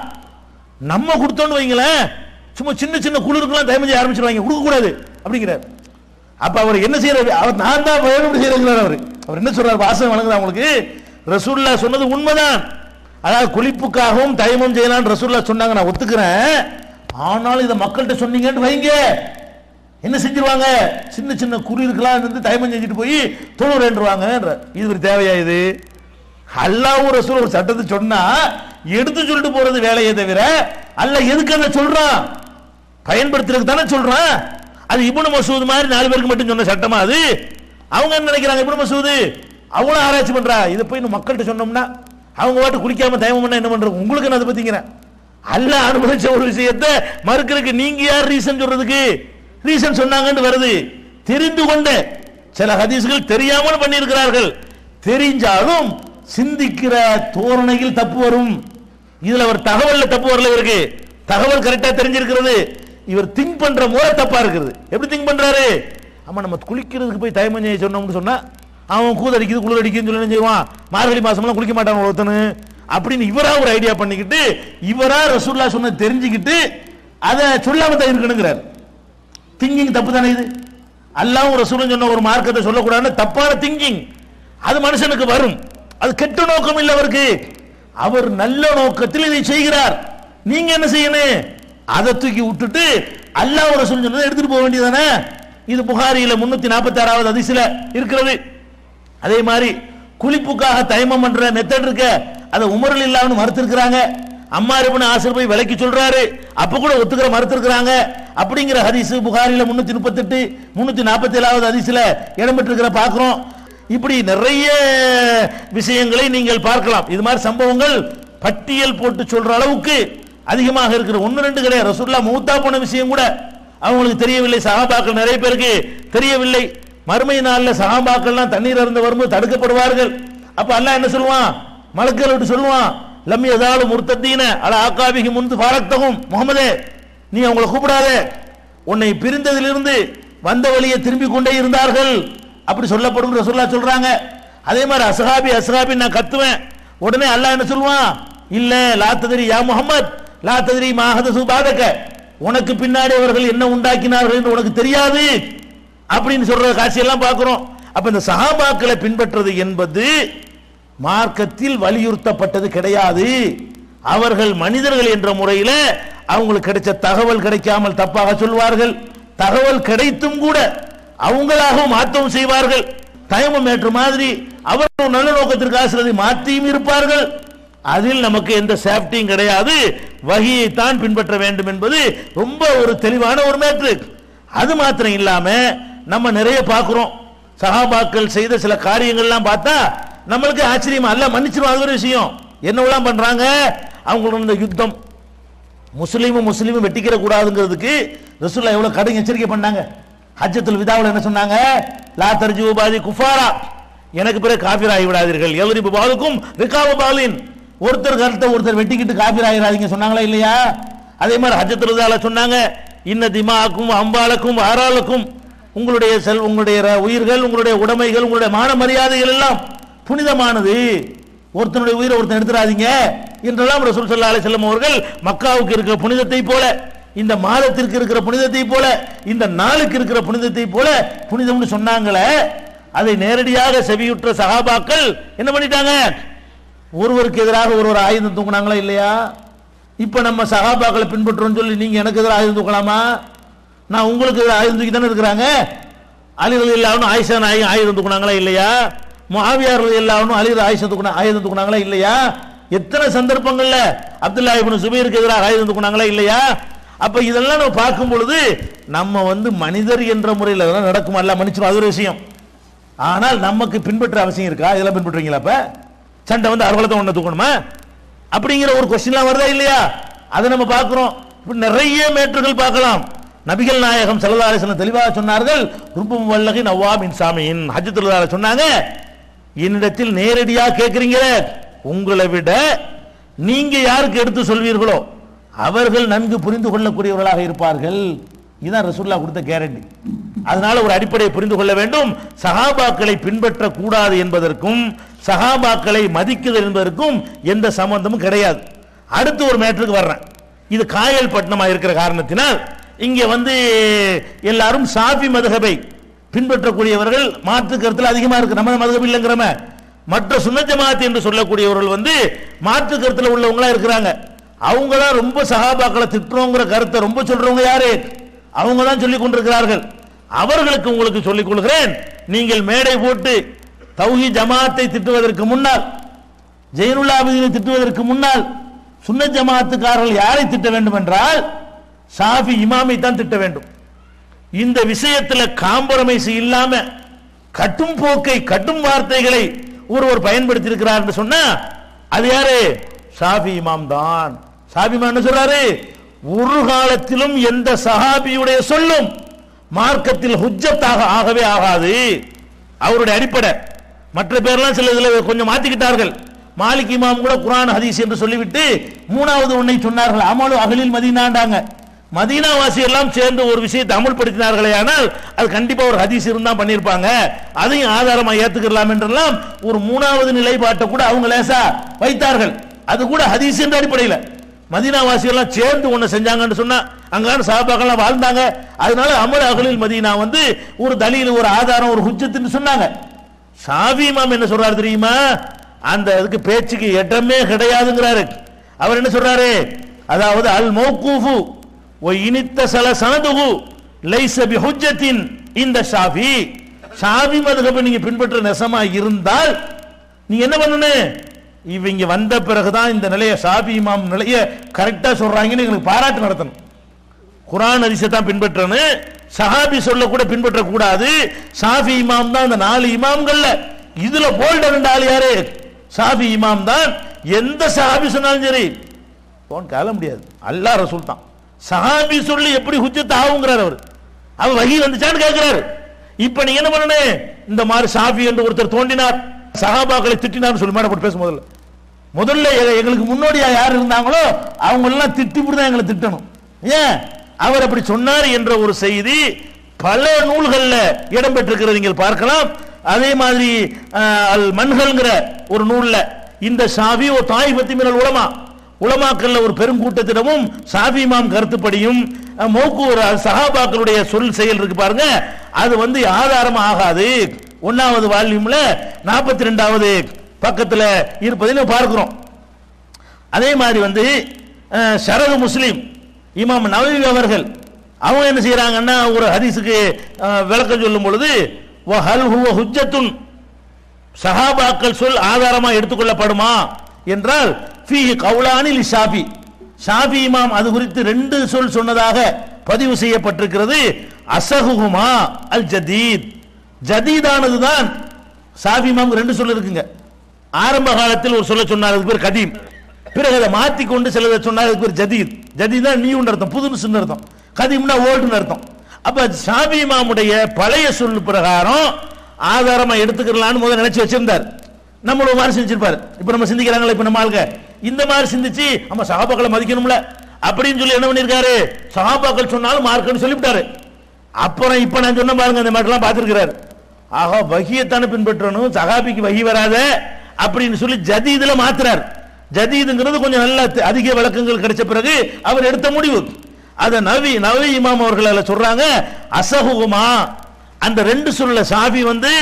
நம்ம கொடுத்தோன்னு வைங்களேன் சும்மா சின்ன சின்ன குளிருக்கெல்லாம் தயமம் செய்ய ஆரம்பிச்சிருவாங்க கொடுக்க கூடாது அப்படிங்கிறார் அப்ப அவர் என்ன செய்யறாரு அவர் நான் தான் வேணும் செய்யறேங்கிறார் அவர் அவர் என்ன சொல்றாரு வாசகம் வழங்குதா உங்களுக்கு ரசூல்லா சொன்னது உண்மைதான் அதாவது குளிப்புக்காகவும் தயமம் செய்யலாம் ரசூல்லா சொன்னாங்க நான் ஒத்துக்கிறேன் ஆனாலும் இதை மக்கள்கிட்ட சொன்னீங்கன்னு வைங்க என்ன செஞ்சிருவாங்க சின்ன சின்ன குளிருக்கெல்லாம் இருந்து தயமம் செஞ்சுட்டு போய் தொழுறேன்றுவாங்க இது ஒரு தேவையா இது அல்லாவும் ரசூல் ஒரு சட்டத்தை சொன்னா எடுத்து சொல்லிட்டு போறது வேலையே தவிர அல்ல எதுக்கு அதை சொல்றான் பயன்படுத்துறதுக்கு தானே சொல்றான் அது இப்னு மசூத் மாதிரி நாலு பேருக்கு மட்டும் சொன்ன சட்டமா அது அவங்க என்ன நினைக்கிறாங்க இப்னு மசூத் அவங்களும் ஆராய்ச்சி பண்றா இதை போய் நம்ம மக்கள்கிட்ட சொன்னோம்னா அவங்க வாட்டு குளிக்காம தயமம் பண்ணா என்ன பண்றது உங்களுக்கு நான் அதை பத்திங்கிறேன் அல்ல அனுபவிச்ச ஒரு விஷயத்தை மறுக்கிறதுக்கு நீங்க யார் ரீசன் சொல்றதுக்கு ரீசன் சொன்னாங்கன்னு வருது தெரிந்து கொண்ட சில ஹதீஸ்கள் தெரியாமல் பண்ணியிருக்கிறார்கள் தெரிஞ்சாலும் சிந்திக்கிற தோரணையில் தப்பு வரும் இதுல அவர் தகவல்ல தப்பு வரல இவருக்கு தகவல் கரெக்டா தெரிஞ்சிருக்கிறது இவர் திங்க் பண்ற முறை தப்பா இருக்குது எப்படி திங்க் பண்றாரு ஆமா நம்ம குளிக்கிறதுக்கு போய் தயமம் செய்ய சொன்னோம்னு சொன்னா அவன் கூத அடிக்குது குளிர் அடிக்குதுன்னு சொல்லி என்ன செய்வான் மார்கழி மாசம்லாம் குளிக்க மாட்டான் ஒருத்தனு அப்படின்னு இவரா ஒரு ஐடியா பண்ணிக்கிட்டு இவரா ரசூல்லா சொன்னது தெரிஞ்சுக்கிட்டு அதை சொல்லாம தான் இருக்கணுங்கிறார் திங்கிங் தப்பு தானே இது அல்லாவும் ரசூலும் சொன்ன ஒரு மார்க்கத்தை சொல்லக்கூடாதுன்னு தப்பான திங்கிங் அது மனுஷனுக்கு வரும் அது கெட்ட நோக்கம் இல்லை அவருக்கு அவர் நல்ல நோக்கத்தில் இதை செய்கிறார் நீங்க என்ன செய்யணும் அதை தூக்கி விட்டுட்டு அல்லாஹ் ரசூல் சொன்னதை எடுத்துட்டு போக வேண்டியதானே இது புகாரியில முன்னூத்தி நாற்பத்தி ஆறாவது அதிசல இருக்கிறது அதே மாதிரி குளிப்புக்காக தயமம் பண்ற மெத்தட் இருக்க அதை உமரில் இல்லாமனு மறுத்திருக்கிறாங்க அம்மா இருப்பின ஆசிரியர் போய் விலைக்கு சொல்றாரு அப்ப கூட ஒத்துக்கிற மறுத்திருக்கிறாங்க அப்படிங்கிற ஹதீஸ் புகாரில முன்னூத்தி முப்பத்தெட்டு முன்னூத்தி நாற்பத்தி ஏழாவது ஹதீஸ்ல இடம்பெற்றிருக்கிற பார்க்கிறோம் இப்படி நிறைய விஷயங்களை நீங்கள் பார்க்கலாம் இது மாதிரி சம்பவங்கள் பட்டியல் போட்டு சொல்ற அளவுக்கு அதிகமாக இருக்கிற ஒன்னு ரெண்டு கிடையாது ரசூல்லா மூத்தா போன விஷயம் கூட அவங்களுக்கு தெரியவில்லை சகாபாக்கள் நிறைய பேருக்கு தெரியவில்லை மறுமை நாள்ல சகாபாக்கள்லாம் தண்ணீர் அருந்து வரும்போது தடுக்கப்படுவார்கள் அப்ப அல்லாஹ் என்ன சொல்லுவான் மலக்கள் விட்டு சொல்லுவான் லம் எதாலும் முர்த்தத்தீன அல ஆக்காபிகி முந்து பாரத்தகும் முகமதே நீ அவங்கள கூப்பிடாதே உன்னை பிரிந்ததிலிருந்து வந்த வழியை திரும்பி கொண்டே இருந்தார்கள் அப்படி சொல்லப்படும் ரசூல்லா சொல்றாங்க அதே மாதிரி அஸ்ஹாபி அஸ்ஹாபி நான் கத்துவேன் உடனே அல்லாஹ் என்ன சொல்லுவான் இல்ல லா ததிரி யா முஹம்மத் லா ததிரி மாஹத சுபாதக உனக்கு பின்னாடி அவர்கள் என்ன உண்டாக்கினார்கள் என்று உனக்கு தெரியாது அப்படின்னு சொல்ற காட்சியெல்லாம் பார்க்கிறோம் அப்ப இந்த சஹாபாக்களை பின்பற்றுறது என்பது மார்க்கத்தில் வலியுறுத்தப்பட்டது கிடையாது அவர்கள் மனிதர்கள் என்ற முறையில் அவங்களுக்கு கிடைச்ச தகவல் கிடைக்காமல் தப்பாக சொல்வார்கள் தகவல் கிடைத்தும் கூட அவங்களாகவும் மாற்றவும் செய்வார்கள் தயமம் ஏற்ற மாதிரி அவர்கள் நல்ல நோக்கத்திற்காக சிலதை மாற்றியும் இருப்பார்கள் அதில் நமக்கு எந்த சேஃப்டியும் கிடையாது வகியை தான் பின்பற்ற வேண்டும் என்பது ரொம்ப ஒரு தெளிவான ஒரு மேட்ரு அது மாத்திரம் இல்லாம நம்ம நிறைய பார்க்கிறோம் சஹாபாக்கள் செய்த சில காரியங்கள்லாம் பார்த்தா நம்மளுக்கு ஆச்சரியமா அல்ல மன்னிச்சிரும் அது ஒரு விஷயம் என்னவெல்லாம் பண்றாங்க அவங்களோட இந்த யுத்தம் முஸ்லீமும் முஸ்லீமும் வெட்டிக்கிற கூடாதுங்கிறதுக்கு ரசூல்லா எவ்வளவு கடும் எச்சரிக்கை பண்ணாங்க ஹஜ்ஜத்துல் விதாவில் என்ன சொன்னாங்க லா தர்ஜு பாதி குஃபாரா எனக்கு பிறகு காபிர் ஆகி விடாதீர்கள் எவரி பாலுக்கும் ரிகாப பாலின் ஒருத்தர் கருத்தை ஒருத்தர் வெட்டிக்கிட்டு காபிர் ஆகிறாதீங்க சொன்னாங்களா இல்லையா அதே மாதிரி ஹஜ்ஜத்துல் விதால சொன்னாங்க இன்ன திமாக்கும் அம்பாலக்கும் ஆறாலுக்கும் உங்களுடைய செல் உங்களுடைய ர- உயிர்கள் உங்களுடைய உடைமைகள் உங்களுடைய மான மரியாதைகள் எல்லாம் புனிதமானது ஒருத்தனுடைய உயிரை ஒருத்தன் எடுத்துறாதீங்க என்றெல்லாம் ரசூல் ஸல்லல்லாஹு அலைஹி வஸல்லம் அவர்கள் மக்காவுக்கு இருக்கிற புனிதத்தை போல இந்த மாதத்திற்கு இருக்கிற புனிதத்தை போல இந்த நாளுக்கு இருக்கிற புனிதத்தை போல புனிதம்னு சொன்னாங்களே அதை நேரடியாக செவியுற்ற சகாபாக்கள் என்ன பண்ணிட்டாங்க ஒருவருக்கு எதிராக ஒருவர் ஆயுதம் தூக்குனாங்களா இல்லையா இப்ப நம்ம சகாபாக்களை பின்பற்றுறோம்னு சொல்லி நீங்க எனக்கு எதிராக ஆயுதம் தூக்கலாமா நான் உங்களுக்கு எதிராக ஆயுதம் தூக்கி தானே இருக்கிறாங்க அலிகள் இல்லாமல் ஆயிஷா நாயகம் ஆயுதம் தூக்குனாங்களா இல்லையா முஆவியார்கள் இல்லாமல் அலிகள் ஆயிஷா தூக்குனா ஆயுதம் தூக்குனாங்களா இல்லையா எத்தனை சந்தர்ப்பங்கள்ல அப்துல்லா இப்னு சுபைருக்கு எதிராக ஆயுதம் தூக்குனாங்களா இல்லையா அப்ப இதெல்லாம் நம்ம பார்க்கும் பொழுது நம்ம வந்து மனிதர் என்ற முறையில் அதெல்லாம் நடக்கும் அல்ல மன்னிச்சிடும் அது ஒரு விஷயம் ஆனால் நமக்கு பின்பற்ற அவசியம் இருக்கா இதெல்லாம் பின்பற்றுவீங்களா அப்ப சண்டை வந்து அறுவலத்தை ஒண்ணு தூக்கணுமா அப்படிங்கிற ஒரு கொஸ்டின்லாம் வருதா இல்லையா அதை நம்ம பார்க்கிறோம் இப்படி நிறைய மேற்றுகள் பார்க்கலாம் நபிகள் நாயகம் ஸல்லல்லாஹு அலைஹி வஸல்லம் தெளிவாக சொன்னார்கள் ருபும் வல்லகி நவ்வாமின் சாமியின் ஹஜ்ஜத்துல்லாஹ் சொன்னாங்க என்னிடத்தில் நேரடியா கேட்குறீங்க உங்களை விட நீங்க யாருக்கு எடுத்து சொல்வீர்களோ அவர்கள் நன்கு புரிந்து கொள்ளக்கூடியவர்களாக இருப்பார்கள் இதுதான் ரசூல்லா கொடுத்த கேரண்டி அதனால ஒரு அடிப்படையை புரிந்து கொள்ள வேண்டும் சஹாபாக்களை பின்பற்ற கூடாது என்பதற்கும் சஹாபாக்களை மதிக்குதல் என்பதற்கும் எந்த சம்பந்தமும் கிடையாது அடுத்து ஒரு மேட்டருக்கு வர்றேன் இது காயல் பட்டணமா இருக்கிற காரணத்தினால் இங்க வந்து எல்லாரும் சாஃபி மதுஹபை பின்பற்றக்கூடியவர்கள் மாற்று கருத்துல அதிகமா இருக்கு நம்ம மதுஹப் இல்லைங்கிறம மற்ற சுன்ன ஜமாத் என்று சொல்லக்கூடியவர்கள் வந்து மாற்று கருத்துல உள்ளவங்களா இருக்கிறாங்க அவங்களாம் ரொம்ப சஹாபாக்களை திட்டுறோங்கிற கருத்தை ரொம்ப சொல்றவங்க யாரு அவங்க தான் சொல்லிக் கொண்டிருக்கிறார்கள் அவர்களுக்கு உங்களுக்கு சொல்லிக் கொள்கிறேன் நீங்கள் மேடை போட்டு தௌஹி ஜமாத்தை திட்டுவதற்கு முன்னால் ஜெயினுல்லா அபிதினை திட்டுவதற்கு முன்னால் சுன்ன ஜமாத்துக்காரர்கள் யாரை திட்ட வேண்டும் என்றால் ஷாஃபி இமாமை தான் திட்ட வேண்டும் இந்த விஷயத்துல காம்பரமைஸ் இல்லாம கட்டும் போக்கை கட்டும் வார்த்தைகளை ஒருவர் பயன்படுத்தி இருக்கிறார் என்று சொன்னா அது யாரு ஷாஃபி இமாம் தான் ஷாஃபி இமாம் என்ன சொல்றாரு ஒரு காலத்திலும் எந்த சஹாபியுடைய சொல்லும் மார்க்கத்தில் ஹுஜ்ஜத்தாக ஆகவே ஆகாது அவருடைய அடிப்படை மற்ற பேர்லாம் சில இதுல கொஞ்சம் மாத்திக்கிட்டார்கள் மாலிக் இமாம் கூட குர்ஆன் ஹதீஸ் என்று சொல்லிவிட்டு மூணாவது ஒன்றை சொன்னார்கள் அமலு அகலில் மதீனாண்டாங்க மதீனா வாசி எல்லாம் சேர்ந்து ஒரு விஷயத்தை அமல்படுத்தினார்களே ஆனால் அது கண்டிப்பா ஒரு ஹதீஸ் இருந்தா பண்ணியிருப்பாங்க அதையும் ஆதாரமா ஏத்துக்கலாம் என்றெல்லாம் ஒரு மூணாவது நிலைப்பாட்டை கூட அவங்க லேசா வைத்தார்கள் அது கூட ஹதீஸ் என்ற அடிப்படையில் மதீனா வாசிகள்லாம் சேர்ந்து ஒண்ணு செஞ்சாங்கன்னு சொன்னா அங்கான சாபாக்கள்லாம் வாழ்ந்தாங்க அதனால அமர் அகலில் மதீனா வந்து ஒரு தலீல் ஒரு ஆதாரம் ஒரு ஹுஜ்ஜத்துன்னு சொன்னாங்க ஷாஃபி இமாம் என்ன சொல்றாரு தெரியுமா அந்த இதுக்கு பேச்சுக்கு இடமே கிடையாதுங்கிறாரு அவர் என்ன சொல்றாரு அதாவது அல் மௌகூஃபு ஒ இனித்த சல சனதுகு லைஸ பி ஹுஜ்ஜத்தின் இந்த ஷாஃபி ஷாஃபி மதுகபை நீங்க பின்பற்ற நெசமா இருந்தால் நீங்க என்ன பண்ணணும் இவங்க வந்த பிறகுதான் இந்த நிலைய ஷாஃபி இமாம் நிலைய கரெக்டா சொல்றாங்கன்னு எங்களுக்கு பாராட்டு நடத்தணும் குரான் ஹதீஸை தான் பின்பற்றணும் சஹாபி சொல்ல கூட பின்பற்ற கூடாது ஷாஃபி இமாம் தான் இந்த நாலு இமாம்கள்ல இதுல போல்ட ரெண்டு ஆள் யாரு ஷாஃபி இமாம் தான் எந்த சஹாபி சொன்னாலும் சரி போன் கால முடியாது அல்லாஹ் ரசூல் தான் சஹாபி சொல்லி எப்படி ஹுஜ்ஜத் ஆகுங்கிறார் அவர் அவர் வகி வந்துச்சான்னு கேட்கிறாரு இப்ப நீங்க என்ன பண்ணணும் இந்த மாதிரி ஷாஃபி என்று ஒருத்தர் தோண்டினார் சஹாபாக்களை திட்டினார் சொல்லி மேடம் போட்டு பேச முதல்ல முதல்ல எங்க- எங்களுக்கு முன்னோடியா யார் இருந்தாங்களோ அவங்க எல்லாம் திட்டி தான் எங்களை திட்டணும் ஏன் அவர் அப்படி சொன்னார் என்ற ஒரு செய்தி பல நூல்கள்ல இடம்பெற்றிருக்கிறது நீங்கள் பார்க்கலாம் அதே மாதிரி அஹ், அல் மன்ஹல்ங்கிற ஒரு நூல்ல இந்த ஷாஃபி ஒரு தாய் பத்தி மினல் உலமா உலமாக்கள்ல ஒரு பெருங்கூட்டத்திடமும் ஷாஃபி இமாம் கருத்துப்படியும் அஹ், மௌக்கு ஒரு சஹாபாக்களுடைய சொல் செயல் இருக்கு பாருங்க அது வந்து ஆதாரம் ஆகாது ஒன்னாவது வால்யூம்ல நாற்பத்தி ரெண்டாவது பக்கத்துல இருப்பதை நம்ம பார்க்கிறோம் அதே மாதிரி வந்து அஹ், ஷரகு முஸ்லிம் இமாம் நவவி அவர்கள் அவங்க என்ன செய்யறாங்கன்னா ஒரு ஹதீஸுக்கு அஹ், விளக்கம் சொல்லும் பொழுது வஹல் ஹுவ ஹுஜ்ஜத்துன் சஹாபாக்கள் சொல் ஆதாரமா எடுத்துக்கொள்ளப்படுமா என்றால் ஃபீஹி கவுலானில் ஷாபி ஷாபி இமாம் அது குறித்து ரெண்டு சொல் சொன்னதாக பதிவு செய்யப்பட்டிருக்கிறது அசகுகுமா அல் ஜதீத் ஜதீதானது தான் ஷாபி இமாம் ரெண்டு சொல் இருக்குங்க ஆரம்ப காலத்தில் ஒரு சொல்ல சொன்னார் அதுக்கு பேர் கதீம் பிறகு அதை மாத்தி கொண்டு சிலதை சொன்னார் அதுக்கு பேர் ஜதீத் ஜதீத் தான் நியூ அர்த்தம் புதுசுன்னு அர்த்தம் கதீம்னா ஓல்டுன்னு அர்த்தம் அப்ப ஷாபி இமாமுடைய பழைய சொல் பிரகாரம் ஆதாரமா எடுத்துக்கலாம்னு முதல்ல நினைச்சு வச்சிருந்தார் நம்மள மாதிரி செஞ்சிருப்பாரு இப்ப நம்ம சிந்திக்கிறாங்களே இப்ப நம்ம ஆளுங்க இந்த மாதிரி சிந்திச்சு நம்ம சகாபாக்களை மதிக்கணும்ல அப்படின்னு சொல்லி என்ன பண்ணிருக்காரு சகாபாக்கள் சொன்னாலும் மார்க்கன்னு சொல்லிவிட்டாரு அப்புறம் இப்ப நான் சொன்ன பாருங்க அந்த மாதிரிலாம் பார்த்திருக்கிறாரு ஆஹா வகியத்தானே பின்பற்றணும் சகாபிக்கு வகி வராத அப்படின்னு சொல்லி ஜதீதுல மாத்துறார் ஜதீதுங்கிறது கொஞ்சம் நல்ல தி- அதிக விளக்கங்கள் கிடைச்ச பிறகு அவர் எடுத்த முடிவு அத நவி நவி இமாம் அவர்கள் அதுல சொல்றாங்க அசகுகுமா அந்த ரெண்டு சொல்ல சாபி வந்து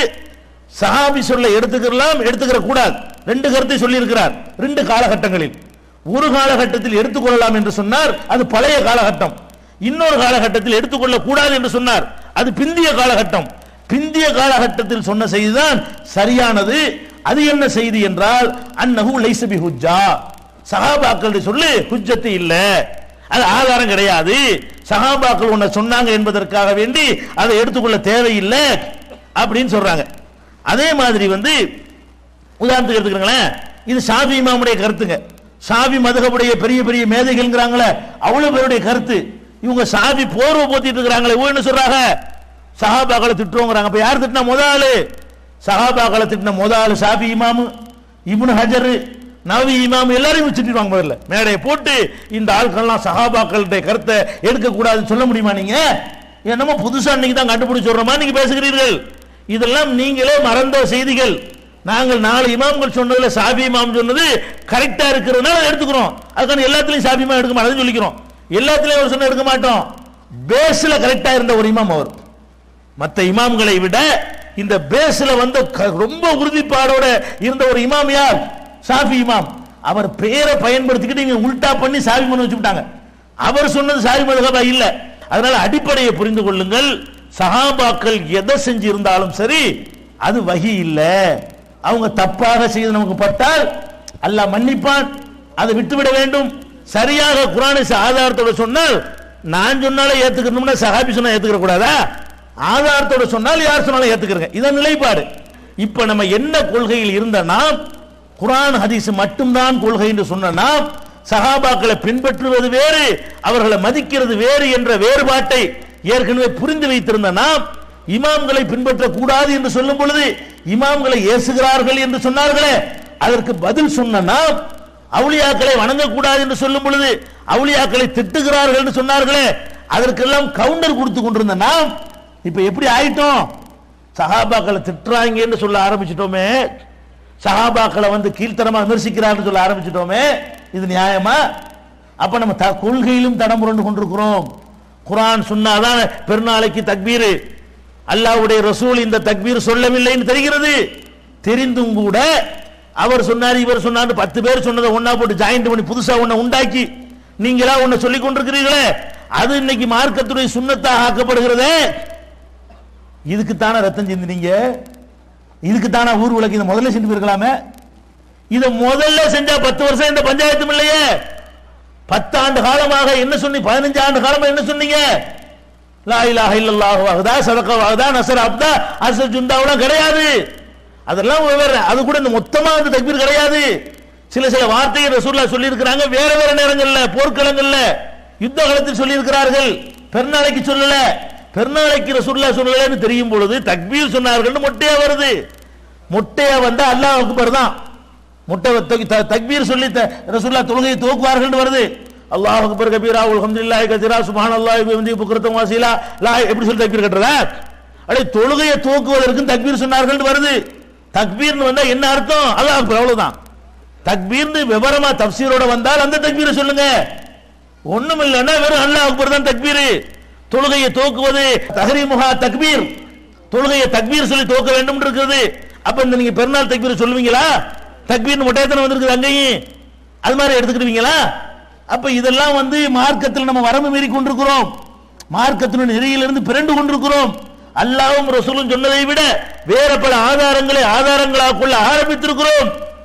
சஹாபி சொல்ல எடுத்துக்கலாம் எடுத்துக்கிற கூடாது ரெண்டு கருத்தை சொல்லி இருக்கிறார் ரெண்டு காலகட்டங்களில் ஒரு காலகட்டத்தில் எடுத்துக்கொள்ளலாம் என்று சொன்னார் அது பழைய காலகட்டம் இன்னொரு காலகட்டத்தில் எடுத்துக்கொள்ள கூடாது என்று சொன்னார் அது பிந்திய காலகட்டம் பிந்திய காலகட்டத்தில் சொன்ன செய்திதான் சரியானது அது என்ன செய்தி என்றால் அன்னஹு லைஸ பி ஹுஜ்ஜா சஹாபாக்கள் சொல்லு ஹுஜ்ஜத்து இல்ல அது ஆதாரம் கிடையாது சஹாபாக்கள் உன்னை சொன்னாங்க என்பதற்காக வேண்டி அதை எடுத்துக்கொள்ள தேவையில்லை அப்படின்னு சொல்றாங்க அதே மாதிரி வந்து உதாரணத்துக்கு எடுத்துக்கிறீங்களேன் இது ஷாபி இமாமுடைய கருத்துங்க ஷாபி மதுகபுடைய பெரிய பெரிய மேதைகள்ங்கிறாங்களே அவ்வளவு பேருடைய கருத்து இவங்க ஷாபி போர்வை போத்திட்டு இருக்கிறாங்களே இவங்க என்ன சொல்றாங்க சஹாபாக்களை திட்டுவோங்கிறாங்க அப்ப யார் திட்டினா முத ஆளு சஹாபாக்களை திட்டின முத ஆளு ஷாபி இமாமு இப்னு ஹஜர் நவி இமாம் எல்லாரையும் திட்டிடுவாங்க முதல்ல மேடையை போட்டு இந்த ஆட்கள்லாம் சஹாபாக்களுடைய கருத்தை எடுக்க கூடாதுன்னு சொல்ல முடியுமா நீங்க என்னமோ புதுசா நீங்க தான் கண்டுபிடிச்சு சொல்றோமா நீங்க பேசுகிறீர்கள் இதெல்லாம் நீங்களே மறந்த செய்திகள் நாங்கள் நாலு இமாம்கள் சொன்னதுல சாபி இமாம் சொன்னது கரெக்டா இருக்கிறதுனால அதை எடுத்துக்கிறோம் அதுக்கான எல்லாத்துலயும் சாபி இமாம் எடுக்க மாட்டோம் சொல்லிக்கிறோம் எல்லாத்துலயும் அவர் சொன்ன எடுக்க மாட்டோம் பேஸ்ல கரெக்டா இருந்த ஒரு இமாம் அவர் மற்ற இமாம்களை விட இந்த பேஸ்ல வந்து க- ரொம்ப உறுதிப்பாடோட இருந்த ஒரு இமாம் யார் சாஃபி இமாம் அவர் பேரை பயன்படுத்திக்கிட்டு இங்க உல்டா பண்ணி சாவி மனு வச்சுட்டாங்க அவர் சொன்னது சாவி மதுகபா இல்ல அதனால அடிப்படையை புரிந்து கொள்ளுங்கள் சஹாபாக்கள் எதை செஞ்சு இருந்தாலும் சரி அது வகி இல்ல அவங்க தப்பாக செய்து நமக்கு பட்டால் அல்லாஹ் மன்னிப்பான் அதை விட்டுவிட வேண்டும் சரியாக குரானை ஆதாரத்தோட சொன்னால் நான் சொன்னாலும் ஏத்துக்கணும்னா சஹாபி சொன்னா ஏத்துக்கிற கூடாதா ஆதாரத்தோட சொன்னால் யார் சொன்னாலும் ஏத்துக்கிறங்க இதான் நிலைப்பாடு இப்ப நம்ம என்ன கொள்கையில் இருந்த நாம் குரான் ஹதீஸ் மட்டும்தான் கொள்கை என்று சொன்ன நாம் சஹாபாக்களை பின்பற்றுவது வேறு அவர்களை மதிக்கிறது வேறு என்ற வேறுபாட்டை ஏற்கனவே புரிந்து வைத்திருந்த நாம் இமாம்களை பின்பற்ற கூடாது என்று சொல்லும் பொழுது இமாம்களை ஏசுகிறார்கள் என்று சொன்னார்களே அதற்கு பதில் சொன்ன நாம் அவுளியாக்களை வணங்கக்கூடாது என்று சொல்லும் பொழுது அவுளியாக்களை திட்டுகிறார்கள் என்று சொன்னார்களே அதற்கெல்லாம் கவுண்டர் கொடுத்து கொண்டிருந்த நாம் இப்ப எப்படி ஆயிட்டோம் சஹாபாக்களை திட்டுறாங்கன்னு சொல்ல ஆரம்பிச்சிட்டோமே சஹாபாக்களை வந்து கீழ்த்தனமா விமர்சிக்கிறார்கள் சொல்ல ஆரம்பிச்சிட்டோமே இது நியாயமா அப்ப நம்ம த- கொள்கையிலும் தடம் புரண்டு கொண்டிருக்கிறோம் குரான் சொன்னாதான் பெருநாளைக்கு தக்பீர் அல்லாஹ்வுடைய ரசூல் இந்த தக்பீர் சொல்லவில்லைன்னு தெரிகிறது தெரிந்தும் கூட அவர் சொன்னார் இவர் சொன்னார் பத்து பேர் சொன்னதை ஒண்ணா போட்டு ஜாயிண்ட் பண்ணி புதுசா ஒண்ண உண்டாக்கி நீங்களா ஒண்ண சொல்லிக் கொண்டிருக்கிறீர்களே அது இன்னைக்கு மார்க்கத்துடைய சுண்ணத்தாக ஆக்கப்படுகிறதே இதுக்கு தானே ரத்தம் சிந்தினீங்க இதுக்கு தானே ஊர் உலக இதை முதல்ல செஞ்சு இருக்கலாமே இதை முதல்ல செஞ்சா பத்து வருஷம் இந்த பஞ்சாயத்தும் இல்லையே பத்தாண்டு காலமாக என்ன சொன்னி பதினஞ்சு ஆண்டு காலமா என்ன சொன்னீங்க லா இலாஹ இல்லல்லாஹு வஹதா சதக வஹதா நஸர அப்தா அஸ்ஸ ஜுந்தாவுலாம் கிடையாது அதெல்லாம் வேற அது கூட இந்த மொத்தமா வந்து தக்பீர் கிடையாது சில சில வார்த்தைகள் ரசூலுல்லாஹ் சொல்லி இருக்கிறாங்க வேற வேற நேரங்கள்ல போர்க்களங்கள்ல யுத்த காலத்தில் சொல்லி இருக்கிறார்கள் பெருநாளைக்கு சொல்லல பெருநாளைக்கு ரசூலுல்லாஹ் சொல்லலன்னு தெரியும் பொழுது தக்பீர் சொன்னார்கள்னு மொட்டையா வருது மொட்டையா வந்தா அல்லாஹ் அக்பர் தான் முட்டை தூக்கி த- தக்பீர் சொல்லி த- ரசூலுல்லாஹ் தொழுகையை துவக்குவார்கள் வருது அல்லாஹ் அக்பர் கபீரா அல்ஹம்துலில்லாஹி கதீரா சுப்ஹானல்லாஹி வபிஹம்திஹி புக்ரத்தம் வாசீலா லா எப்படி சொல்லி தக்பீர் கட்டுறதா அடே தொழுகையை துவக்குவதற்கு தக்பீர் சொன்னார்கள் வருது தக்பீர்னு வந்தா என்ன அர்த்தம் அல்லாஹ் அக்பர் அவ்வளவுதான் தக்பீர்னு விவரமா தப்சீரோட வந்தால் அந்த தக்பீரை சொல்லுங்க ஒண்ணும் இல்லைன்னா வெறும் அல்லாஹ் அக்பர் தான் தக்பீர் தொழுகையை தோக்குவது தஹரீமுஹா தக்பீர் தொழுகையை தக்பீர் சொல்லி தோக்க வேண்டும் இருக்குது அப்ப இந்த நீங்க பெருநாள் தக்பீர் சொல்லுவீங்களா தக்பீர்னு ஒட்டயத்தனை வந்திருக்குது அங்கேயும் அது மாதிரி எடுத்துக்கிடுவீங்களா அப்ப இதெல்லாம் வந்து மார்க்கத்தில் நம்ம வரம்பு மீறி கொண்டிருக்கிறோம் மார்க்கத்தினுடைய நெறியிலிருந்து பிறண்டு கொண்டிருக்கிறோம் அல்லாஹ்வும் ரசூலும் சொன்னதை விட வேற பல ஆதாரங்களை ஆதாரங்களாக கொள்ள ஆரம்பித்திருக்கிறோம்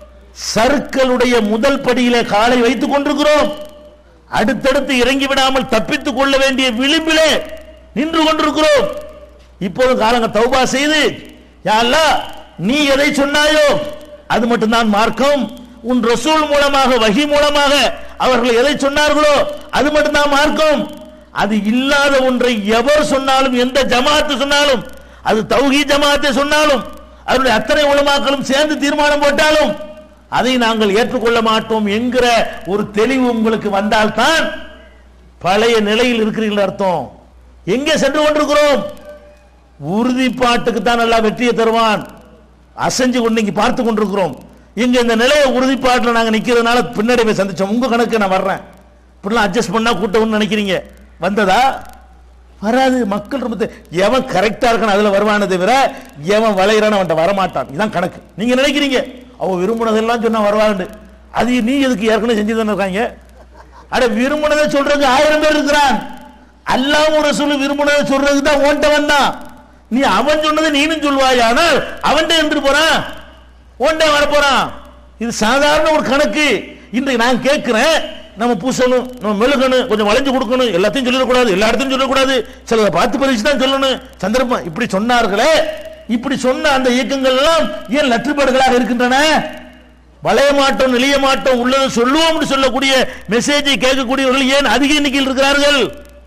சர்க்கலுடைய முதல் படியிலே காலை வைத்துக் கொண்டிருக்கிறோம் அடுத்தடுத்து இறங்கி விடாமல் தப்பித்துக் கொள்ள வேண்டிய விளிம்பிலே நின்று கொண்டிருக்கிறோம் இப்போது காலங்க தௌபா செய்து யா அல்லாஹ் நீ எதை சொன்னாயோ அது மட்டும்தான் மார்க்கம் உன் ரசூல் மூலமாக வகி மூலமாக அவர்கள் எதை சொன்னார்களோ அது மட்டும்தான் மார்க்கம் அது இல்லாத ஒன்றை எவர் சொன்னாலும் எந்த ஜமாத்து சொன்னாலும் அது தௌஹீ ஜமாத்தை சொன்னாலும் அவருடைய அத்தனை உலமாக்களும் சேர்ந்து தீர்மானம் போட்டாலும் அதை நாங்கள் ஏற்றுக்கொள்ள மாட்டோம் என்கிற ஒரு தெளிவு உங்களுக்கு வந்தால்தான் பழைய நிலையில் இருக்கிறீர்கள் அர்த்தம் எங்கே சென்று கொண்டிருக்கிறோம் உறுதிப்பாட்டுக்கு தான் நல்லா வெற்றியை தருவான் அசைஞ்சு கொண்டு இங்க பார்த்து கொண்டிருக்கிறோம் இங்க இந்த நிலைய உறுதிப்பாட்டில் நாங்க நிக்கிறதுனால பின்னடைவை சந்திச்சோம் உங்க கணக்கு நான் வர்றேன் இப்படிலாம் அட்ஜஸ்ட் பண்ணா கூட்டம்னு நினைக்கிறீங்க வந்ததா வராது மக்கள் ரொம்ப தெ- எவன் கரெக்டா இருக்கான் அதுல வருவானே தவிர எவன் வளையிறான அவன்கிட்ட வரமாட்டான் இதான் கணக்கு நீங்க நினைக்கிறீங்க அவ விரும்பினதெல்லாம் சொன்னா வருவான்னு அது நீ எதுக்கு ஏற்கனவே செஞ்சு தானே இருக்காங்க அட விரும்பினதை சொல்றதுக்கு ஆயிரம் பேர் இருக்கிறான் அல்லாஹ் ஒரு சொல்லு விரும்பினதை சொல்றதுக்கு தான் ஓன்ட்ட வந்தான் நீ அவன் சொன்னதை நீனும் சொல்வாய் ஆனால் அவன்கிட்ட இருந்துட்டு போறான் ஓன்ட்ட வர போறான் இது சாதாரண ஒரு கணக்கு இன்றைக்கு நான் கேட்கிறேன் நம்ம பூசணும் நம்ம மெழுகணும் கொஞ்சம் வளைஞ்சு கொடுக்கணும் எல்லாத்தையும் சொல்லிடக்கூடாது எல்லா இடத்தையும் சொல்லக்கூடாது சிலதை பார்த்து பறிச்சு தான் சொல்லணும் சந்தர்ப்பம் இப்படி சொன்னார்களே இப்படி சொன்ன அந்த இயக்கங்கள் எல்லாம் ஏன் லற்றுப்பாடுகளாக இருக்கின்றன வளைய மாட்டோம் நெளிய மாட்டோம் உள்ளதை சொல்லுவோம்னு சொல்லக்கூடிய மெசேஜை கேட்கக்கூடியவர்கள் ஏன் அதிக எண்ணிக்கையில் இருக்கிறார்கள்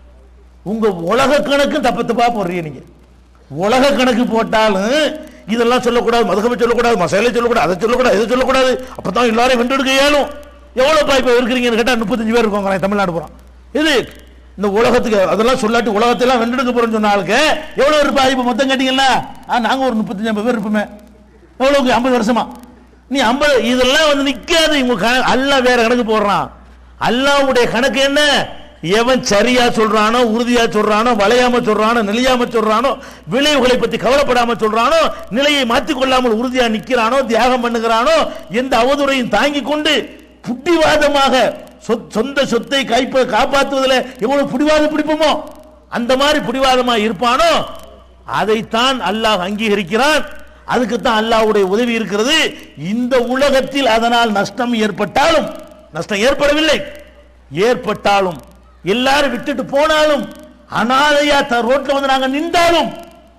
உங்க உலக கணக்கு தப்பு தப்பா போடுறீங்க நீங்க உலக கணக்கு போட்டாலும் இதெல்லாம் சொல்லக்கூடாது மதுகமை சொல்லக்கூடாது மசாலை சொல்லக்கூடாது அதை சொல்லக்கூடாது இதை சொல்லக்கூடாது அப்பதான் எல்லாரும் வென்றெடுக்க இயலும் எவ்வளவு இப்ப இருக்கிறீங்கன்னு கேட்டா முப்பத்தஞ்சு பேர் இருக்கோங்க தமிழ்நாடு போறோம் இது இந்த உலகத்துக்கு அதெல்லாம் சொல்லாட்டி உலகத்தெல்லாம் வென்றெடுக்க போறோம்னு சொன்ன ஆளுக்கு எவ்வளவு இருப்பா இப்ப மொத்தம் கேட்டீங்களா ஆ, நாங்க ஒரு முப்பத்தஞ்சு ஐம்பது பேர் இருப்போமே எவ்வளவுக்கு ஐம்பது வருஷமா நீ ஐம்பது இதெல்லாம் வந்து நிக்காது இவங்க கண- அல்லாஹ் வேற கணக்கு போடுறான் அல்லாஹ்வுடைய கணக்கு என்ன எவன் சரியா சொல்றானோ உறுதியா சொல்றானோ வளையாம சொல்றானோ நெளியாம சொல்றானோ விளைவுகளை பத்தி கவலைப்படாம சொல்றானோ நிலையை மாற்றிக் கொள்ளாமல் உறுதியா நிக்கிறானோ தியாகம் பண்ணுகிறானோ எந்த அவதுறையும் தாங்கிக் கொண்டு புட்டிவாதமாக சொத்- சொந்த சொத்தை கைப்ப காப்பாற்றுவதில் எவ்வளவு புடிவாதம் பிடிப்போமோ அந்த மாதிரி புடிவாதமா இருப்பானோ அதைத்தான் அல்லாஹ் அங்கீகரிக்கிறான் அதுக்கு தான் அல்லாஹ்வுடைய உதவி இருக்கிறது இந்த உலகத்தில் அதனால் நஷ்டம் ஏற்பட்டாலும் நஷ்டம் ஏற்படவில்லை ஏற்பட்டாலும் எல்லாரும் விட்டுட்டு போனாலும் அனாதையா த ரோட்ல வந்து நாங்க நின்றாலும்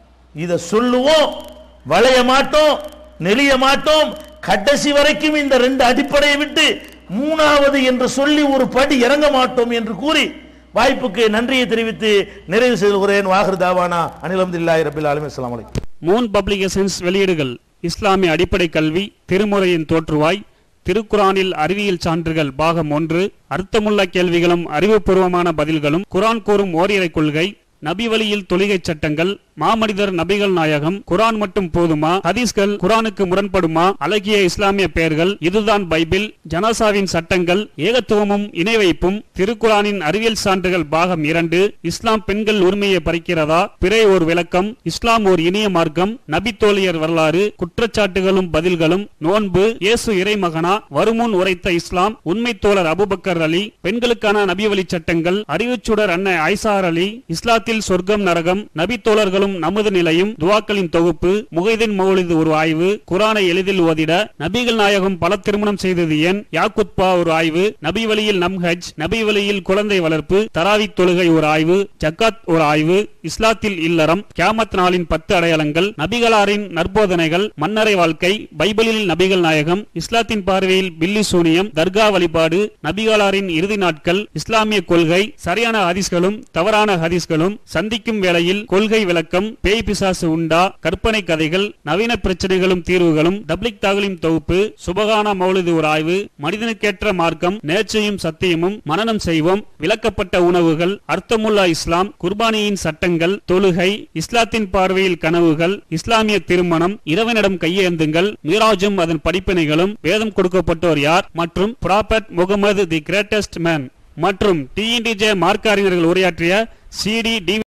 இத சொல்லுவோம் வளைய மாட்டோம் நெளிய மாட்டோம் கடைசி வரைக்கும் இந்த ரெண்டு அடிப்படையை விட்டு மூணாவது என்று சொல்லி ஒரு படி இறங்க மாட்டோம் என்று கூறி வாய்ப்புக்கு நன்றியை தெரிவித்து நிறைவு செய்கிறேன் வாகர் தாவானா அனிலம்தில்லாஹி ரபில் ஆலமி அஸ்ஸலாமு அலைக்கும் மூன் பப்ளிகேஷன்ஸ் வெளியீடுகள் இஸ்லாமிய அடிப்படை கல்வி திருமுறையின் தோற்றுவாய் திருக்குரானில் அறிவியல் சான்றுகள் பாகம் ஒன்று அர்த்தமுள்ள கேள்விகளும் அறிவுபூர்வமான பதில்களும் குரான் கூறும் ஓரிரை கொள்கை நபி வழியில் தொழுகை சட்டங்கள் மாமனிதர் நபிகள் நாயகம் குரான் மட்டும் போதுமா ஹதீஸ்கள் குரானுக்கு முரண்படுமா அழகிய இஸ்லாமிய பெயர்கள் இதுதான் பைபிள் ஜனாசாவின் சட்டங்கள் ஏகத்துவமும் இணை வைப்பும் திருக்குரானின் அறிவியல் சான்றுகள் பாகம் இரண்டு இஸ்லாம் பெண்கள் உரிமையை பறிக்கிறதா பிறை ஒரு விளக்கம் இஸ்லாம் ஓர் இனிய மார்க்கம் நபி தோழியர் வரலாறு குற்றச்சாட்டுகளும் பதில்களும் நோன்பு இயேசு இறைமகனா வருமுன் உரைத்த இஸ்லாம் உண்மை தோழர் அபுபக்கர் அலி பெண்களுக்கான நபி வழி சட்டங்கள் அறிவுச்சுடர் அன்னை ஐசார் அலி இஸ்லாத்தில் சொர்க்கம் நரகம் நபி தோழர்களும் நமது நிலையும் துவாக்களின் தொகுப்பு முகைதின் மௌலிது ஒரு ஆய்வு குரானை எளிதில் ஓதிட நபிகள் நாயகம் பல திருமணம் செய்தது ஏன் யாக்குத்பா ஒரு ஆய்வு நபி வழியில் நம் ஹஜ் நபி வழியில் குழந்தை வளர்ப்பு தராவி தொழுகை ஒரு ஆய்வு ஜக்காத் ஒரு ஆய்வு இஸ்லாத்தில் இல்லறம் கியாமத் நாளின் பத்து அடையாளங்கள் நபிகளாரின் நற்போதனைகள் மன்னரை வாழ்க்கை பைபிளில் நபிகள் நாயகம் இஸ்லாத்தின் பார்வையில் பில்லி சூனியம் தர்கா வழிபாடு நபிகளாரின் இறுதி நாட்கள் இஸ்லாமிய கொள்கை சரியான ஹதீஸ்களும் தவறான ஹதீஸ்களும் சந்திக்கும் வேளையில் கொள்கை விளக்கம் விளக்கம் பேய் பிசாசு உண்டா கற்பனை கதைகள் நவீன பிரச்சனைகளும் தீர்வுகளும் டப்ளிக் தாகலின் தொகுப்பு சுபகான மௌலிது ஒரு ஆய்வு மனிதனுக்கேற்ற மார்க்கம் நேர்ச்சையும் சத்தியமும் மனனம் செய்வோம் விளக்கப்பட்ட உணவுகள் அர்த்தமுல்லா இஸ்லாம் குர்பானியின் சட்டங்கள் தொழுகை இஸ்லாத்தின் பார்வையில் கனவுகள் இஸ்லாமிய திருமணம் இறைவனிடம் கையேந்துங்கள் மீராஜும் அதன் படிப்பினைகளும் வேதம் கொடுக்கப்பட்டோர் யார் மற்றும் prophet Muhammad the greatest man மற்றும் டிஎன்டிஜே மார்க்க அறிஞர்கள் உரையாற்றிய சிடி